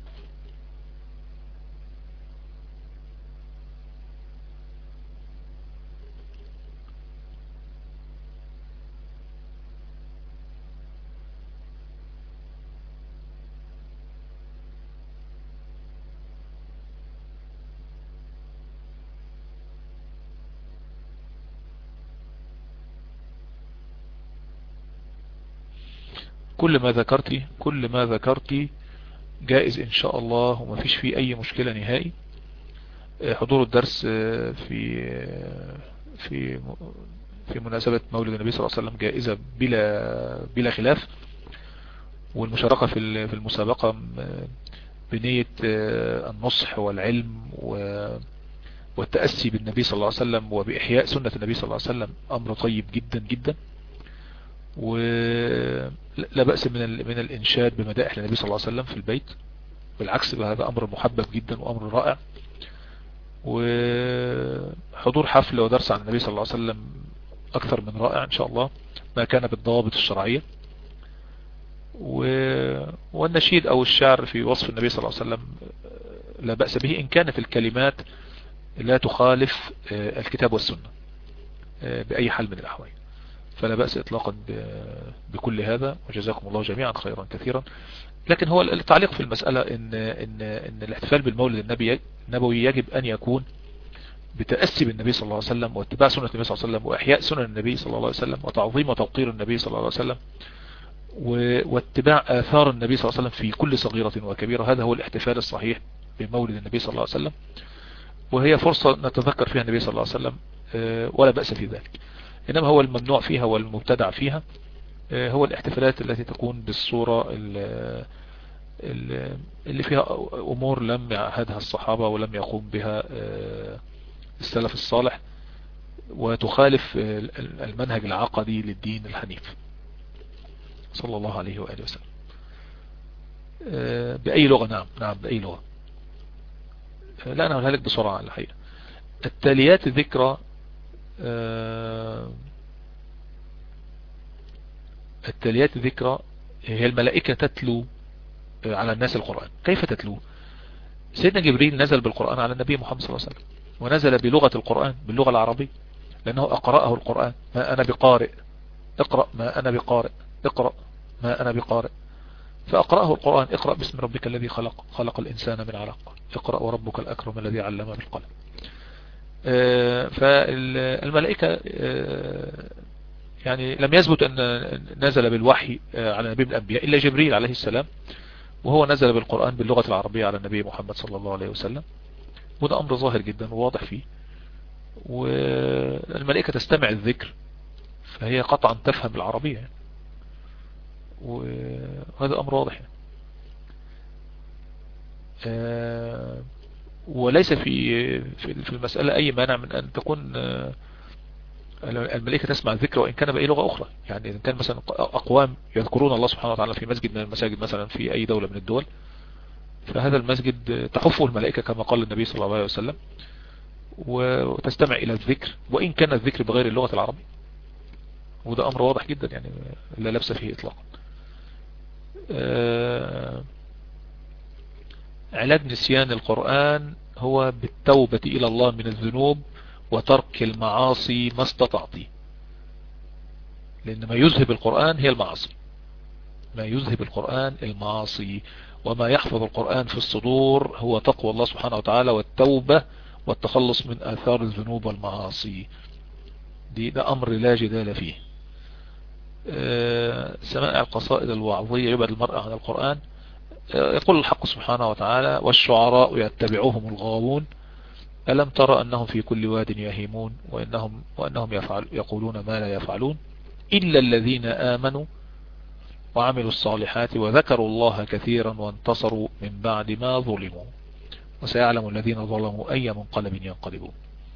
كل ما ذكرتي كل ما ذكرتي جائز ان شاء الله وما فيش فيه اي مشكلة نهائي حضور الدرس في في في مناسبة مولد النبي صلى الله عليه وسلم جائزة بلا بلا خلاف والمشاركة في في المسابقة بنية النصح والعلم والتأسي بالنبي صلى الله عليه وسلم وبإحياء سنة النبي صلى الله عليه وسلم أمر طيب جدا جدا ولا بأس من من الإنشاد بمدائح النبي صلى الله عليه وسلم في البيت بالعكس هذا أمر محبب جدا وأمر رائع وحضور حفل ودرس عن النبي صلى الله عليه وسلم أكثر من رائع إن شاء الله ما كان بالضوابط الشرعية والنشيد أو الشعر في وصف النبي صلى الله عليه وسلم لا بأس به إن كانت الكلمات لا تخالف الكتاب والسنة بأي حال من الأحوال فلا بأس إطلاقا بكل هذا وجزاكم الله جميعا خيرا كثيرا لكن هو التعليق في المسألة إن, إن, إن الاحتفال بالمولد النبي النبوي يجب أن يكون بتأسي بالنبي صلى الله عليه وسلم واتباع سنة النبي صلى الله عليه وسلم وإحياء سنن النبي صلى الله عليه وسلم وتعظيم وتوقير النبي صلى الله عليه وسلم واتباع آثار النبي صلى الله عليه وسلم في كل صغيرة وكبيرة هذا هو الاحتفال الصحيح بمولد النبي صلى الله عليه وسلم وهي فرصة نتذكر فيها النبي صلى الله عليه وسلم ولا بأس في ذلك إنما هو الممنوع فيها والمبتدع فيها هو الاحتفالات التي تكون بالصورة اللي فيها أمور لم يعهدها الصحابة ولم يقوم بها السلف الصالح وتخالف المنهج العقدي للدين الحنيف صلى الله عليه وآله وسلم بأي لغة نعم نعم بأي لغة لا أنا أقولها لك بسرعة الحقيقة التاليات ذكرى التاليات ذكرى هي الملائكة تتلو على الناس القرآن كيف تتلو سيدنا جبريل نزل بالقرآن على النبي محمد صلى الله عليه وسلم ونزل بلغة القرآن باللغة العربية لأنه أقرأه القرآن ما أنا بقارئ اقرأ ما أنا بقارئ اقرأ ما أنا بقارئ فأقرأه القرآن اقرأ باسم ربك الذي خلق خلق الإنسان من علق اقرأ وربك الأكرم الذي علم بالقلم فالملائكة يعني لم يثبت أن نزل بالوحي على نبي من الأنبياء إلا جبريل عليه السلام وهو نزل بالقرآن باللغة العربية على النبي محمد صلى الله عليه وسلم وده أمر ظاهر جدا وواضح فيه والملائكة تستمع الذكر فهي قطعا تفهم العربية وهذا أمر واضح وليس في في المسألة أي مانع من أن تكون الملائكة تسمع الذكر وإن كان بأي لغة أخرى يعني إن كان مثلا أقوام يذكرون الله سبحانه وتعالى في مسجد من المساجد مثلا في أي دولة من الدول فهذا المسجد تحفه الملائكة كما قال النبي صلى الله عليه وسلم وتستمع إلى الذكر وإن كان الذكر بغير اللغة العربية وده أمر واضح جدا يعني لا لبس فيه إطلاقا علاج نسيان القرآن هو بالتوبة إلى الله من الذنوب وترك المعاصي ما استطعت لأن ما يذهب القرآن هي المعاصي ما يذهب القرآن المعاصي وما يحفظ القرآن في الصدور هو تقوى الله سبحانه وتعالى والتوبة والتخلص من آثار الذنوب والمعاصي دي ده أمر لا جدال فيه سماع القصائد الوعظية يبعد المرأة عن القرآن يقول الحق سبحانه وتعالى والشعراء يتبعوهم الغاوون ألم ترى أنهم في كل واد يهيمون وإنهم, وأنهم يفعل يقولون ما لا يفعلون إلا الذين آمنوا وعملوا الصالحات وذكروا الله كثيرا وانتصروا من بعد ما ظلموا وسيعلم الذين ظلموا أي منقلب ينقلبون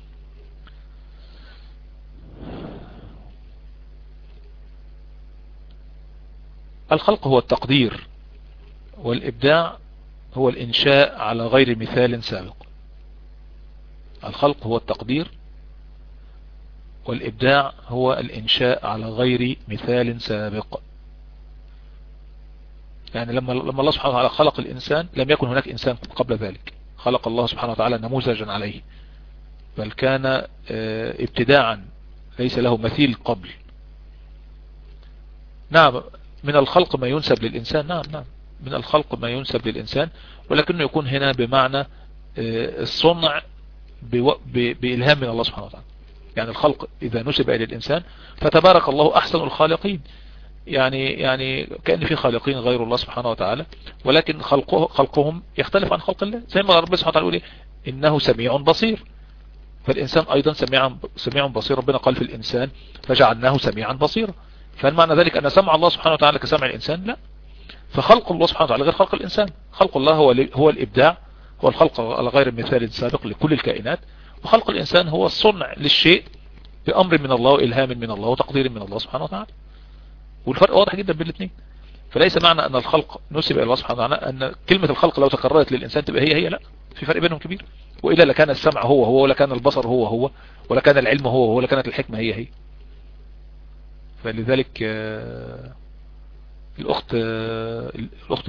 الخلق هو التقدير والإبداع هو الإنشاء على غير مثال سابق الخلق هو التقدير والإبداع هو الإنشاء على غير مثال سابق يعني لما لما الله سبحانه وتعالى خلق الإنسان لم يكن هناك إنسان قبل ذلك خلق الله سبحانه وتعالى نموذجا عليه بل كان ابتداعا ليس له مثيل قبل نعم من الخلق ما ينسب للإنسان نعم نعم من الخلق ما ينسب للإنسان ولكنه يكون هنا بمعنى الصنع بإلهام من الله سبحانه وتعالى يعني الخلق إذا نسب إلى الإنسان فتبارك الله أحسن الخالقين يعني يعني كأن في خالقين غير الله سبحانه وتعالى ولكن خلقه خلقهم يختلف عن خلق الله زي ما ربنا سبحانه وتعالى يقول إنه سميع بصير فالإنسان أيضا سميع سميع بصير ربنا قال في الإنسان فجعلناه سميعا بصيرا فهل معنى ذلك أن سمع الله سبحانه وتعالى كسمع الإنسان لا فخلق الله سبحانه وتعالى غير خلق الإنسان خلق الله هو هو الإبداع هو الخلق على غير المثال السابق لكل الكائنات وخلق الإنسان هو الصنع للشيء بأمر من الله وإلهام من الله وتقدير من الله سبحانه وتعالى والفرق واضح جدا بين الاثنين فليس معنى أن الخلق نسب إلى الله سبحانه وتعالى أن كلمة الخلق لو تكررت للإنسان تبقى هي هي لا في فرق بينهم كبير وإلا لكان السمع هو هو ولا كان البصر هو هو ولا كان العلم هو هو ولا كانت الحكمة هي هي فلذلك الأخت الأخت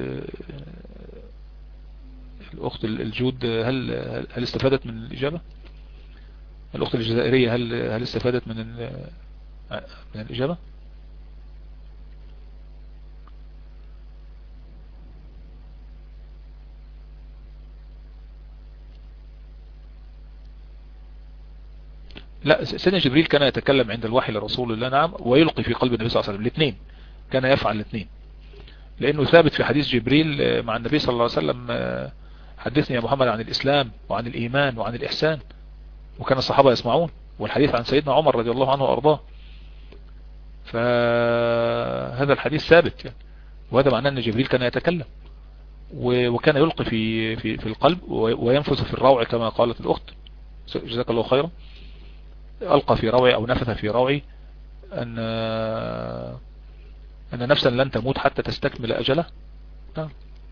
الأخت الجود هل هل استفادت من الإجابة الأخت الجزائرية هل هل استفادت من من الإجابة لا سيدنا جبريل كان يتكلم عند الوحي لرسول الله نعم ويلقي في قلب النبي صلى الله عليه وسلم الاثنين كان يفعل الاثنين لانه ثابت في حديث جبريل مع النبي صلى الله عليه وسلم حدثني يا محمد عن الاسلام وعن الايمان وعن الاحسان وكان الصحابة يسمعون والحديث عن سيدنا عمر رضي الله عنه وارضاه فهذا الحديث ثابت يعني وهذا معناه ان جبريل كان يتكلم وكان يلقي في في في القلب وينفث في الروع كما قالت الاخت جزاك الله خيرا ألقى في روعي أو نفث في روعي أن أن نفسا لن تموت حتى تستكمل أجله نعم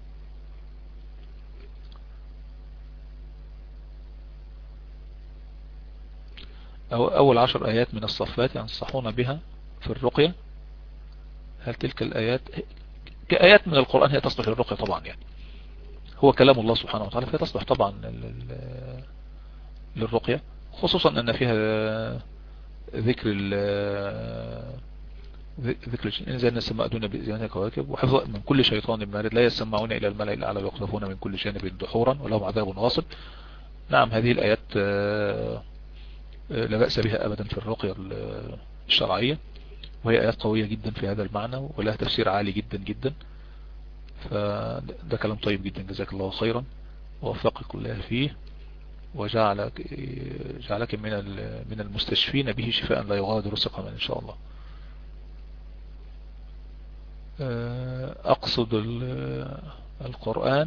أو أول عشر آيات من الصفات ينصحون بها في الرقية هل تلك الآيات كآيات من القرآن هي تصلح للرقية طبعا يعني هو كلام الله سبحانه وتعالى فهي تصلح طبعا للرقية خصوصا ان فيها ذكر ال ذكر زي السماء دون بإذنها كواكب وحفظ من كل شيطان مارد لا يسمعون إلى الملأ الأعلى ويقذفون من كل جانب دحورا ولهم عذاب واصب نعم هذه الآيات لا بأس بها أبدا في الرقية الشرعية وهي آيات قوية جدا في هذا المعنى ولها تفسير عالي جدا جدا فده كلام طيب جدا جزاك الله خيرا ووفقك الله فيه وجعلك جعلك من من المستشفين به شفاء لا يغادر سقما ان شاء الله اقصد القرآن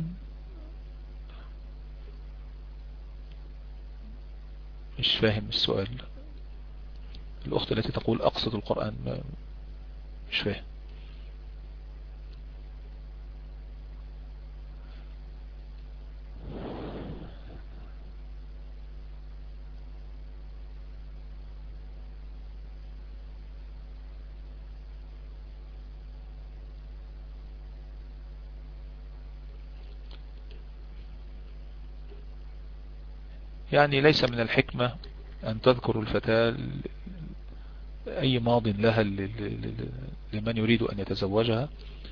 مش فاهم السؤال الاخت التي تقول اقصد القرآن مش فاهم يعني ليس من الحكمة أن تذكر الفتاة أي ماض لها لمن يريد أن يتزوجها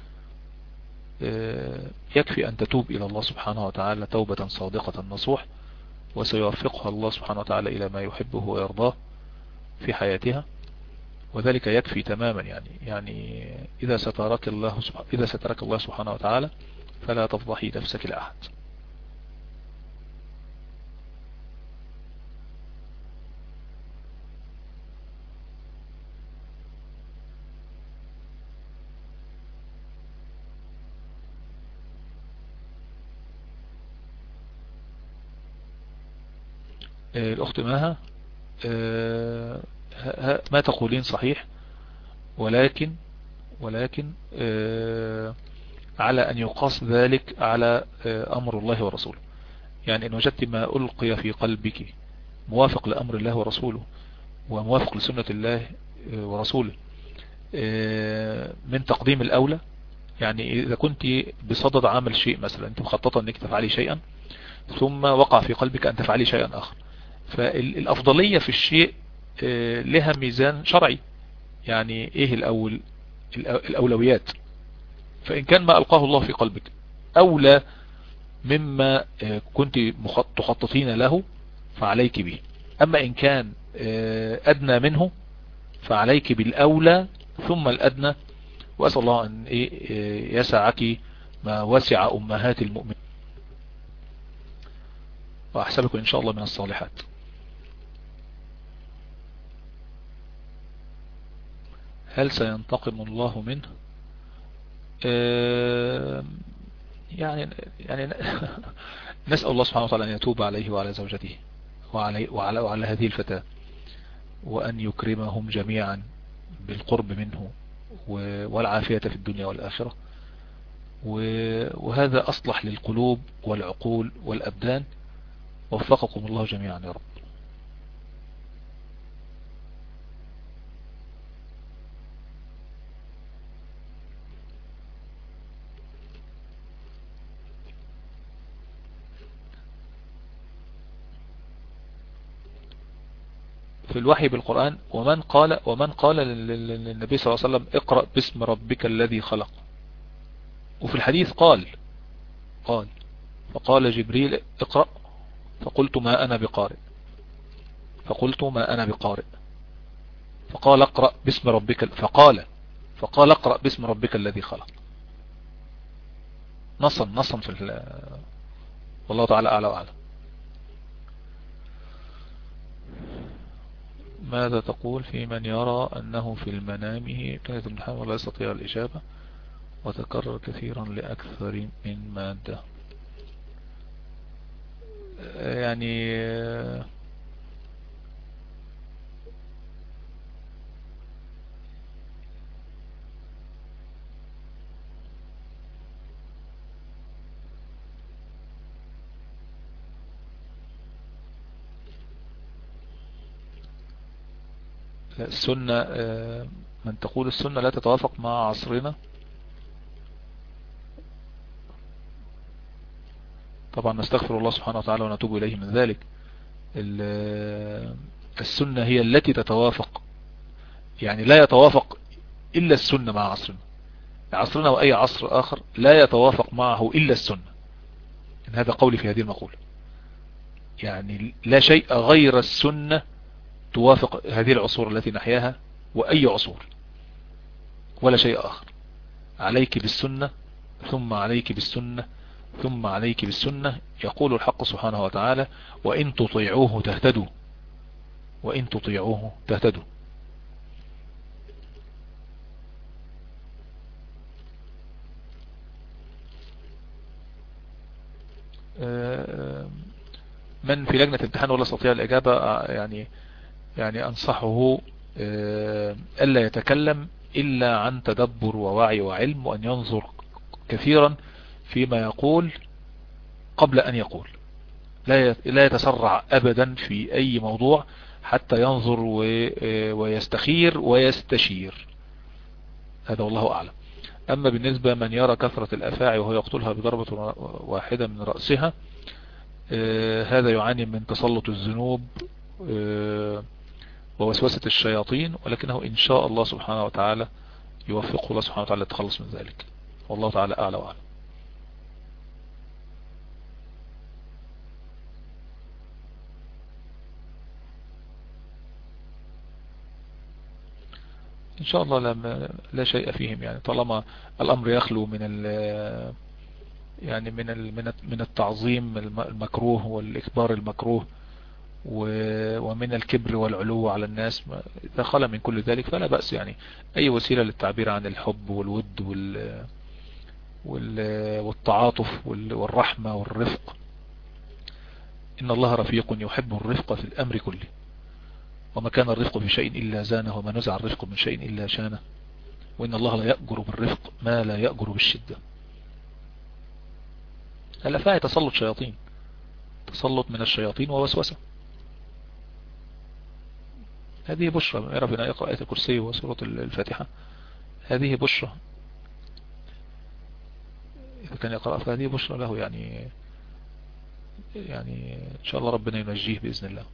يكفي أن تتوب إلى الله سبحانه وتعالى توبة صادقة نصوح وسيوفقها الله سبحانه وتعالى إلى ما يحبه ويرضاه في حياتها وذلك يكفي تماما يعني يعني إذا سترك الله إذا سترك الله سبحانه وتعالى فلا تفضحي نفسك لأحد الأخت ماها ما تقولين صحيح ولكن ولكن على أن يقاس ذلك على أمر الله ورسوله يعني إن وجدت ما ألقي في قلبك موافق لأمر الله ورسوله وموافق لسنة الله ورسوله من تقديم الأولى يعني إذا كنت بصدد عمل شيء مثلا أنت مخططة أنك تفعلي شيئا ثم وقع في قلبك أن تفعلي شيئا آخر فالأفضلية في الشيء لها ميزان شرعي يعني ايه الأول الأولويات فإن كان ما ألقاه الله في قلبك أولى مما كنت تخططين له فعليك به أما إن كان أدنى منه فعليك بالأولى ثم الأدنى وأسأل الله أن يسعك ما وسع أمهات المؤمنين وأحسبكم إن شاء الله من الصالحات هل سينتقم الله منه يعني يعني نسأل الله سبحانه وتعالى أن يتوب عليه وعلى زوجته وعلى, وعلى, وعلى هذه الفتاة وأن يكرمهم جميعا بالقرب منه والعافية في الدنيا والآخرة وهذا أصلح للقلوب والعقول والأبدان وفقكم الله جميعا يا رب في الوحي بالقرآن ومن قال ومن قال للنبي صلى الله عليه وسلم اقرأ باسم ربك الذي خلق وفي الحديث قال قال فقال جبريل اقرأ فقلت ما أنا بقارئ فقلت ما أنا بقارئ فقال اقرأ باسم ربك فقال فقال اقرأ باسم ربك الذي خلق نصا نصا في والله تعالى أعلى وأعلم ماذا تقول في من يرى أنه في المنامه كانت امتحان ولا يستطيع الإجابة وتكرر كثيرا لأكثر من مادة يعني السنة آه، من تقول السنة لا تتوافق مع عصرنا طبعا نستغفر الله سبحانه وتعالى ونتوب إليه من ذلك السنة هي التي تتوافق يعني لا يتوافق إلا السنة مع عصرنا عصرنا وأي عصر آخر لا يتوافق معه إلا السنة إن هذا قولي في هذه المقولة يعني لا شيء غير السنة توافق هذه العصور التي نحياها وأي عصور ولا شيء آخر عليك بالسنة ثم عليك بالسنة ثم عليك بالسنة يقول الحق سبحانه وتعالى وإن تطيعوه تهتدوا وإن تطيعوه تهتدوا آه، من في لجنة امتحان ولا استطيع الإجابة آه، يعني يعني أنصحه آه، ألا يتكلم إلا عن تدبر ووعي وعلم وأن ينظر كثيرا فيما يقول قبل أن يقول لا يتسرع أبدا في أي موضوع حتى ينظر ويستخير ويستشير هذا والله أعلم أما بالنسبة من يرى كثرة الأفاعي وهو يقتلها بضربة واحدة من رأسها آه، هذا يعاني من تسلط الذنوب آه، ووسوسة الشياطين ولكنه إن شاء الله سبحانه وتعالى يوفقه الله سبحانه وتعالى للتخلص من ذلك والله تعالى أعلى وأعلم إن شاء الله لا, لا شيء فيهم يعني طالما الأمر يخلو من ال يعني من ال من التعظيم المكروه والإكبار المكروه ومن الكبر والعلو على الناس إذا خلى من كل ذلك فلا بأس يعني أي وسيلة للتعبير عن الحب والود وال والتعاطف والرحمة والرفق إن الله رفيق يحب الرفق في الأمر كله وما كان الرفق في شيء إلا زانه وما نزع الرفق من شيء إلا شانه وإن الله لا يأجر بالرفق ما لا يأجر بالشدة الأفاعي تسلط شياطين تسلط من الشياطين ووسوسة هذه بشرى يعرف أن يقرأ آية الكرسي وسورة الفاتحة هذه بشرى إذا كان يقرأ فهذه بشرى له يعني يعني إن شاء الله ربنا ينجيه بإذن الله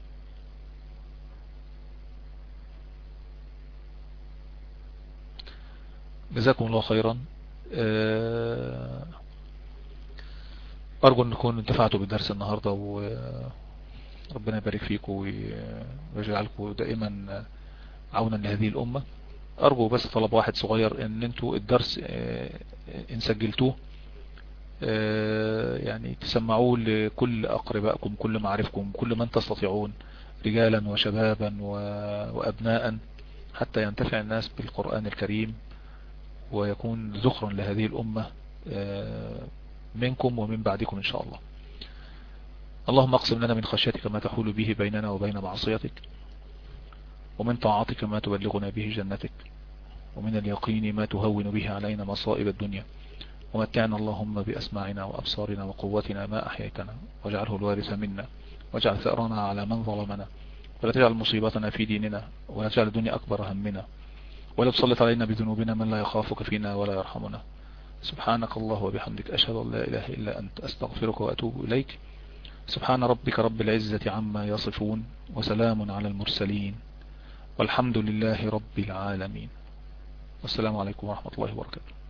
جزاكم الله خيرا آه، أرجو أن نكون انتفعتوا بالدرس النهاردة وربنا يبارك فيكم ويجعلكم دائما عونا لهذه الأمة أرجو بس طلب واحد صغير أن انتوا الدرس آه، إن سجلتوه آه، يعني تسمعوه لكل أقربائكم كل معارفكم كل من تستطيعون رجالا وشبابا وأبناء حتى ينتفع الناس بالقرآن الكريم ويكون ذخرا لهذه الأمة آه، منكم ومن بعدكم إن شاء الله اللهم اقسم لنا من خشيتك ما تحول به بيننا وبين معصيتك ومن طاعتك ما تبلغنا به جنتك ومن اليقين ما تهون به علينا مصائب الدنيا ومتعنا اللهم بأسماعنا وأبصارنا وقوتنا ما أحييتنا واجعله الوارث منا واجعل ثأرنا على من ظلمنا ولا تجعل مصيبتنا في ديننا ولا تجعل الدنيا أكبر همنا ولا تسلط علينا بذنوبنا من لا يخافك فينا ولا يرحمنا سبحانك الله وبحمدك أشهد أن لا إله إلا أنت أستغفرك وأتوب إليك سبحان ربك رب العزة عما يصفون وسلام على المرسلين والحمد لله رب العالمين والسلام عليكم ورحمة الله وبركاته